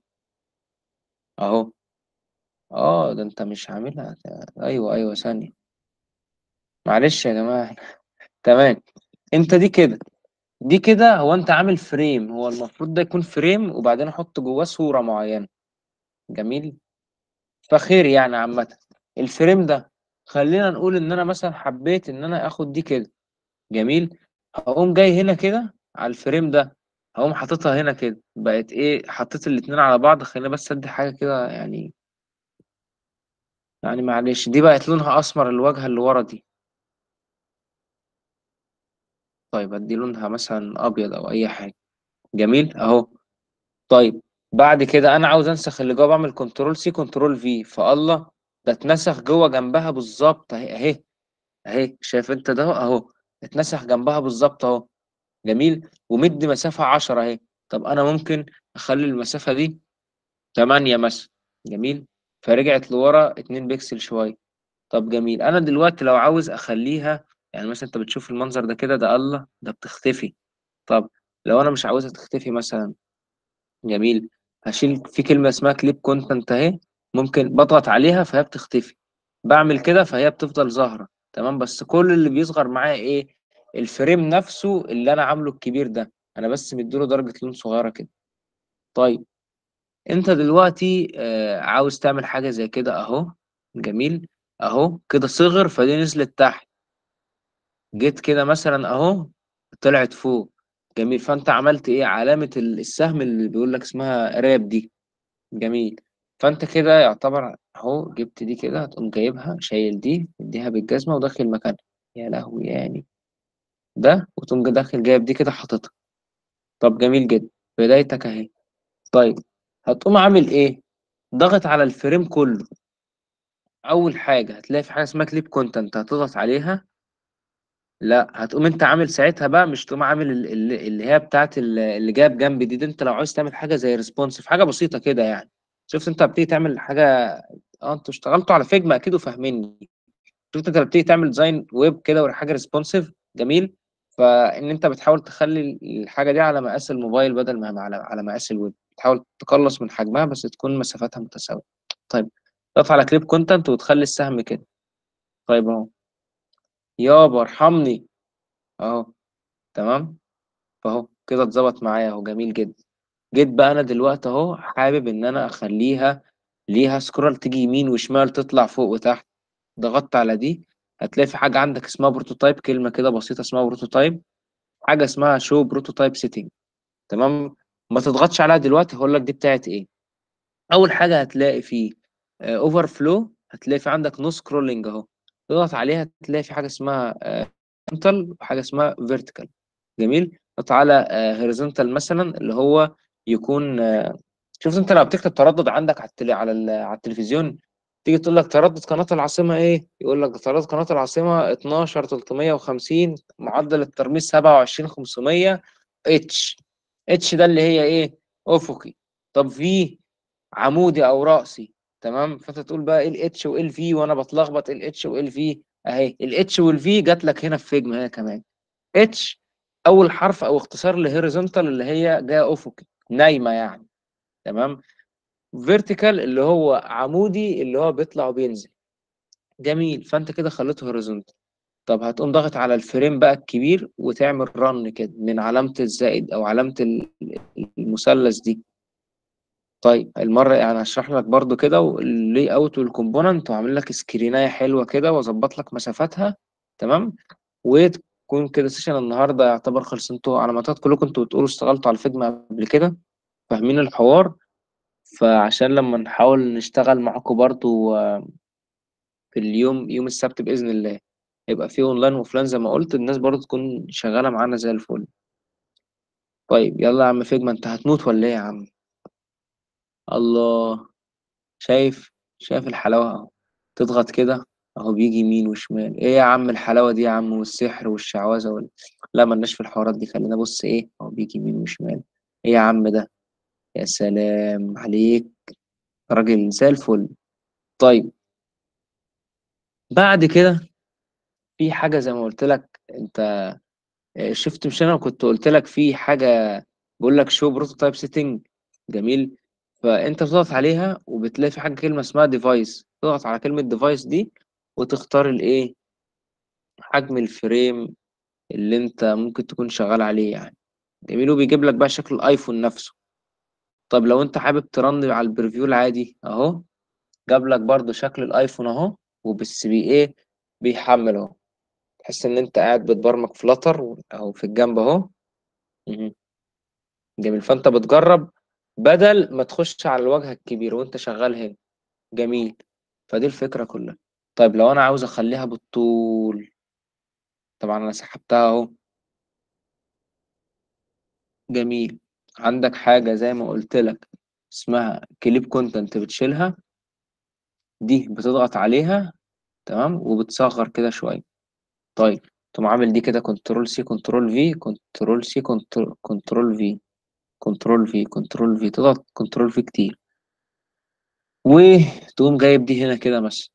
اهو اه ده انت مش عاملها ايوه ايوه ثانية معلش يا جماعة تمام انت دي كده دي كده هو انت عامل فريم هو المفروض ده يكون فريم وبعدين احط جواه صورة معينة جميل فخير يعني عامة الفريم ده خلينا نقول ان انا مثلا حبيت ان انا اخد دي كده جميل هقوم جاي هنا كده على الفريم ده هقوم حاططها هنا كده بقت ايه حطيت الاتنين على بعض خلينا بس ادي حاجة كده يعني يعني معلش دي بقت لونها اسمر الواجهة اللي ورا دي طيب ادي لونها مثلا ابيض او اي حاجة جميل اهو طيب بعد كده انا عاوز انسخ اللي جوه بعمل كنترول سي كنترول في فالله ده اتنسخ جوه جنبها بالظبط اهي اهي اهي شايف انت ده اهو اتنسخ جنبها بالظبط اهو جميل ومدي مسافة 10 اهي طب انا ممكن اخلي المسافة دي 8 مثلا جميل فرجعت لورا 2 بكسل شوية طب جميل انا دلوقتي لو عاوز اخليها يعني مثلا انت بتشوف المنظر ده كده ده الله ده بتختفي طب لو انا مش عاوزها تختفي مثلا جميل هشيل في كلمة اسمها كليب كونتنت اهي ممكن بضغط عليها فهي بتختفي بعمل كده فهي بتفضل ظاهرة تمام بس كل اللي بيصغر معايا ايه الفريم نفسه اللي انا عامله الكبير ده انا بس مديله درجة لون صغيرة كده طيب انت دلوقتي آه عاوز تعمل حاجة زي كده اهو جميل اهو كده صغر فدي نزلت تحت جيت كده مثلا اهو طلعت فوق جميل فانت عملت ايه علامة السهم اللي بيقول لك اسمها راب دي جميل فانت كده يعتبر اهو جبت دي كده هتقوم جايبها شايل دي مديها بالجزمة وداخل مكانها يا لهوي يعني ده وتقوم داخل جايب دي كده حاططها طب جميل جدا بدايتك اهي طيب هتقوم عامل ايه ضغط على الفريم كله اول حاجة هتلاقي في حاجة اسمها كليب كونتنت هتضغط عليها لا هتقوم انت عامل ساعتها بقى مش تقوم عامل ال- ال- اللي هي بتاعت ال- اللي جاب جنب دي, دي انت لو عايز تعمل حاجه زي ريسبونسيف حاجه بسيطه كده يعني شفت انت بتيجي تعمل حاجه اه انتوا اشتغلتوا على فيجما اكيد وفاهميني شفت انت لما بتيجي تعمل ديزاين ويب كده وحاجه ريسبونسيف جميل فان انت بتحاول تخلي الحاجه دي على مقاس الموبايل بدل ما على على مقاس الويب تحاول تقلص من حجمها بس تكون مسافتها متساويه طيب تضغط على كليب كونتنت وتخلي السهم كده طيب اهو يابا ارحمني اهو تمام فاهو كده اتظبط معايا اهو جميل جدا جيت بقى انا دلوقتي اهو حابب ان انا اخليها ليها سكرول تيجي يمين وشمال تطلع فوق وتحت ضغطت على دي هتلاقي في حاجه عندك اسمها بروتوتايب كلمه كده بسيطه اسمها بروتوتايب حاجه اسمها شو بروتوتايب سيتنج تمام ما تضغطش عليها دلوقتي هقول لك دي بتاعت ايه اول حاجه هتلاقي فيه اوفر فلو هتلاقي في عندك نو سكرولنج اهو تضغط عليها تلاقي في حاجه اسمها هوريزونتال وحاجه اسمها فيرتيكال جميل تضغط على هوريزونتال مثلا اللي هو يكون آه، شفت انت لو بتكتب تردد عندك على التلي على ال- على التلفزيون تيجي تقول لك تردد قناه العاصمه ايه يقول لك تردد قناه العاصمه 12350 معدل الترميز 27500 اتش اتش ده اللي هي ايه افقي طب في عمودي او راسي تمام فانت تقول بقى ايه الاتش وايه الفي وانا بتلخبط ايه الاتش وايه الفي اهي الاتش والفي جات لك هنا في فيجما هي كمان اتش اول حرف او اختصار لهوريزونتال اللي هي جايه افقي نايمه يعني تمام فيرتيكال اللي هو عمودي اللي هو بيطلع وبينزل جميل فانت كده خليته هوريزونتال طب هتقوم ضاغط على الفريم بقى الكبير وتعمل رن كده من علامة الزائد او علامة ال- المثلث دي طيب المرة يعني هشرح لك برضو كده واللي اوت والكومبوننت وعامل لك سكريناية حلوة كده واظبط لك مسافاتها تمام وتكون كده سيشن النهارده يعتبر خلص انتوا على ما اعتقد كلكم انتوا بتقولوا اشتغلتوا على الفيجما قبل كده فاهمين الحوار فعشان لما نحاول نشتغل معاكم برضو آه، في اليوم يوم السبت بإذن الله يبقى فيه اونلاين وفلان زي ما قلت الناس برضو تكون شغالة معانا زي الفل طيب يلا يا عم فيجما انت هتموت ولا ايه يا عم الله شايف شايف الحلاوة اهو تضغط كده اهو بيجي يمين وشمال ايه يا عم الحلاوة دي يا عم والسحر والشعوذة وال... لا ملناش في الحوارات دي خلينا بص ايه اهو بيجي يمين وشمال ايه يا عم ده يا سلام عليك راجل زي الفل طيب بعد كده في حاجة زي ما قلت لك انت آه، شفت مش انا كنت قلت لك في حاجة بقول لك شو بروتوتايب سيتنج جميل فانت بتضغط عليها وبتلاقي في حاجة كلمة اسمها ديفايس تضغط على كلمة ديفايس دي وتختار الايه حجم الفريم اللي انت ممكن تكون شغال عليه يعني جميل وبيجيب لك بقى شكل الايفون نفسه طب لو انت حابب ترن على البريفيو العادي اهو جاب لك برضو شكل الايفون اهو وبس بي ايه بيحمل اهو تحس ان انت قاعد بتبرمج فلاتر اهو في الجنب اهو مهم. جميل فانت بتجرب بدل ما تخش على الواجهة الكبير وانت شغال هنا جميل فدي الفكرة كلها طيب لو انا عاوز اخليها بالطول طبعا انا سحبتها اهو جميل عندك حاجة زي ما قلت لك اسمها كليب كونتنت بتشيلها دي بتضغط عليها تمام وبتصغر كده شوية طيب تقوم عامل دي كده كنترول سي كنترول في كنترول سي كنترول في كنترول في كنترول في تضغط كنترول في كتير وتقوم جايب دي هنا كده مثلا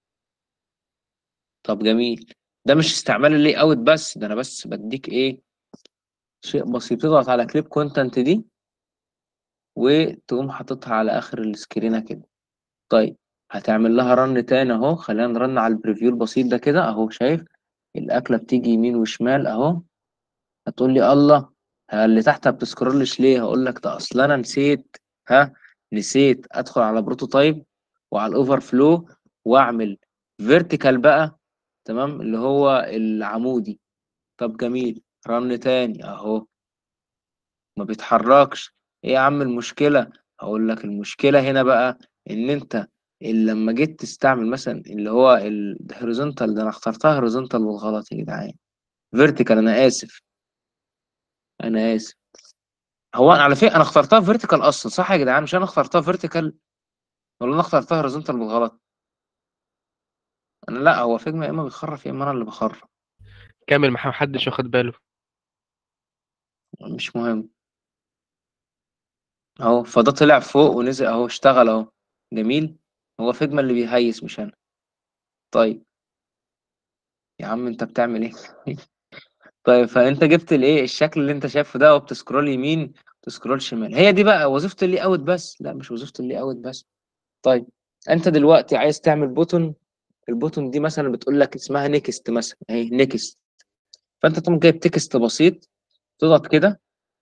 طب جميل ده مش استعمال اللي اوت بس ده انا بس بديك ايه شيء بسيط تضغط على كليب كونتنت دي وتقوم حاططها على اخر السكرينه كده طيب هتعمل لها رن تاني اهو خلينا نرن على البريفيو البسيط ده كده اهو شايف الاكله بتيجي يمين وشمال اهو هتقول لي الله ها اللي تحت ما بتسكرولش ليه هقول لك ده اصل انا نسيت ها نسيت ادخل على بروتوتايب وعلى الاوفر فلو واعمل فيرتيكال بقى تمام اللي هو العمودي طب جميل رن تاني اهو ما بيتحركش ايه يا عم المشكلة هقول لك المشكلة هنا بقى ان انت اللي لما جيت تستعمل مثلا اللي هو الهوريزونتال ده انا اخترتها هوريزونتال بالغلط يا جدعان فيرتيكال انا اسف انا اسف هو أنا على فكرة انا اخترتها فيرتيكال اصلا صح يا جدعان مش انا اخترتها فيرتيكال ولا انا اخترتها هوريزونتال بالغلط انا لا هو فيجما يا اما بيخرف يا اما انا اللي بخرف كامل ما حدش واخد باله مش مهم اهو فده طلع فوق ونزل اهو اشتغل اهو جميل هو فيجما اللي بيهيس مش انا طيب يا عم انت بتعمل ايه طيب فانت جبت الايه الشكل اللي انت شايفه ده وبتسكرول يمين وتسكرول شمال هي دي بقى وظيفه اللي اوت بس لا مش وظيفه اللي اوت بس طيب انت دلوقتي عايز تعمل بوتون البوتون دي مثلا بتقول لك اسمها نيكست مثلا اهي نيكست فانت تقوم جايب تكست بسيط تضغط كده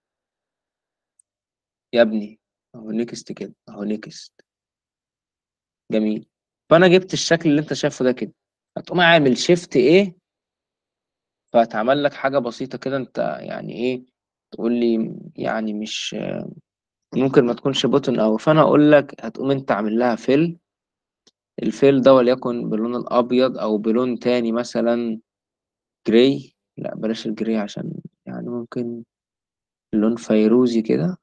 يا ابني اهو نيكست كده اهو نيكست جميل فانا جبت الشكل اللي انت شايفه ده كده هتقوم عامل شيفت ايه فهتعمل لك حاجه بسيطه كده انت يعني ايه تقول لي يعني مش ممكن ما تكونش بوتون أوي فأنا أقول لك هتقوم أنت عامل لها فيل الفيل ده وليكن باللون الأبيض أو بلون تاني مثلا جراي لا بلاش الجراي عشان يعني ممكن لون فيروزي كده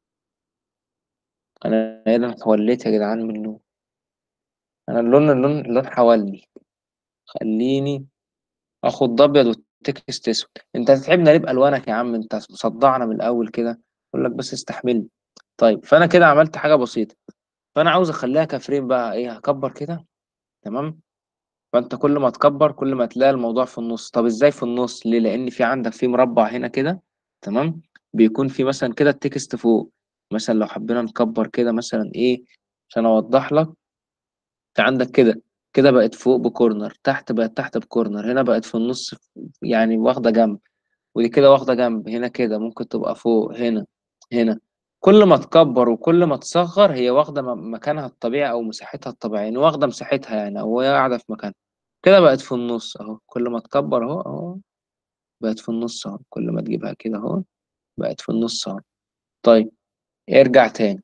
أنا هنا حوليت يا جدعان من لون أنا اللون اللون اللون حولني خليني آخد ده أبيض والتكست أسود أنت هتتعبنا ليه بألوانك يا عم أنت مصدعنا من الأول كده أقول لك بس استحملني طيب فأنا كده عملت حاجة بسيطة فأنا عاوز أخليها كفريم بقى إيه هكبر كده تمام فانت كل ما تكبر كل ما تلاقي الموضوع في النص طب ازاي في النص ليه لان في عندك في مربع هنا كده تمام بيكون في مثلا كده التكست فوق مثلا لو حبينا نكبر كده مثلا ايه عشان اوضح لك في عندك كده كده بقت فوق بكورنر تحت بقت تحت بكورنر هنا بقت في النص يعني واخده جنب ودي كده واخده جنب هنا كده ممكن تبقى فوق هنا هنا كل ما تكبر وكل ما تصغر هي واخده م- مكانها الطبيعي او مساحتها الطبيعيه يعني واخده مساحتها يعني او هي قاعده في مكانها كده بقت في النص اهو كل ما تكبر اهو اهو بقت في النص اهو كل ما تجيبها كده اهو بقت في النص اهو طيب ارجع تاني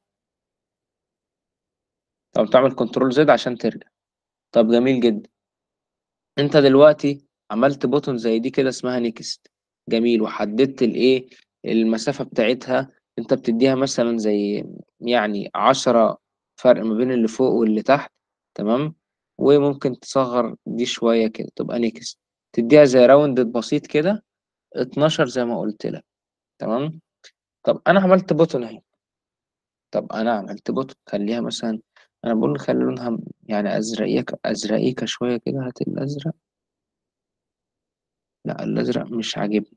طب تعمل كنترول زد عشان ترجع طب جميل جدا انت دلوقتي عملت بوتون زي دي كده اسمها نيكست جميل وحددت الايه المسافة بتاعتها انت بتديها مثلا زي يعني عشرة فرق ما بين اللي فوق واللي تحت تمام وممكن تصغر دي شوية كده تبقى نيكست تديها زي راوند بسيط كده 12 زي ما قلت لك تمام طب انا عملت بوتون اهي طب انا عملت بوتون خليها مثلا انا بقول خلي لونها يعني ازرقيك ازرقيكة شوية كده هات الازرق لا الازرق مش عاجبني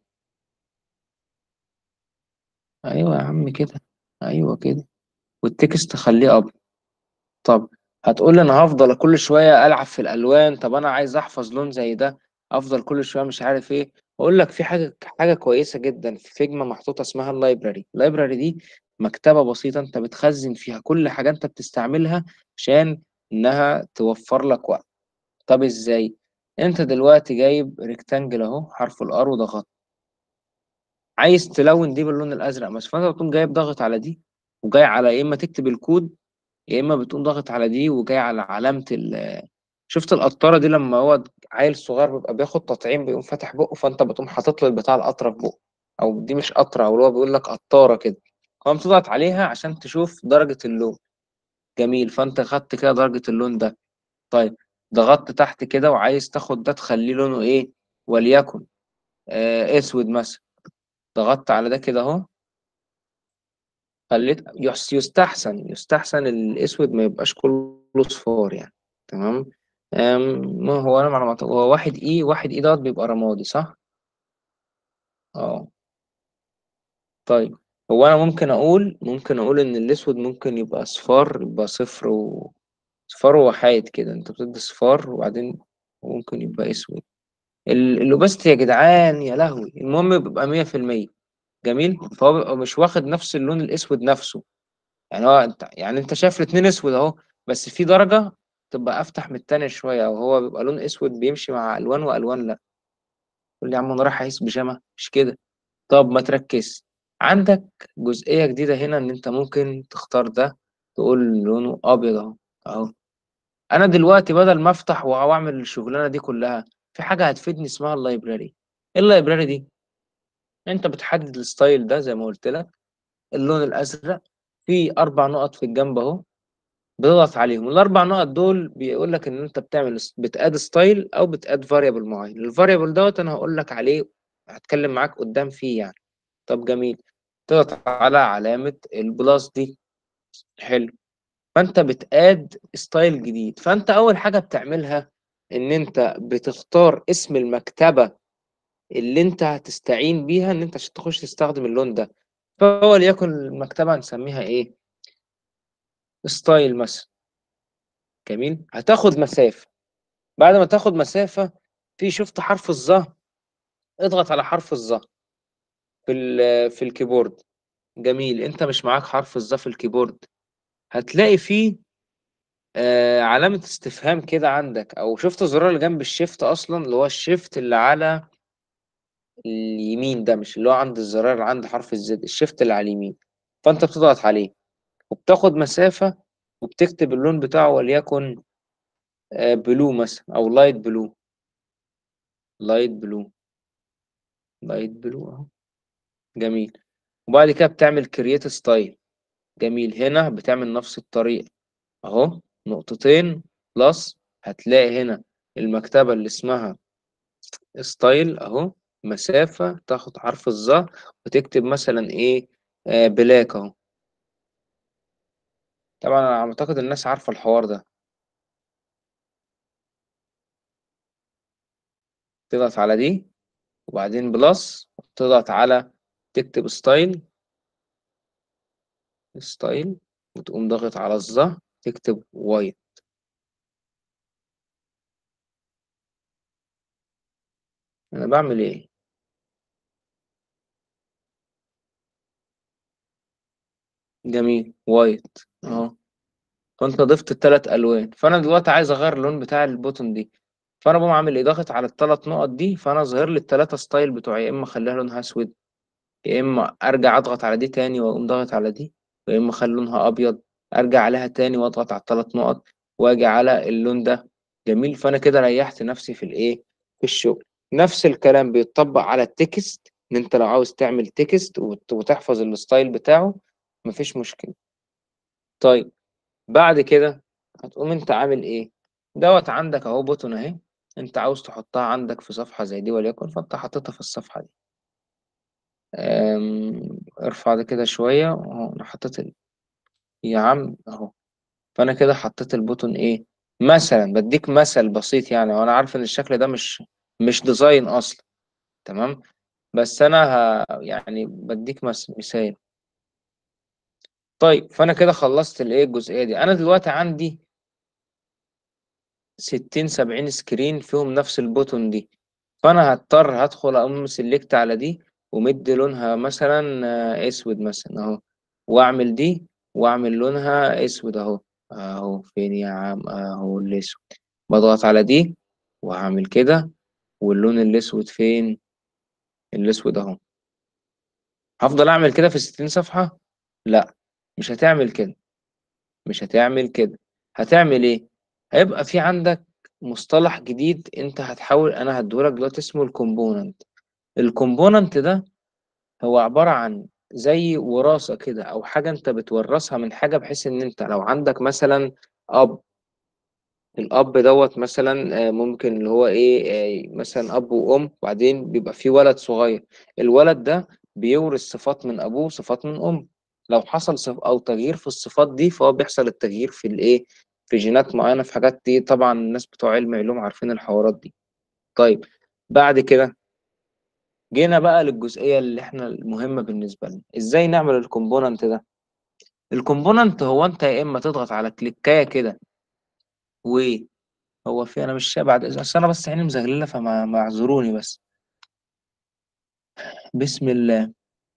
ايوه يا عم كده ايوه كده والتكست خليه ابيض طب هتقول لي انا هفضل كل شويه العب في الالوان طب انا عايز احفظ لون زي ده افضل كل شويه مش عارف ايه اقول لك في حاجه حاجه كويسه جدا في فيجما محطوطه اسمها اللايبراري اللايبراري دي مكتبه بسيطه انت بتخزن فيها كل حاجه انت بتستعملها عشان انها توفر لك وقت طب ازاي انت دلوقتي جايب ريكتانجل اهو حرف الار وضغط عايز تلون دي باللون الازرق مثلا فانت بتقوم جايب ضغط على دي وجاي على يا اما تكتب الكود يا اما بتقوم ضاغط على دي وجاي على علامه ال شفت القطاره دي لما هو عيل صغير بيبقى بياخد تطعيم بيقوم فاتح بقه فانت بتقوم حاطط له البتاع القطره في بقه او دي مش قطره او اللي هو بيقول لك قطاره كده قام تضغط عليها عشان تشوف درجه اللون جميل فانت خدت كده درجه اللون ده طيب ضغطت تحت كده وعايز تاخد ده تخليه لونه ايه وليكن آه اسود مثلا ضغطت على ده كده اهو خليت يس- يستحسن يستحسن الاسود ما يبقاش كله صفار يعني تمام أم، ما هو انا معلومات هو واحد اي واحد اي دوت بيبقى رمادي صح اه طيب هو انا ممكن اقول ممكن اقول ان الاسود ممكن يبقى صفار يبقى صفر و صفار وحيد كده انت بتدي صفار وبعدين ممكن يبقى اسود ال- الاوباستي يا جدعان يا لهوي المهم بيبقى 100% جميل فهو بيبقى مش واخد نفس اللون الاسود نفسه يعني هو انت يعني انت شايف الاتنين اسود اهو بس في درجة تبقى افتح من التانية شوية او هو بيبقى لون اسود بيمشي مع الوان والوان لا تقول لي يا عم انا رايح اقيس بيجامة مش كده طب ما تركز عندك جزئية جديدة هنا ان انت ممكن تختار ده تقول لونه ابيض اهو اهو انا دلوقتي بدل ما افتح واعمل الشغلانة دي كلها في حاجة هتفيدني اسمها اللايبراري ايه اللايبراري دي انت بتحدد الستايل ده زي ما قلت لك اللون الازرق في اربع نقط في الجنب اهو بتضغط عليهم الاربع نقط دول بيقول لك ان انت بتعمل بتاد ستايل او بتاد فاريبل معين الفاريبل دوت انا هقول لك عليه هتكلم معاك قدام فيه يعني طب جميل تضغط على علامة البلاس دي حلو فانت بتاد ستايل جديد فانت اول حاجة بتعملها ان انت بتختار اسم المكتبة اللي انت هتستعين بيها ان انت عشان تخش تستخدم اللون ده فهو ليكن المكتبة هنسميها ايه ستايل مثلا جميل هتاخد مسافة بعد ما تاخد مسافة في شفت حرف الظا اضغط على حرف الظا في ال- في الكيبورد جميل انت مش معاك حرف الظا في الكيبورد هتلاقي فيه آه علامة استفهام كده عندك او شفت الزرار اللي جنب الشيفت اصلا اللي هو الشيفت اللي على اليمين ده مش اللي هو عند الزرار اللي عند حرف الزد الشيفت اللي على اليمين فانت بتضغط عليه وبتاخد مسافة وبتكتب اللون بتاعه وليكن آه بلو مثلا او لايت بلو لايت بلو لايت بلو اهو جميل وبعد كده بتعمل كرييت ستايل جميل هنا بتعمل نفس الطريقة اهو نقطتين بلس هتلاقي هنا المكتبة اللي اسمها ستايل اهو مسافة تاخد حرف الظا وتكتب مثلا ايه آه بلاك اهو طبعا انا اعتقد الناس عارفة الحوار ده تضغط على دي وبعدين بلس تضغط على تكتب ستايل ستايل وتقوم ضاغط على الظا تكتب وايت انا بعمل ايه جميل وايت اهو فانت ضفت الثلاث الوان فانا دلوقتي عايز اغير اللون بتاع البوتون دي فانا بقوم عامل ايه ضاغط على الثلاث نقط دي فانا ظاهر لي الثلاثه ستايل بتوعي يا اما اخليها لونها اسود يا اما ارجع اضغط على دي تاني واقوم ضاغط على دي يا اما اخلي لونها ابيض ارجع عليها تاني واضغط على الثلاث نقط واجي على اللون ده جميل فانا كده ريحت نفسي في الايه في الشغل نفس الكلام بيتطبق على التكست ان انت لو عاوز تعمل تكست وت- وتحفظ الستايل بتاعه مفيش مشكله طيب بعد كده هتقوم انت عامل ايه دوت عندك اهو بوتون اهي انت عاوز تحطها عندك في صفحة زي دي وليكن فانت حطيتها في الصفحة دي أم، ارفع ده كده شوية اهو انا حطيت ال... يا عم اهو فانا كده حطيت البوتون ايه مثلا بديك مثل بسيط يعني وانا عارف ان الشكل ده مش مش ديزاين اصلا تمام بس انا ه... يعني بديك مس... مثال طيب فانا كده خلصت الايه الجزئية دي انا دلوقتي عندي ستين سبعين سكرين فيهم نفس البوتون دي فانا هضطر هدخل اقوم سيلكت على دي ومدي لونها مثلا آه، اسود مثلا اهو واعمل دي واعمل لونها اسود اهو اهو فين يا عم اهو الاسود بضغط على دي وهعمل كده واللون الاسود فين الاسود اهو هفضل اعمل كده في ستين صفحة لا مش هتعمل كده مش هتعمل كده هتعمل ايه هيبقى في عندك مصطلح جديد انت هتحاول انا هديهولك دلوقتي اسمه الكومبوننت الكومبوننت ده هو عبارة عن زي وراثة كده او حاجة انت بتورثها من حاجة بحيث ان انت لو عندك مثلا اب الاب دوت مثلا آه، ممكن اللي هو ايه آه، مثلا اب وام وبعدين بيبقى في ولد صغير الولد ده بيورث صفات من ابوه صفات من ام لو حصل صف او تغيير في الصفات دي فهو بيحصل التغيير في الايه في جينات معينة في حاجات دي طبعا الناس بتوع علم علوم عارفين الحوارات دي طيب بعد كده جينا بقى للجزئية اللي احنا المهمة بالنسبة لنا ازاي نعمل الكومبوننت ده الكومبوننت هو انت يا اما تضغط على كليكاية كده وهو في انا مش شايف بعد اذن أصل انا بس عيني مزغللة فما معذروني بس بسم الله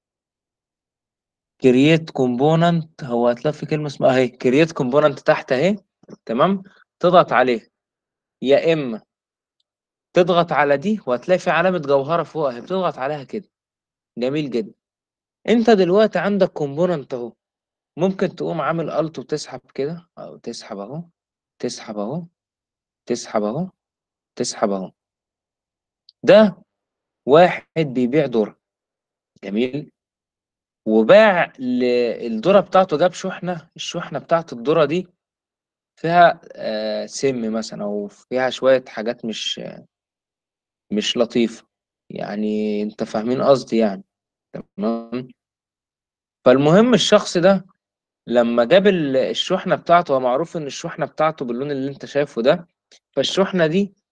كرييت كومبوننت هو هتلاقي في كلمة اسمها اهي كرييت كومبوننت تحت اهي تمام تضغط عليه يا اما تضغط على دي وهتلاقي في علامة جوهرة فوق اهي بتضغط عليها كده جميل جدا انت دلوقتي عندك كومبوننت اهو ممكن تقوم عامل الت وتسحب كده او تسحب اهو تسحب اهو تسحب اهو تسحب اهو ده واحد بيبيع ذرة جميل وباع ل- الذرة بتاعته جاب شحنة الشحنة بتاعت الذرة دي فيها آه، سم مثلا او فيها شوية حاجات مش مش لطيفة يعني انت فاهمين قصدي يعني تمام فالمهم الشخص ده لما جاب ال- الشحنة بتاعته هو معروف ان الشحنة بتاعته باللون اللي انت شايفه ده فالشحنة دي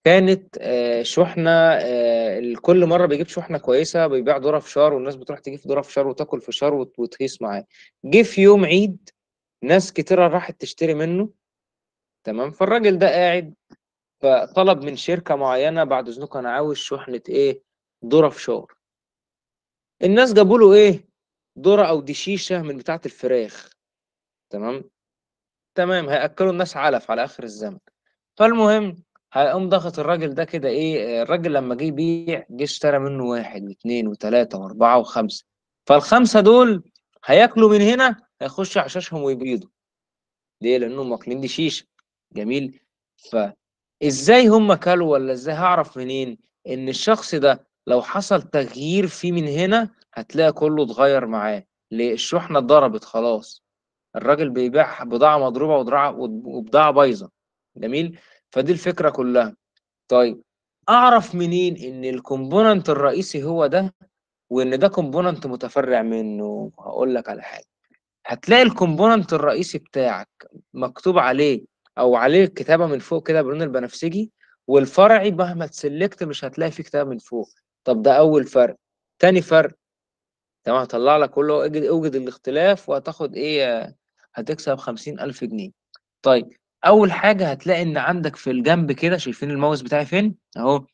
كانت آه، شحنة آه، ال- كل مرة بيجيب شحنة كويسة بيبيع ذرة فشار والناس بتروح تجيب ذرة فشار وتاكل فشار وت- وتهيص معاه جه في يوم عيد ناس كتيرة راحت تشتري منه تمام فالراجل ده قاعد فطلب من شركة معينة بعد إذنكم أنا عاوز شحنة إيه ذرة فشار الناس جابوا له إيه ذرة أو دشيشة من بتاعة الفراخ تمام تمام هيأكلوا الناس علف على آخر الزمن فالمهم هيقوم ضغط الراجل ده كده ايه الراجل لما جه يبيع جه اشترى منه واحد واثنين وثلاثة واربعة وخمسة فالخمسة دول هياكلوا من هنا هيخشوا عشاشهم ويبيضوا ليه؟ لأنهم واكلين دي شيشة جميل فازاي هم كلوا ولا ازاي هعرف منين ان الشخص ده لو حصل تغيير فيه من هنا هتلاقي كله اتغير معاه ليه؟ الشحنة اتضربت خلاص الراجل بيبيع بضاعة مضروبة وبضاعة وبضاعة بايظة جميل فدي الفكرة كلها طيب اعرف منين ان الكومبوننت الرئيسي هو ده وان ده كومبوننت متفرع منه هقول لك على حاجه هتلاقي الكومبوننت الرئيسي بتاعك مكتوب عليه او عليه كتابه من فوق كده باللون البنفسجي والفرعي مهما تسلكت مش هتلاقي فيه كتابه من فوق طب ده اول فرق تاني فرق تمام هطلع لك كله اوجد اوجد الاختلاف وهتاخد ايه هتكسب خمسين الف جنيه طيب اول حاجه هتلاقي ان عندك في الجنب كده شايفين الماوس بتاعي فين اهو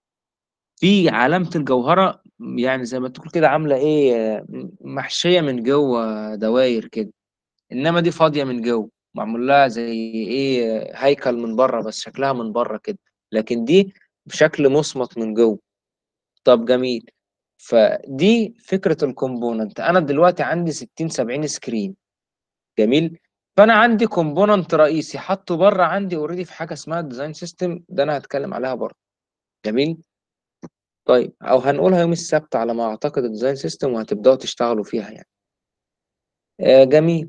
في علامة الجوهرة يعني زي ما تقول كده عاملة ايه آه، محشية من جوه دواير كده انما دي فاضية من جوه معمول لها زي ايه آه، هيكل من بره بس شكلها من بره كده لكن دي بشكل مصمت من جوه طب جميل فدي فكرة الكومبوننت انا دلوقتي عندي 60 70 سكرين جميل فانا عندي كومبوننت رئيسي حاطه بره عندي اوريدي في حاجة اسمها ديزاين سيستم ده انا هتكلم عليها بره جميل طيب او هنقولها يوم السبت على ما اعتقد الديزاين سيستم وهتبداوا تشتغلوا فيها يعني آه جميل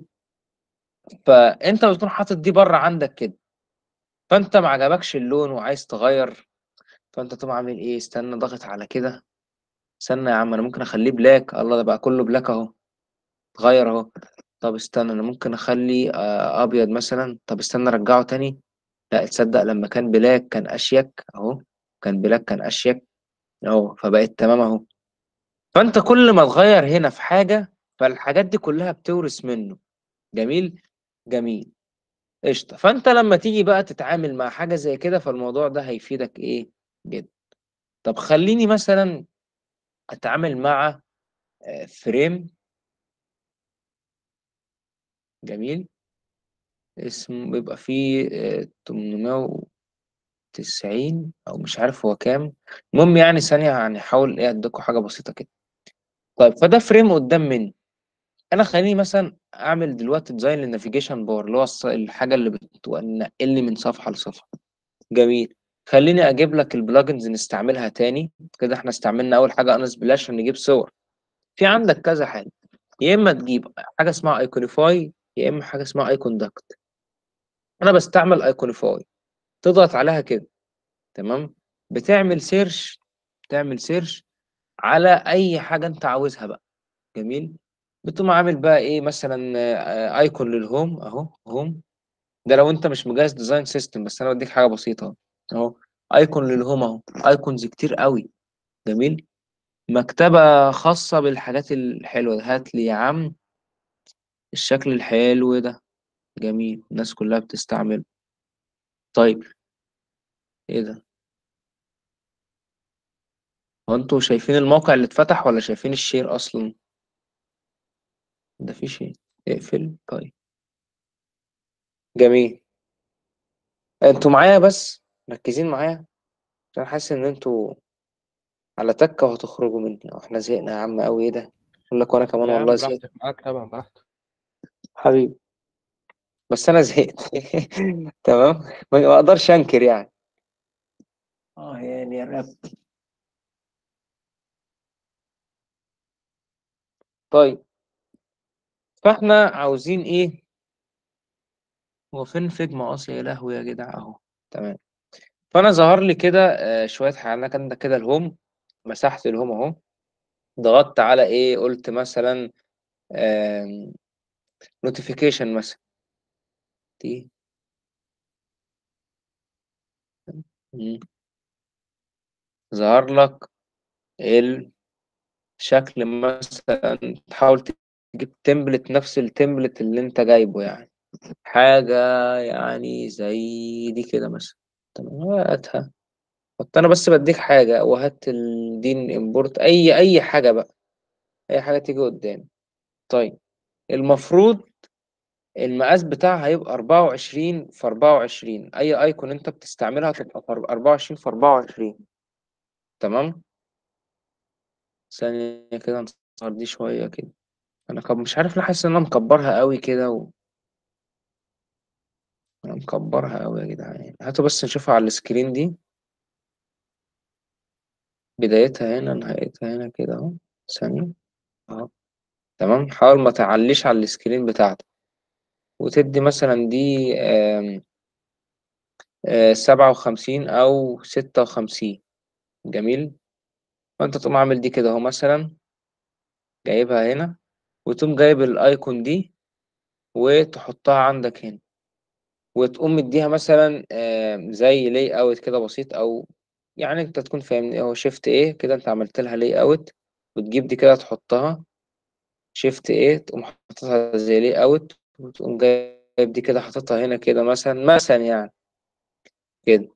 فانت بتكون حاطط دي بره عندك كده فانت ما عجبكش اللون وعايز تغير فانت تقوم عامل ايه استنى ضغط على كده استنى يا عم انا ممكن اخليه بلاك الله ده بقى كله بلاك اهو اتغير اهو طب استنى انا ممكن اخليه آه ابيض مثلا طب استنى ارجعه تاني لا تصدق لما كان بلاك كان اشيك اهو كان بلاك كان اشيك اهو فبقت تمام اهو فانت كل ما تغير هنا في حاجة فالحاجات دي كلها بتورث منه جميل جميل قشطة فانت لما تيجي بقى تتعامل مع حاجة زي كده فالموضوع ده هيفيدك ايه جدا طب خليني مثلا اتعامل مع آه، فريم جميل اسم بيبقى فيه آه، 890 او مش عارف هو كام المهم يعني ثانية يعني حاول ايه اديكوا حاجة بسيطة كده طيب فده فريم قدام مني انا خليني مثلا اعمل دلوقتي ديزاين للنافيجيشن بار اللي هو الص- الحاجه اللي بتنقلني من صفحه لصفحه جميل خليني اجيب لك البلجنز نستعملها تاني كده احنا استعملنا اول حاجه انس بلاش عشان نجيب صور في عندك كذا حاجه يا اما تجيب حاجه اسمها ايكونيفاي يا اما حاجه اسمها ايكون داكت انا بستعمل ايكونيفاي تضغط عليها كده تمام بتعمل سيرش تعمل سيرش على اي حاجه انت عاوزها بقى جميل بتقوم عامل بقى ايه مثلا آه، ايكون للهوم اهو هوم ده لو انت مش مجهز ديزاين سيستم بس انا بديك حاجه بسيطه اهو ايكون للهوم اهو ايكونز كتير قوي جميل مكتبه خاصه بالحاجات الحلوه هات لي يا عم الشكل الحلو ده جميل الناس كلها بتستعمله طيب ايه ده هو انتوا شايفين الموقع اللي اتفتح ولا شايفين الشير اصلا ده في شيء اقفل طيب جميل انتوا معايا بس مركزين معايا عشان حاسس ان انتوا على تكة وهتخرجوا مني أو احنا زهقنا يا عم أوي ايه ده اقول لك وانا كمان يا والله عم زهقت براحتك معاك طبعا براحتك حبيبي بس انا زهقت تمام ما ما اقدرش انكر يعني اه يعني يا رب طيب فاحنا عاوزين ايه هو فين فيجما اصلا يا لهوي يا جدع اهو تمام فانا ظهر لي كده آه، شويه حاجات كان ده كده الهوم مسحت الهوم اهو ضغطت على ايه قلت مثلا نوتيفيكيشن مثلا دي مم. ظهر لك الشكل مثلا تحاول تجيب تمبلت نفس التمبلت اللي انت جايبه يعني حاجة يعني زي دي كده مثلا تمام هاتها حط انا بس بديك حاجة وهات الدين امبورت اي اي حاجة بقى اي حاجة تيجي قدامي طيب المفروض المقاس بتاعها هيبقى 24 في 24 اي ايكون انت بتستعملها تبقى في 24 في 24 تمام ثانية كده نصغر دي شوية كده انا كب مش عارف ليه حاسس ان انا مكبرها قوي كده و... انا مكبرها قوي يا جدعان هاتوا بس نشوفها على السكرين دي بدايتها هنا نهايتها هنا كده اهو ثانية اهو تمام حاول ما تعليش على السكرين بتاعتك وتدي مثلا دي آم، آه، سبعة وخمسين أو ستة وخمسين جميل فأنت تقوم عامل دي كده أهو مثلا جايبها هنا وتقوم جايب الأيكون دي وتحطها عندك هنا وتقوم مديها مثلا آم، زي لاي اوت كده بسيط أو يعني أنت تكون فاهمني هو شيفت إيه كده أنت عملت لها لاي اوت وتجيب دي كده تحطها شيفت إيه تقوم حاططها زي لاي اوت وتقوم جايب دي كده حاططها هنا كده مثلا مثلا يعني كده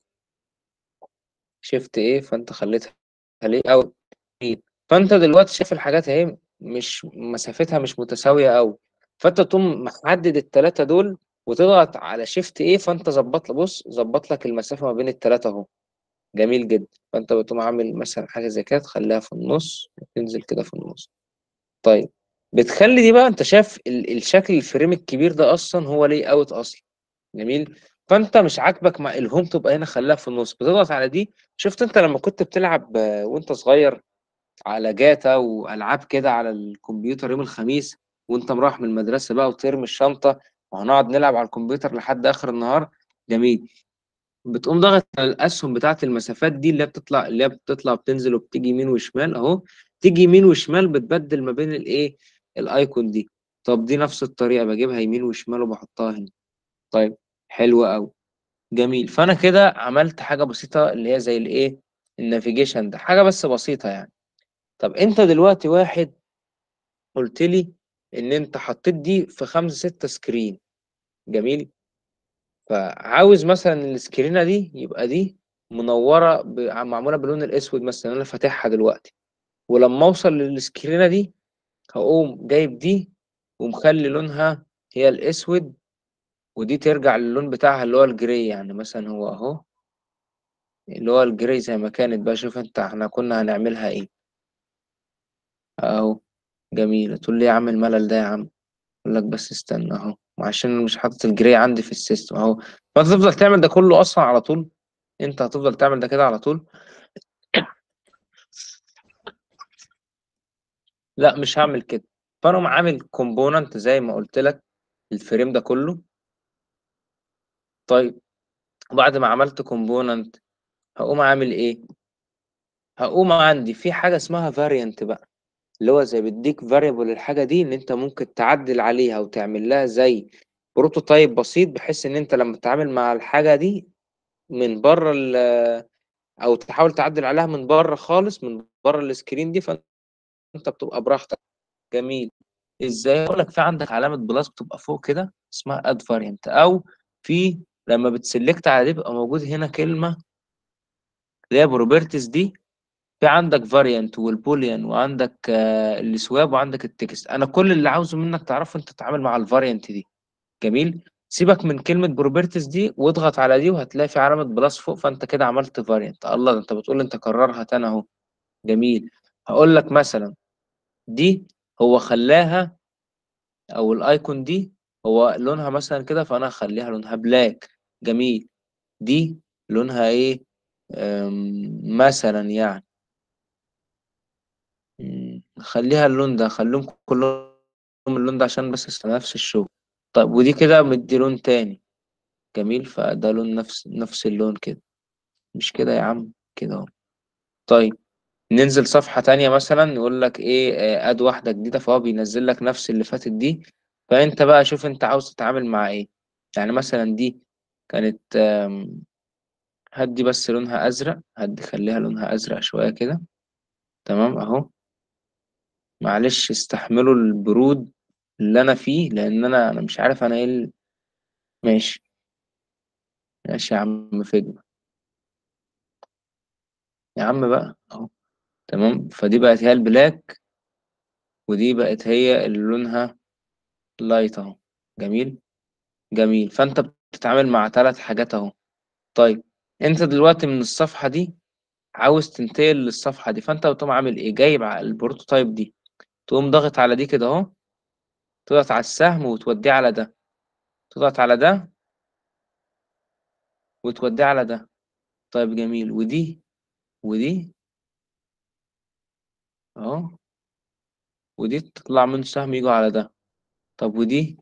شيفت ايه فانت خليتها ليه او فانت دلوقتي شايف الحاجات اهي مش مسافتها مش متساويه قوي فانت تقوم محدد التلاتة دول وتضغط على شيفت ايه فانت ظبط بص ظبط لك المسافه ما بين التلاتة اهو جميل جدا فانت بتقوم عامل مثلا حاجه زي كده تخليها في النص وتنزل كده في النص طيب بتخلي دي بقى انت شايف ال- الشكل الفريم الكبير ده اصلا هو ليه اوت اصلا جميل فانت مش عاجبك مع الهوم تبقى هنا خليها في النص بتضغط على دي شفت انت لما كنت بتلعب آه، وانت صغير على جاتا والعاب كده على الكمبيوتر يوم الخميس وانت مروح من المدرسه بقى وترمي الشنطه وهنقعد نلعب على الكمبيوتر لحد اخر النهار جميل بتقوم ضغط على الاسهم بتاعت المسافات دي اللي هي بتطلع اللي هي بتطلع بتنزل وبتيجي يمين وشمال اهو تيجي يمين وشمال بتبدل ما بين الايه الايكون دي طب دي نفس الطريقه بجيبها يمين وشمال وبحطها هنا طيب حلو قوي جميل فانا كده عملت حاجه بسيطه اللي هي زي الايه النافيجيشن ده حاجه بس بسيطه يعني طب انت دلوقتي واحد قلت لي ان انت حطيت دي في خمسة ستة سكرين جميل فعاوز مثلا السكرينه دي يبقى دي منوره ب... معموله باللون الاسود مثلا انا فاتحها دلوقتي ولما اوصل للسكرينه دي هقوم جايب دي ومخلي لونها هي الاسود ودي ترجع للون بتاعها اللي هو الجري يعني مثلا هو اهو اللي هو الجري زي ما كانت بقى شوف انت احنا كنا هنعملها ايه اهو جميلة تقول لي يا عم الملل ده يا عم اقول لك بس استنى اهو وعشان مش حاطط الجري عندي في السيستم اهو فانت تفضل تعمل ده كله اصلا على طول انت هتفضل تعمل ده كده على طول لا مش هعمل كده فانا أقوم عامل كومبوننت زي ما قلت لك الفريم ده كله طيب وبعد ما عملت كومبوننت هقوم عامل ايه هقوم عندي في حاجة اسمها فاريانت بقى اللي هو زي بيديك فاريبل الحاجة دي ان انت ممكن تعدل عليها وتعمل لها زي بروتوتايب بسيط بحيث ان انت لما تتعامل مع الحاجة دي من بره ال او تحاول تعدل عليها من بره خالص من بره السكرين دي فانت بتبقى براحتك جميل ازاي اقول لك في عندك علامة بلس بتبقى فوق كده اسمها اد فاريانت او في لما بتسلكت على دي بيبقى موجود هنا كلمة اللي هي بروبرتيز دي في عندك فاريانت والبوليان وعندك آه، السواب وعندك التكست انا كل اللي عاوزه منك تعرفه انت تتعامل مع الفاريانت دي جميل سيبك من كلمة بروبرتيز دي واضغط على دي وهتلاقي في علامة بلس فوق فانت كده عملت فاريانت الله ده انت بتقول انت كررها تاني اهو جميل هقول لك مثلا دي هو خلاها او الايكون دي هو لونها مثلا كده فانا هخليها لونها بلاك جميل دي لونها ايه أم، مثلا يعني مم، خليها اللون ده خليهم كلهم اللون ده عشان بس نفس الشغل طيب ودي كده مدي لون تاني جميل فده لون نفس نفس اللون كده مش كده يا عم كده اهو طيب ننزل صفحة تانية مثلا يقول لك ايه آه، اد واحدة جديدة فهو بينزل لك نفس اللي فاتت دي فانت بقى شوف انت عاوز تتعامل مع ايه يعني مثلا دي كانت هدي بس لونها ازرق هدي خليها لونها ازرق شويه كده تمام اهو معلش استحملوا البرود اللي انا فيه لان انا انا مش عارف انا ايه ال- ماشي ماشي يا عم فيجما يا عم بقى اهو تمام فدي بقت هي البلاك ودي بقت هي اللي لونها لايت اهو جميل جميل فانت بتتعامل مع ثلاث حاجات اهو طيب انت دلوقتي من الصفحة دي عاوز تنتقل للصفحة دي فانت بتقوم عامل ايه جايب على البروتوتايب دي تقوم ضاغط على دي كده اهو تضغط على السهم وتوديه على ده تضغط على ده وتوديه على ده طيب جميل ودي ودي اهو ودي تطلع من سهم يجوا على ده طب ودي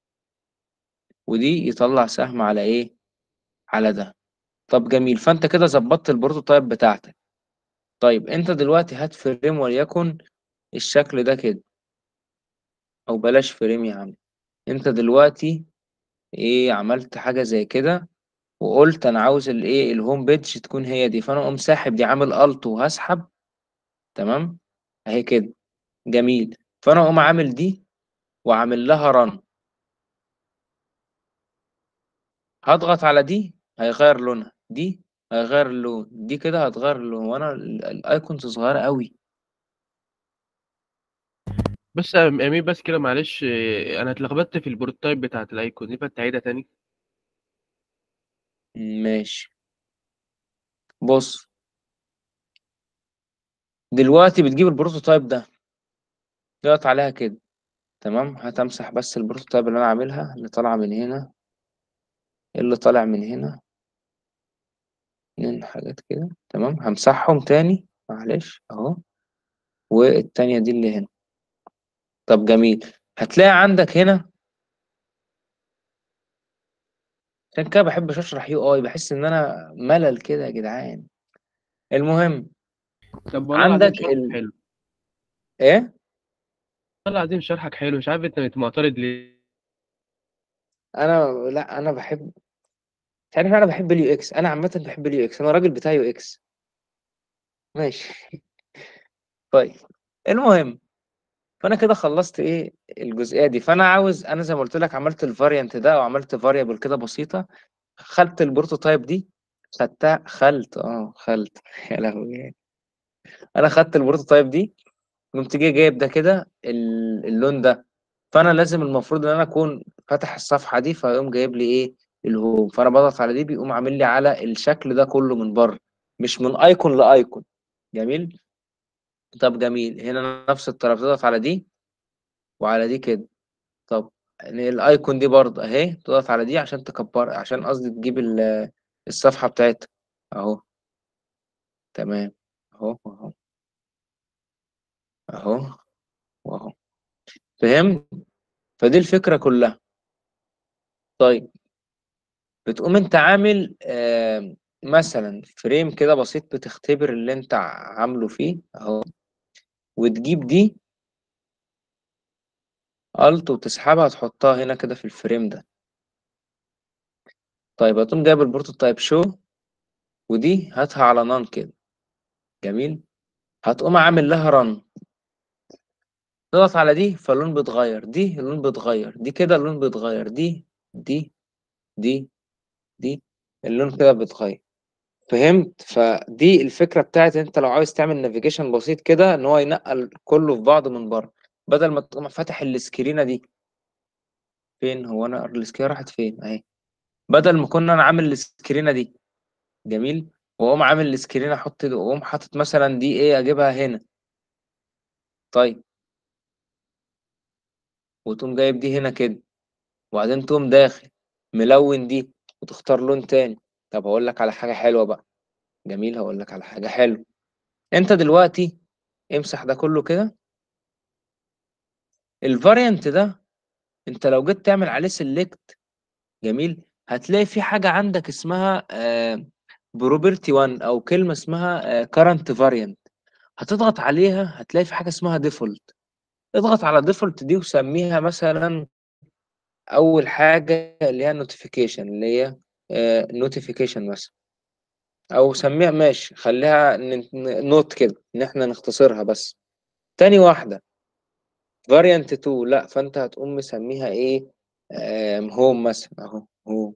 ودي يطلع سهم على ايه على ده طب جميل فانت كده ظبطت البروتوتايب بتاعتك طيب انت دلوقتي هات فريم وليكن الشكل ده كده او بلاش فريم يا عم انت دلوقتي ايه عملت حاجة زي كده وقلت انا عاوز الايه الهوم بيج تكون هي دي فانا اقوم ساحب دي عامل الت وهسحب تمام اهي كده جميل فانا اقوم عامل دي وعامل لها رن هضغط على دي هيغير لونها دي هيغير اللون دي كده هتغير اللون وانا ال- الايكونز صغيرة قوي بس يا امين بس كده معلش آه، انا اتلخبطت في البروتوتايب بتاعت الايكون دي فتعيدها تاني ماشي بص دلوقتي بتجيب البروتوتايب ده تضغط عليها كده تمام هتمسح بس البروتوتايب اللي انا عاملها اللي طالعه من هنا اللي طالع من هنا اتنين حاجات كده تمام همسحهم تاني معلش اهو والتانية دي اللي هنا طب جميل هتلاقي عندك هنا عشان كده بحبش اشرح يو اي بحس ان انا ملل كده يا جدعان المهم طب والله العظيم عندك شرحك ال... حلو ايه والله العظيم شرحك حلو مش عارف انت بت- معترض ليه انا لا انا بحب تعرف انا بحب اليو اكس انا عامه بحب اليو اكس انا راجل بتاع يو اكس ماشي طيب المهم فانا كده خلصت ايه الجزئيه دي فانا عاوز انا زي ما قلت لك عملت الفاريانت ده وعملت فاريبل كده بسيطه خدت البروتوتايب دي خدتها خلت اه خلت يا لهوي انا خدت البروتوتايب دي قمت جاي جايب ده كده ال- اللون ده فانا لازم المفروض ان انا اكون فاتح الصفحه دي فيقوم جايب لي ايه الهوم فانا بضغط على دي بيقوم عامل لي على الشكل ده كله من بره مش من ايكون لايكون جميل طب جميل هنا نفس الطرف تضغط على دي وعلى دي كده طب يعني الايكون دي برضه اهي تضغط على دي عشان تكبر عشان قصدي تجيب ال- الصفحه بتاعتها اهو تمام اهو اهو اهو واهو فهمت فدي الفكره كلها طيب بتقوم انت عامل آه مثلا فريم كده بسيط بتختبر اللي انت عامله فيه اهو وتجيب دي الت وتسحبها تحطها هنا كده في الفريم ده طيب هتقوم جايب البروتوتايب شو ودي هاتها على نان كده جميل هتقوم عامل لها رن تضغط على دي فاللون بيتغير دي اللون بيتغير دي كده اللون بيتغير دي دي دي دي اللون كده بيتغير فهمت فدي الفكرة بتاعت انت لو عاوز تعمل نافيجيشن بسيط كده ان هو ينقل كله في بعض من بره بدل ما تقوم فاتح السكرينة دي فين هو انا السكرينة راحت فين اهي بدل ما كنا انا عامل السكرينة دي جميل واقوم عامل السكرينة احط واقوم حاطط مثلا دي ايه اجيبها هنا طيب وتقوم جايب دي هنا كده وبعدين تقوم داخل ملون دي وتختار لون تاني طب هقول لك على حاجة حلوة بقى جميل هقول لك على حاجة حلوة انت دلوقتي امسح ده كله كده الفاريانت ده انت لو جيت تعمل عليه سيلكت جميل هتلاقي في حاجة عندك اسمها بروبرتي 1 او كلمة اسمها كارنت فاريانت هتضغط عليها هتلاقي في حاجة اسمها ديفولت اضغط على ديفولت دي وسميها مثلا اول حاجة اللي هي نوتيفيكيشن اللي هي نوتيفيكيشن مثلا او سميها ماشي خليها ن- ن- نوت كده ان احنا نختصرها بس تاني واحدة فاريانت 2 لا فانت هتقوم مسميها ايه آم، هوم مثلا اهو هوم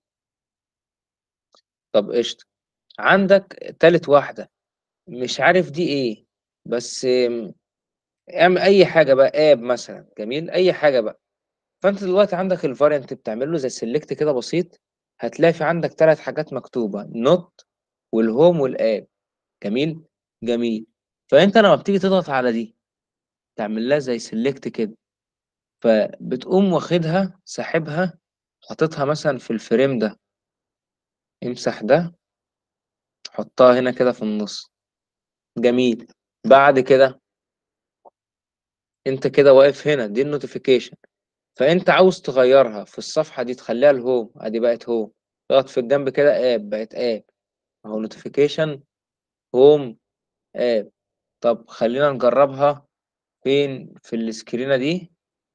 طب قشطة عندك تالت واحدة مش عارف دي ايه بس آم، اعمل اي حاجة بقى اب مثلا جميل اي حاجة بقى فانت دلوقتي عندك الفاريانت بتعمل له زي سيلكت كده بسيط هتلاقي في عندك ثلاث حاجات مكتوبة نوت والهوم والاب جميل جميل فانت لما بتيجي تضغط على دي تعمل لها زي سيلكت كده فبتقوم واخدها ساحبها حاططها مثلا في الفريم ده امسح ده حطها هنا كده في النص جميل بعد كده انت كده واقف هنا دي النوتيفيكيشن فانت عاوز تغيرها في الصفحة دي تخليها الهوم ادي بقت هوم تضغط في الجنب كده اب بقت اب اهو نوتيفيكيشن هوم اب طب خلينا نجربها فين في السكرينة دي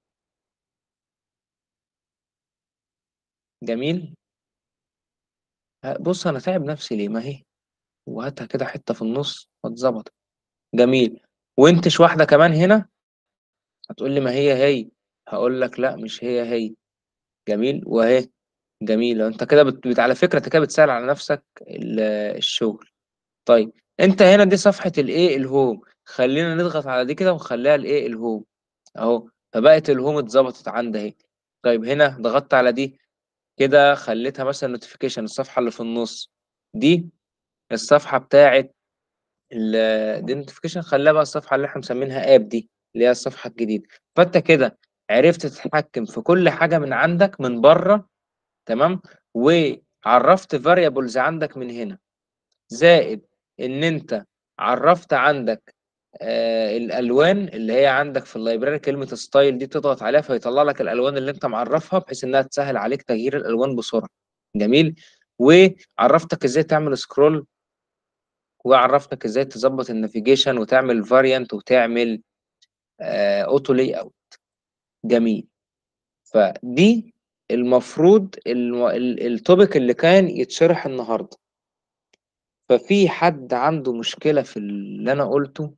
جميل ه- بص انا تعب نفسي ليه ما هي وهاتها كده حتة في النص واتظبط جميل وانتش واحدة كمان هنا هتقول لي ما هي هي هقول لك لا مش هي هي جميل وهي جميل انت كده بت... بت... على فكرة انت كده بتسهل على نفسك ال- الشغل طيب انت هنا دي صفحة الايه الهوم خلينا نضغط على دي كده ونخليها الايه الهوم اهو فبقت الهوم اتظبطت عندي اهي طيب هنا ضغطت على دي كده خليتها مثلا نوتيفيكيشن الصفحة اللي في النص دي الصفحة بتاعت ال- دي نوتيفيكيشن خليها بقى الصفحة اللي احنا مسمينها اب دي اللي هي الصفحة الجديدة فانت كده عرفت تتحكم في كل حاجة من عندك من بره تمام وعرفت فاريبلز عندك من هنا زائد ان انت عرفت عندك آه الالوان اللي هي عندك في اللايبراري كلمة ستايل دي تضغط عليها فيطلع لك الالوان اللي انت معرفها بحيث انها تسهل عليك تغيير الالوان بسرعة جميل وعرفتك ازاي تعمل سكرول وعرفتك ازاي تظبط النافيجيشن وتعمل فاريانت وتعمل آه اوتو لاي اوت جميل فدي المفروض الم- ال- التوبيك اللي كان يتشرح النهارده ففي حد عنده مشكلة في اللي انا قلته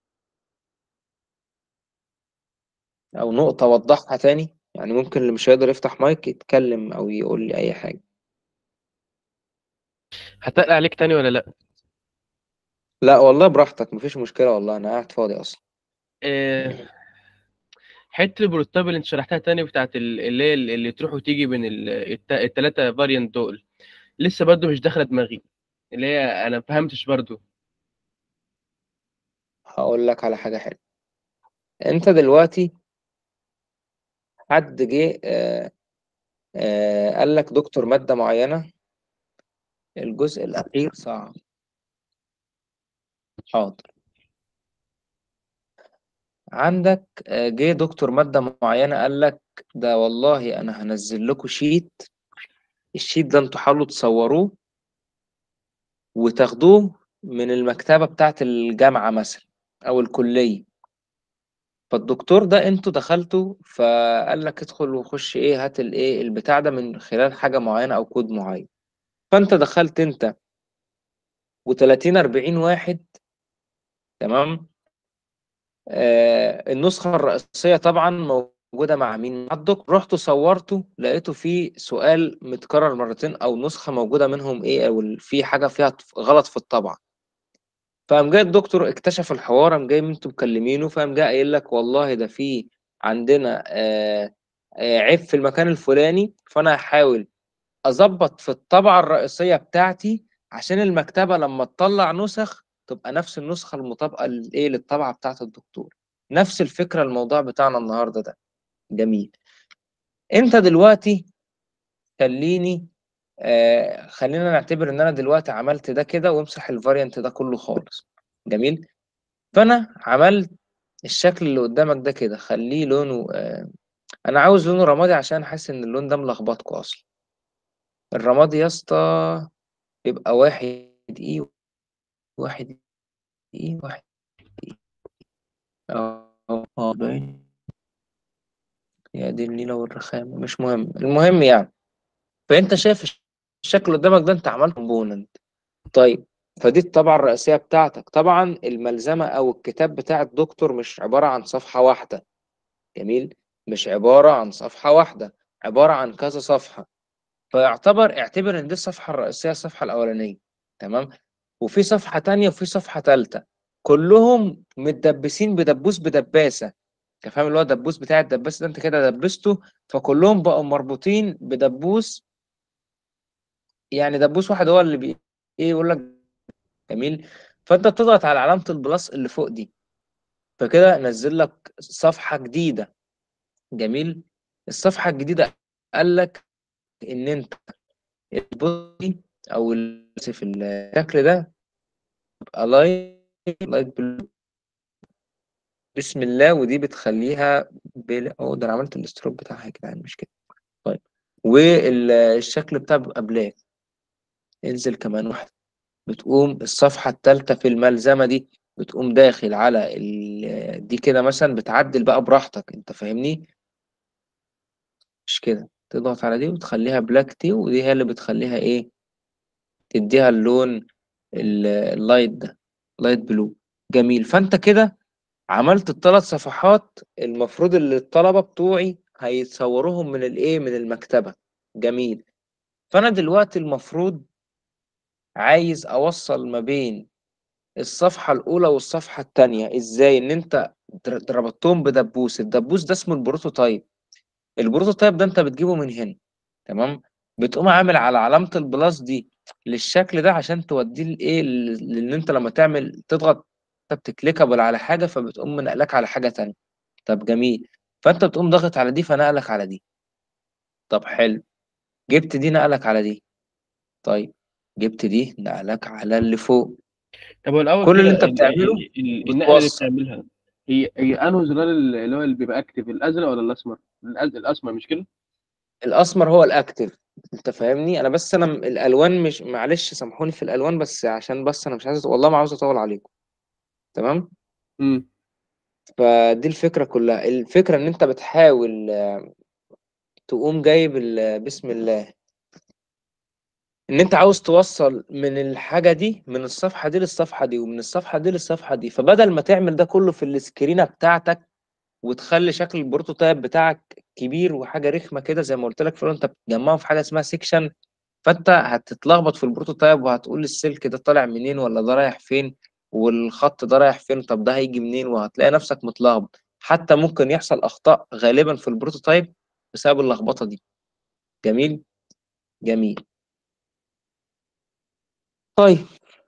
او نقطة اوضحها تاني يعني ممكن اللي مش هيقدر يفتح مايك يتكلم او يقول لي اي حاجة هتقل عليك تاني ولا لا لا والله براحتك مفيش مشكلة والله انا قاعد فاضي اصلا آه، حته البروتوتايب اللي انت شرحتها تاني بتاعت ال- اللي هي اللي تروح وتيجي بين الثلاثه فاريانت دول لسه برضو مش داخله دماغي اللي هي انا ما فهمتش برضو هقول لك على حاجة حلوة انت دلوقتي حد جه آه آه قال لك دكتور مادة معينة الجزء الأخير صعب حاضر عندك آه، جه دكتور مادة معينة قال لك ده والله أنا هنزل لكم شيت الشيت ده انتوا حاولوا تصوروه وتاخدوه من المكتبة بتاعت الجامعة مثلا أو الكلية فالدكتور ده انتوا دخلتوا فقال لك ادخل وخش ايه هات الايه البتاع ده من خلال حاجة معينة أو كود معين فانت دخلت انت و30 40 واحد تمام آه النسخة الرئيسية طبعا موجودة مع مين؟ مع الدكتور رحت صورته لقيته فيه سؤال متكرر مرتين أو نسخة موجودة منهم إيه أو ال- في حاجة فيها غلط في الطبعة فقام جاي الدكتور اكتشف الحوار قام جاي انتوا مكلمينه فقام جاي قايل لك والله ده في عندنا آه آه عيب في المكان الفلاني فأنا هحاول أظبط في الطبعة الرئيسية بتاعتي عشان المكتبة لما تطلع نسخ تبقى نفس النسخة المطابقة لإيه للطبعة بتاعت الدكتور نفس الفكرة الموضوع بتاعنا النهاردة ده جميل انت دلوقتي خليني آه خلينا نعتبر ان انا دلوقتي عملت ده كده وامسح الفاريانت ده كله خالص جميل فانا عملت الشكل اللي قدامك ده كده خليه لونه آه انا عاوز لونه رمادي عشان حاسس ان اللون ده ملخبطكوا اصلا الرمادي يا اسطى يبقى واحد اي واحد اي واحد اي اه اه باين يا دي النيلة والرخامة مش مهم المهم يعني فانت شايف الشكل قدامك ده انت عملت كومبوننت طيب فدي الطبعة الرئيسية بتاعتك طبعا الملزمة أو الكتاب بتاع الدكتور مش عبارة عن صفحة واحدة جميل مش عبارة عن صفحة واحدة عبارة عن كذا صفحة فيعتبر اعتبر إن دي الصفحة الرئيسية الصفحة الأولانية تمام وفي صفحة تانية وفي صفحة تالتة كلهم متدبسين بدبوس بدباسة انت فاهم اللي هو الدبوس بتاع الدباس ده انت كده دبسته فكلهم بقوا مربوطين بدبوس يعني دبوس واحد هو اللي بي ايه يقول لك جميل فانت بتضغط على علامة البلس اللي فوق دي فكده نزل لك صفحة جديدة جميل الصفحة الجديدة قال لك ان انت البودي او ال- في الشكل ده يبقى لايت لايت بلو بسم الله ودي بتخليها بلا اه ده انا عملت الاستروب بتاعها كده يعني مش كده طيب والشكل بتاعها بيبقى بلاك انزل كمان واحدة بتقوم الصفحة التالتة في الملزمة دي بتقوم داخل على ال... دي كده مثلا بتعدل بقى براحتك انت فاهمني مش كده تضغط على دي وتخليها بلاك دي ودي هي اللي بتخليها ايه تديها اللون ال- اللايت ده لايت بلو جميل فانت كده عملت الثلاث صفحات المفروض اللي الطلبة بتوعي هيتصوروهم من الايه من المكتبة جميل فانا دلوقتي المفروض عايز اوصل ما بين الصفحة الأولى والصفحة التانية ازاي ان انت در- ربطتهم بدبوس الدبوس ده اسمه البروتوتايب البروتوتايب ده انت بتجيبه من هنا تمام بتقوم عامل على علامة البلاس دي للشكل ده عشان توديه لايه ل- لان انت لما تعمل تضغط انت بتكليكابل على حاجة فبتقوم منقلك على حاجة تانية طب جميل فانت بتقوم ضاغط على دي فنقلك على دي طب حلو جبت دي نقلك على دي طيب جبت دي نقلك على اللي فوق طب هو الاول كل كده اللي انت ال- بتعمله ال- ال- النقله اللي بتوصل بتعملها هي هي انه زرار اللي هو اللي بيبقى اكتف الازرق ولا الاسمر؟ الأز- الاسمر مش كده؟ الاسمر هو الاكتف انت فاهمني انا بس انا م- الالوان مش معلش سامحوني في الالوان بس عشان بس انا مش عايز والله ما عاوز اطول عليكم تمام امم فدي الفكره كلها الفكره ان انت بتحاول آه، تقوم جايب ال- بسم الله ان انت عاوز توصل من الحاجه دي من الصفحه دي للصفحه دي ومن الصفحه دي للصفحه دي فبدل ما تعمل ده كله في السكرينه بتاعتك وتخلي شكل البروتوتايب بتاعك كبير وحاجه رخمه كده زي ما قلت لك في الأول، انت بتجمعه في حاجه اسمها سيكشن فانت هتتلخبط في البروتوتايب وهتقول السلك ده طالع منين ولا ده رايح فين والخط ده رايح فين طب ده هيجي منين وهتلاقي نفسك متلخبط حتى ممكن يحصل اخطاء غالبا في البروتوتايب بسبب اللخبطه دي جميل جميل طيب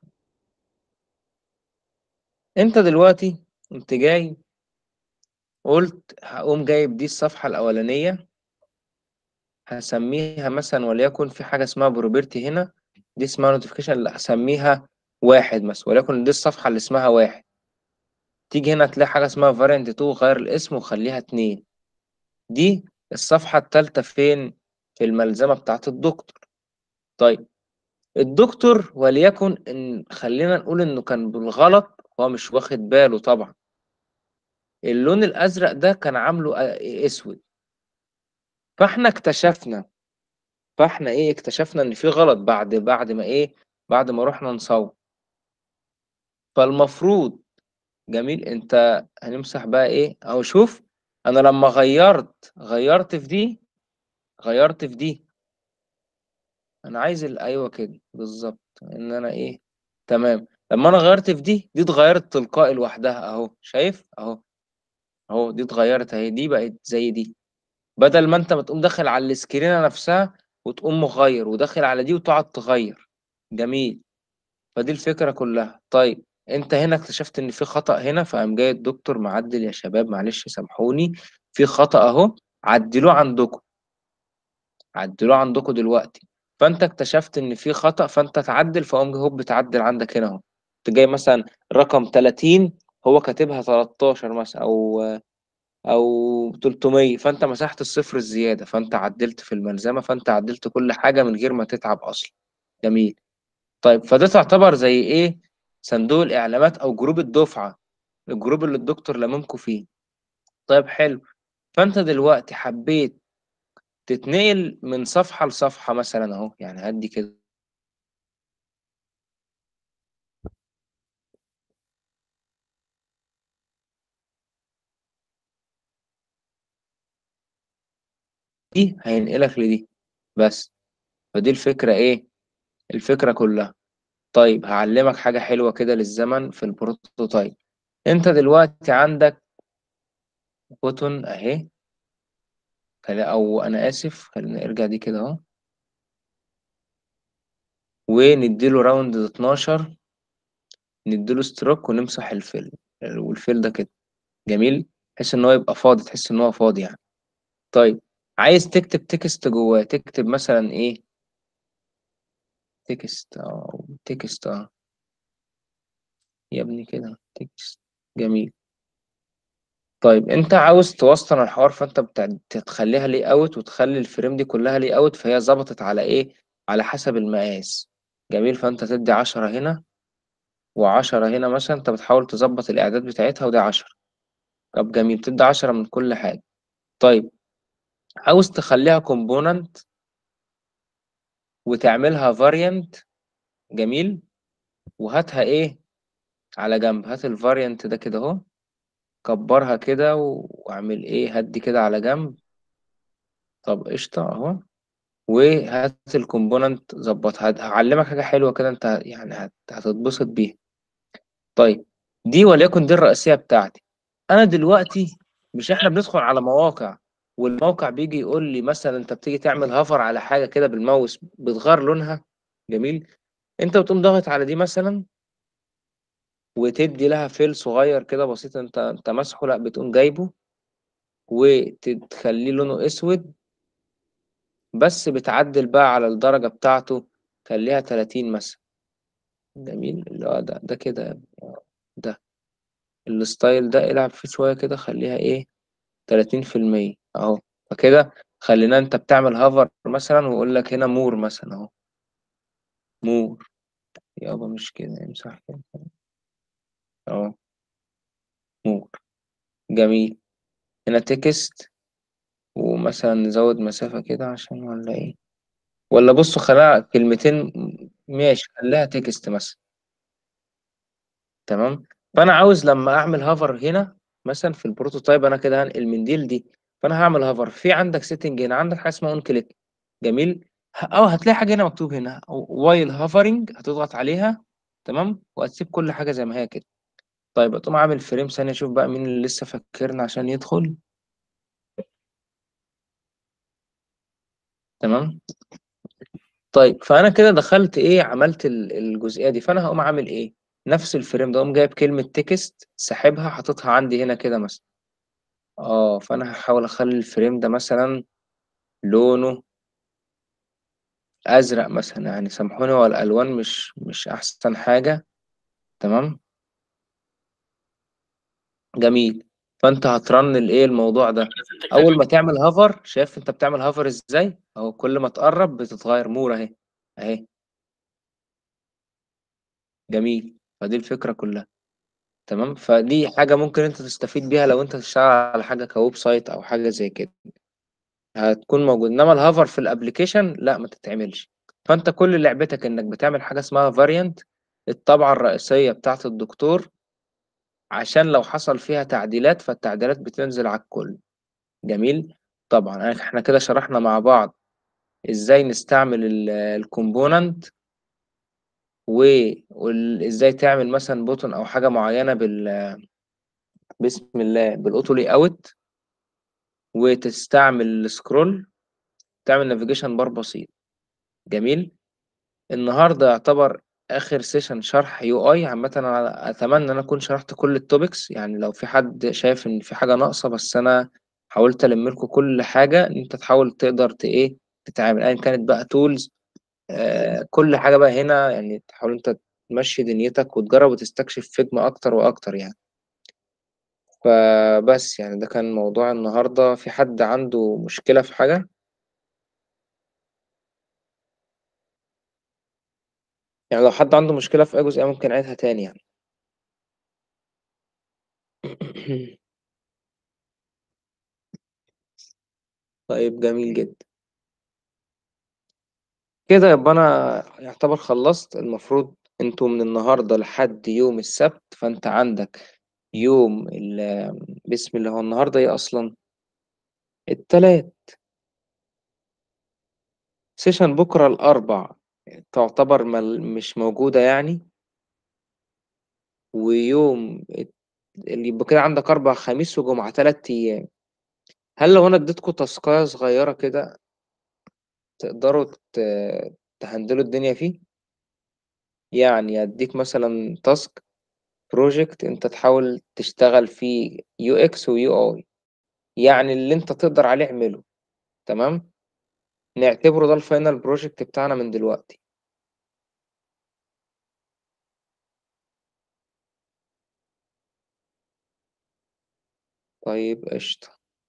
انت دلوقتي انت جاي قلت هقوم جايب دي الصفحه الاولانيه هسميها مثلا وليكن في حاجه اسمها بروبرتي هنا دي اسمها نوتيفيكيشن لا هسميها واحد مثلا وليكن دي الصفحه اللي اسمها واحد تيجي هنا تلاقي حاجة اسمها فاريانت 2 غير الاسم وخليها 2 دي الصفحة التالتة فين في الملزمة بتاعت الدكتور طيب الدكتور وليكن إن خلينا نقول إنه كان بالغلط هو مش واخد باله طبعا اللون الأزرق ده كان عامله أ- أسود فإحنا اكتشفنا فإحنا إيه اكتشفنا إن في غلط بعد بعد ما إيه بعد ما رحنا نصور فالمفروض جميل أنت هنمسح بقى إيه أهو شوف أنا لما غيرت غيرت في دي غيرت في دي انا عايز ال- ايوه كده بالظبط ان انا ايه تمام لما انا غيرت في دي دي اتغيرت تلقائي لوحدها اهو شايف اهو اهو دي اتغيرت اهي دي بقت زي دي بدل ما انت ما تقوم داخل على السكرينه نفسها وتقوم مغير وداخل على دي وتقعد تغير جميل فدي الفكره كلها طيب انت هنا اكتشفت ان في خطأ هنا فقام جاي الدكتور معدل يا شباب معلش سامحوني في خطأ اهو عدلوه عندكم عدلوه عندكم دلوقتي فانت اكتشفت ان في خطأ فانت تعدل فقوم هوب بتعدل عندك هنا اهو انت جاي مثلا رقم 30 هو كاتبها 13 مثلا او او 300 فانت مسحت الصفر الزيادة فانت عدلت في الملزمة فانت عدلت كل حاجة من غير ما تتعب اصلا جميل طيب فده تعتبر زي ايه صندوق الاعلانات او جروب الدفعة الجروب اللي الدكتور لممكم فيه طيب حلو فانت دلوقتي حبيت تتنقل من صفحة لصفحة مثلا اهو يعني هدي كده دي هينقلك لدي بس فدي الفكرة ايه الفكرة كلها طيب هعلمك حاجة حلوة كده للزمن في البروتوتايب انت دلوقتي عندك بوتون اهي خلي- او انا اسف خلينا نرجع دي كده اهو ونديله راوند 12 نديله ستروك ونمسح الفيل والفيل ده كده جميل تحس ان هو يبقى فاضي تحس ان هو فاضي يعني طيب عايز تكتب تكست جواه تكتب مثلا ايه تكست اه تكست اه يا ابني كده تكست جميل طيب انت عاوز توصل الحوار فانت بتع- بتخليها لي اوت وتخلي الفريم دي كلها لي اوت فهي ظبطت على ايه على حسب المقاس جميل فانت تدي عشرة هنا وعشرة هنا مثلا انت بتحاول تظبط الاعداد بتاعتها وده عشرة طب جميل تدي عشرة من كل حاجة طيب عاوز تخليها كومبوننت وتعملها فاريانت جميل وهاتها ايه على جنب هات الفاريانت ده كده اهو كبرها كده واعمل ايه هدي كده على جنب طب قشطة اهو وهات الكومبوننت ظبطها هد- هعلمك حاجة حلوة كده انت يعني هت- هتتبسط بيها طيب دي وليكن دي الرئيسية بتاعتي انا دلوقتي مش احنا بندخل على مواقع والموقع بيجي يقول لي مثلا انت بتيجي تعمل هافر على حاجة كده بالماوس بتغير لونها جميل انت بتقوم ضاغط على دي مثلا وتدي لها فيل صغير كده بسيط انت انت ماسحه لا بتقوم جايبه وتخليه لونه اسود بس بتعدل بقى على الدرجة بتاعته خليها 30 مثلا جميل اللي هو ده ده كده ده الستايل ده العب فيه شوية كده خليها ايه 30% اهو فكده خلينا انت بتعمل هافر مثلا ويقول لك هنا مور مثلا اهو مور يابا مش كده امسح كده اهو مور جميل هنا تكست ومثلا نزود مسافة كده عشان ولا ايه ولا بصوا خليها كلمتين ماشي خليها تكست مثلا تمام فانا عاوز لما اعمل هافر هنا مثلا في البروتوتايب انا كده هنقل من دي لدي فانا هعمل هافر في عندك سيتنج هنا عندك حاجه اسمها اون كليك جميل ه- او هتلاقي حاجه هنا مكتوب هنا وايل هافرنج هتضغط عليها تمام وهتسيب كل حاجه زي ما هي كده طيب اقوم عامل فريم ثانيه اشوف بقى مين اللي لسه فاكرنا عشان يدخل تمام طيب فانا كده دخلت ايه عملت ال- الجزئيه دي فانا هقوم عامل ايه نفس الفريم ده اقوم جايب كلمه تكست سحبها حاططها عندي هنا كده مثلا اه فانا هحاول اخلي الفريم ده مثلا لونه ازرق مثلا يعني سامحوني هو الالوان مش مش احسن حاجه تمام جميل فانت هترن الايه الموضوع ده اول ما تعمل هافر شايف انت بتعمل هافر ازاي اهو كل ما تقرب بتتغير مور اهي اهي جميل فدي الفكره كلها تمام فدي حاجه ممكن انت تستفيد بيها لو انت تشتغل على حاجه كويب سايت او حاجه زي كده هتكون موجود انما الهافر في الابليكيشن لا ما تتعملش فانت كل لعبتك انك بتعمل حاجه اسمها فاريانت الطبعه الرئيسيه بتاعه الدكتور عشان لو حصل فيها تعديلات فالتعديلات بتنزل على الكل جميل طبعا احنا كده شرحنا مع بعض ازاي نستعمل الكومبوننت وازاي تعمل مثلا بوتون او حاجه معينه بال بسم الله بالاوتو لي اوت وتستعمل السكرول تعمل نافيجيشن بار بسيط جميل النهارده يعتبر اخر سيشن شرح يو اي عامه انا اتمنى ان انا اكون شرحت كل التوبكس يعني لو في حد شايف ان في حاجه ناقصه بس انا حاولت الم لكم كل حاجه ان انت تحاول تقدر ت ايه تتعامل ايا كانت بقى تولز آه كل حاجه بقى هنا يعني تحاول انت تمشي دنيتك وتجرب وتستكشف فيجما اكتر واكتر يعني فبس يعني ده كان موضوع النهارده في حد عنده مشكله في حاجه يعني لو حد عنده مشكله في اي جزئيه ممكن اعيدها تاني يعني طيب جميل جدا كده يبقى انا يعتبر خلصت المفروض انتوا من النهارده لحد يوم السبت فانت عندك يوم ال بسم الله هو النهارده ايه اصلا التلات سيشن بكرة الأربع تعتبر مل... مش موجودة يعني ويوم اللي يبقى كده عندك أربع خميس وجمعة تلات أيام هل لو أنا اديتكوا تاسكاية صغيرة كده تقدروا ت... تهندلوا الدنيا فيه يعني أديك مثلا تاسك بروجكت أنت تحاول تشتغل فيه يو إكس ويو أي يعني اللي أنت تقدر عليه اعمله تمام نعتبره ده الفاينل بروجكت بتاعنا من دلوقتي طيب قشطة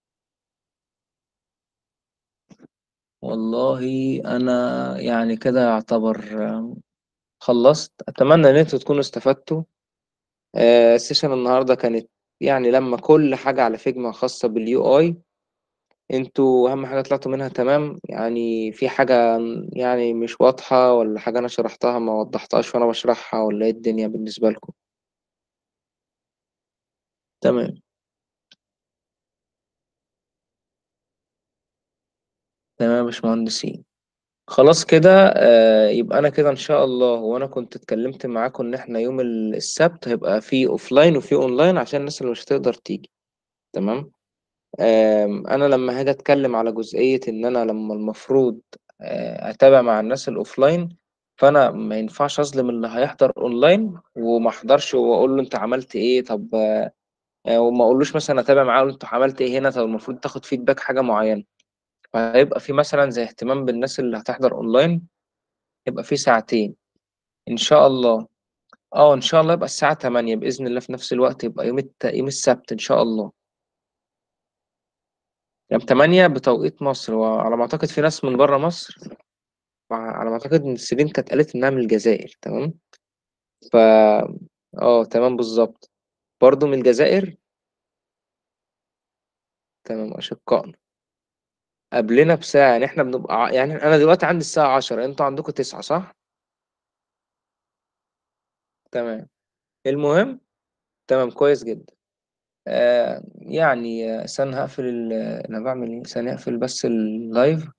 والله أنا يعني كده يعتبر آم، خلصت أتمنى إن انتوا تكونوا استفدتوا آه، السيشن النهاردة كانت يعني لما كل حاجة على فيجما خاصة باليو اي انتوا أهم حاجة طلعتوا منها تمام يعني في حاجة يعني مش واضحة ولا حاجة أنا شرحتها ما وضحتهاش وأنا بشرحها ولا إيه الدنيا بالنسبة لكم تمام تمام يا باشمهندسين خلاص كده آه، يبقى انا كده ان شاء الله وانا كنت اتكلمت معاكم ان احنا يوم ال- السبت هيبقى فيه اوفلاين وفيه اونلاين عشان الناس اللي مش هتقدر تيجي تمام آم، انا لما هاجي اتكلم على جزئية ان انا لما المفروض آه، اتابع مع الناس الاوفلاين فانا ما ينفعش اظلم اللي هيحضر اونلاين وما احضرش واقول له انت عملت ايه طب آه، وما اقولوش مثلا اتابع معاه اقول له انت عملت ايه هنا طب المفروض تاخد فيدباك حاجة معينة فهيبقى في مثلا زي اهتمام بالناس اللي هتحضر اونلاين يبقى في ساعتين ان شاء الله اه ان شاء الله يبقى الساعة 8 بإذن الله في نفس الوقت يبقى يوم الت... يوم السبت ان شاء الله يوم 8 بتوقيت مصر وعلى ما اعتقد في ناس من بره مصر وعلى ما اعتقد ان سيرين كانت قالت انها من الجزائر تمام ف اه تمام بالظبط برضه من الجزائر تمام اشقائنا قبلنا بساعة يعني احنا بنبقى ع- يعني انا دلوقتي عندي الساعة 10 انتوا عندكم 9 صح تمام المهم تمام كويس جدا آه يعني آه، ثانية هقفل ال... انا بعمل ايه ثانية هقفل بس اللايف